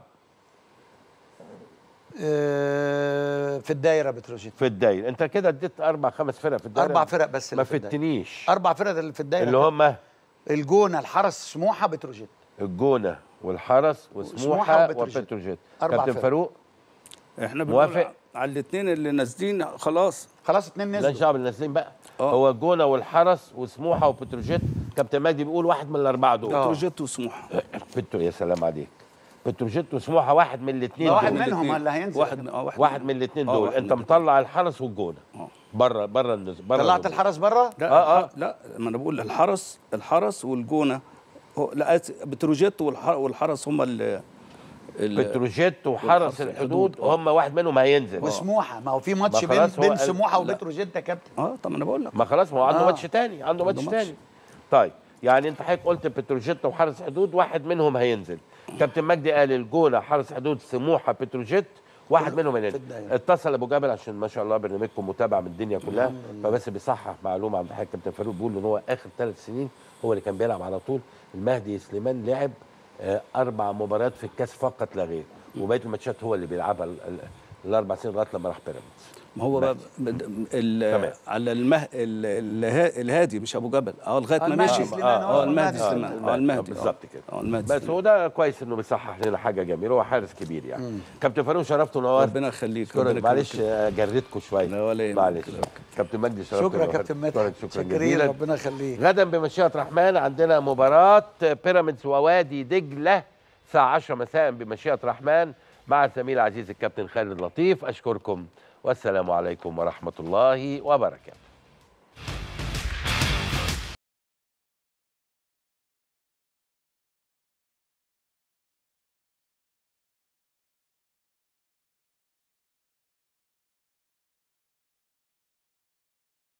[SPEAKER 23] آه، في الدايره بتروجيت
[SPEAKER 1] في الدايره انت كده اديت اربع خمس فرق في الدايره
[SPEAKER 23] اربع فرق بس
[SPEAKER 1] ما
[SPEAKER 23] اللي في الدايرة.
[SPEAKER 1] فتنيش
[SPEAKER 23] اربع فرق اللي في الدايره
[SPEAKER 1] اللي هم
[SPEAKER 23] الجونه الحرس سموحه بتروجيت
[SPEAKER 1] الجونه والحرس
[SPEAKER 23] وسموحة
[SPEAKER 1] وسموحه
[SPEAKER 23] وبتروجيت.
[SPEAKER 1] وبتروجيت
[SPEAKER 23] أربع
[SPEAKER 1] كابتن
[SPEAKER 23] فرق.
[SPEAKER 1] فاروق
[SPEAKER 22] احنا بنقول
[SPEAKER 1] موافق؟
[SPEAKER 22] على الاثنين اللي نازلين خلاص
[SPEAKER 23] خلاص اتنين
[SPEAKER 1] لا
[SPEAKER 23] نزلوا
[SPEAKER 1] شعب النازلين بقى هو الجونه والحرس وسموحه وبتروجيت كابتن مجدي بيقول واحد من الاربعه دول
[SPEAKER 22] بتروجيت وسموحه
[SPEAKER 1] بترو يا سلام عليك بتروجيت وسموحه واحد من الاثنين
[SPEAKER 23] ما واحد منهم اللي هينزل
[SPEAKER 22] واحد من- اه واحد
[SPEAKER 1] واحد من الاثنين
[SPEAKER 22] آه،
[SPEAKER 1] دول
[SPEAKER 22] واحد
[SPEAKER 1] انت
[SPEAKER 22] من
[SPEAKER 1] مطلع الحرس والجونه بره بره النز... بره
[SPEAKER 23] طلعت
[SPEAKER 1] الهجوم.
[SPEAKER 23] الحرس بره
[SPEAKER 22] لا
[SPEAKER 1] آه،
[SPEAKER 22] اه لا ما انا بقول الحرس الحرس والجونه هو لا آسف، بتروجيت والحر- والحرس هم اللي
[SPEAKER 1] بتروجيت وحرس الحدود
[SPEAKER 22] آه.
[SPEAKER 1] هم واحد منهم هينزل
[SPEAKER 23] وسموحه ما هو في ماتش
[SPEAKER 1] ما
[SPEAKER 23] بين
[SPEAKER 1] خلاص هو
[SPEAKER 23] بين
[SPEAKER 1] قال-
[SPEAKER 23] سموحه
[SPEAKER 1] لا.
[SPEAKER 23] وبتروجيت يا كابتن
[SPEAKER 22] اه طب انا بقول لك
[SPEAKER 1] ما خلاص ما هو عنده
[SPEAKER 23] آه.
[SPEAKER 1] ماتش تاني عنده
[SPEAKER 22] عنده
[SPEAKER 1] ماتش
[SPEAKER 22] ماتش.
[SPEAKER 1] تاني طيب يعني انت حضرتك قلت بتروجيت وحرس حدود واحد منهم هينزل كابتن مجدي قال الجونه حرس حدود سموحه بتروجيت واحد منهم هينزل
[SPEAKER 23] الدايرة.
[SPEAKER 1] اتصل ابو جابر عشان ما شاء الله برنامجكم متابع من الدنيا كلها فبس بيصحح معلومه عند حضرتك كابتن فاروق بيقول ان هو اخر ثلاث سنين هو اللي كان بيلعب على طول المهدي سليمان لعب آه، اربع مباريات في الكاس فقط لا غير وبقيه الماتشات هو اللي بيلعبها ال- ال- الاربع سنين لغايه لما راح بيراميدز
[SPEAKER 22] ما هو بقى ب- ال- على المه ال- ال- الهادي مش ابو جبل اه لغايه ما
[SPEAKER 23] المهدي
[SPEAKER 22] مشي
[SPEAKER 23] سليمان،
[SPEAKER 22] اه
[SPEAKER 23] آه،
[SPEAKER 22] المهدي
[SPEAKER 23] المهدي
[SPEAKER 22] سليمان اه المهدي
[SPEAKER 1] بالظبط كده
[SPEAKER 22] اه المهدي
[SPEAKER 1] بس
[SPEAKER 22] سليمان.
[SPEAKER 1] هو ده كويس انه بيصحح لنا حاجه جميله هو حارس كبير يعني كابتن فاروق شرفت ونورت
[SPEAKER 22] ربنا يخليك
[SPEAKER 1] شكرا
[SPEAKER 22] ربنا
[SPEAKER 1] معلش
[SPEAKER 22] يكرمك.
[SPEAKER 1] آه، جردكم شويه
[SPEAKER 22] لا ولا يهمك.
[SPEAKER 1] معلش كابتن مجدي شرفت
[SPEAKER 23] شكرا يا
[SPEAKER 1] ونورت.
[SPEAKER 23] كابتن مدحت
[SPEAKER 1] شكرا شكرا
[SPEAKER 23] شكرين
[SPEAKER 1] جزيلا
[SPEAKER 23] ربنا يخليك
[SPEAKER 1] غدا بمشيئه الرحمن عندنا مباراه بيراميدز ووادي دجله الساعه 10 مساء بمشيئه الرحمن مع الزميل العزيز الكابتن خالد لطيف اشكركم والسلام عليكم ورحمه الله وبركاته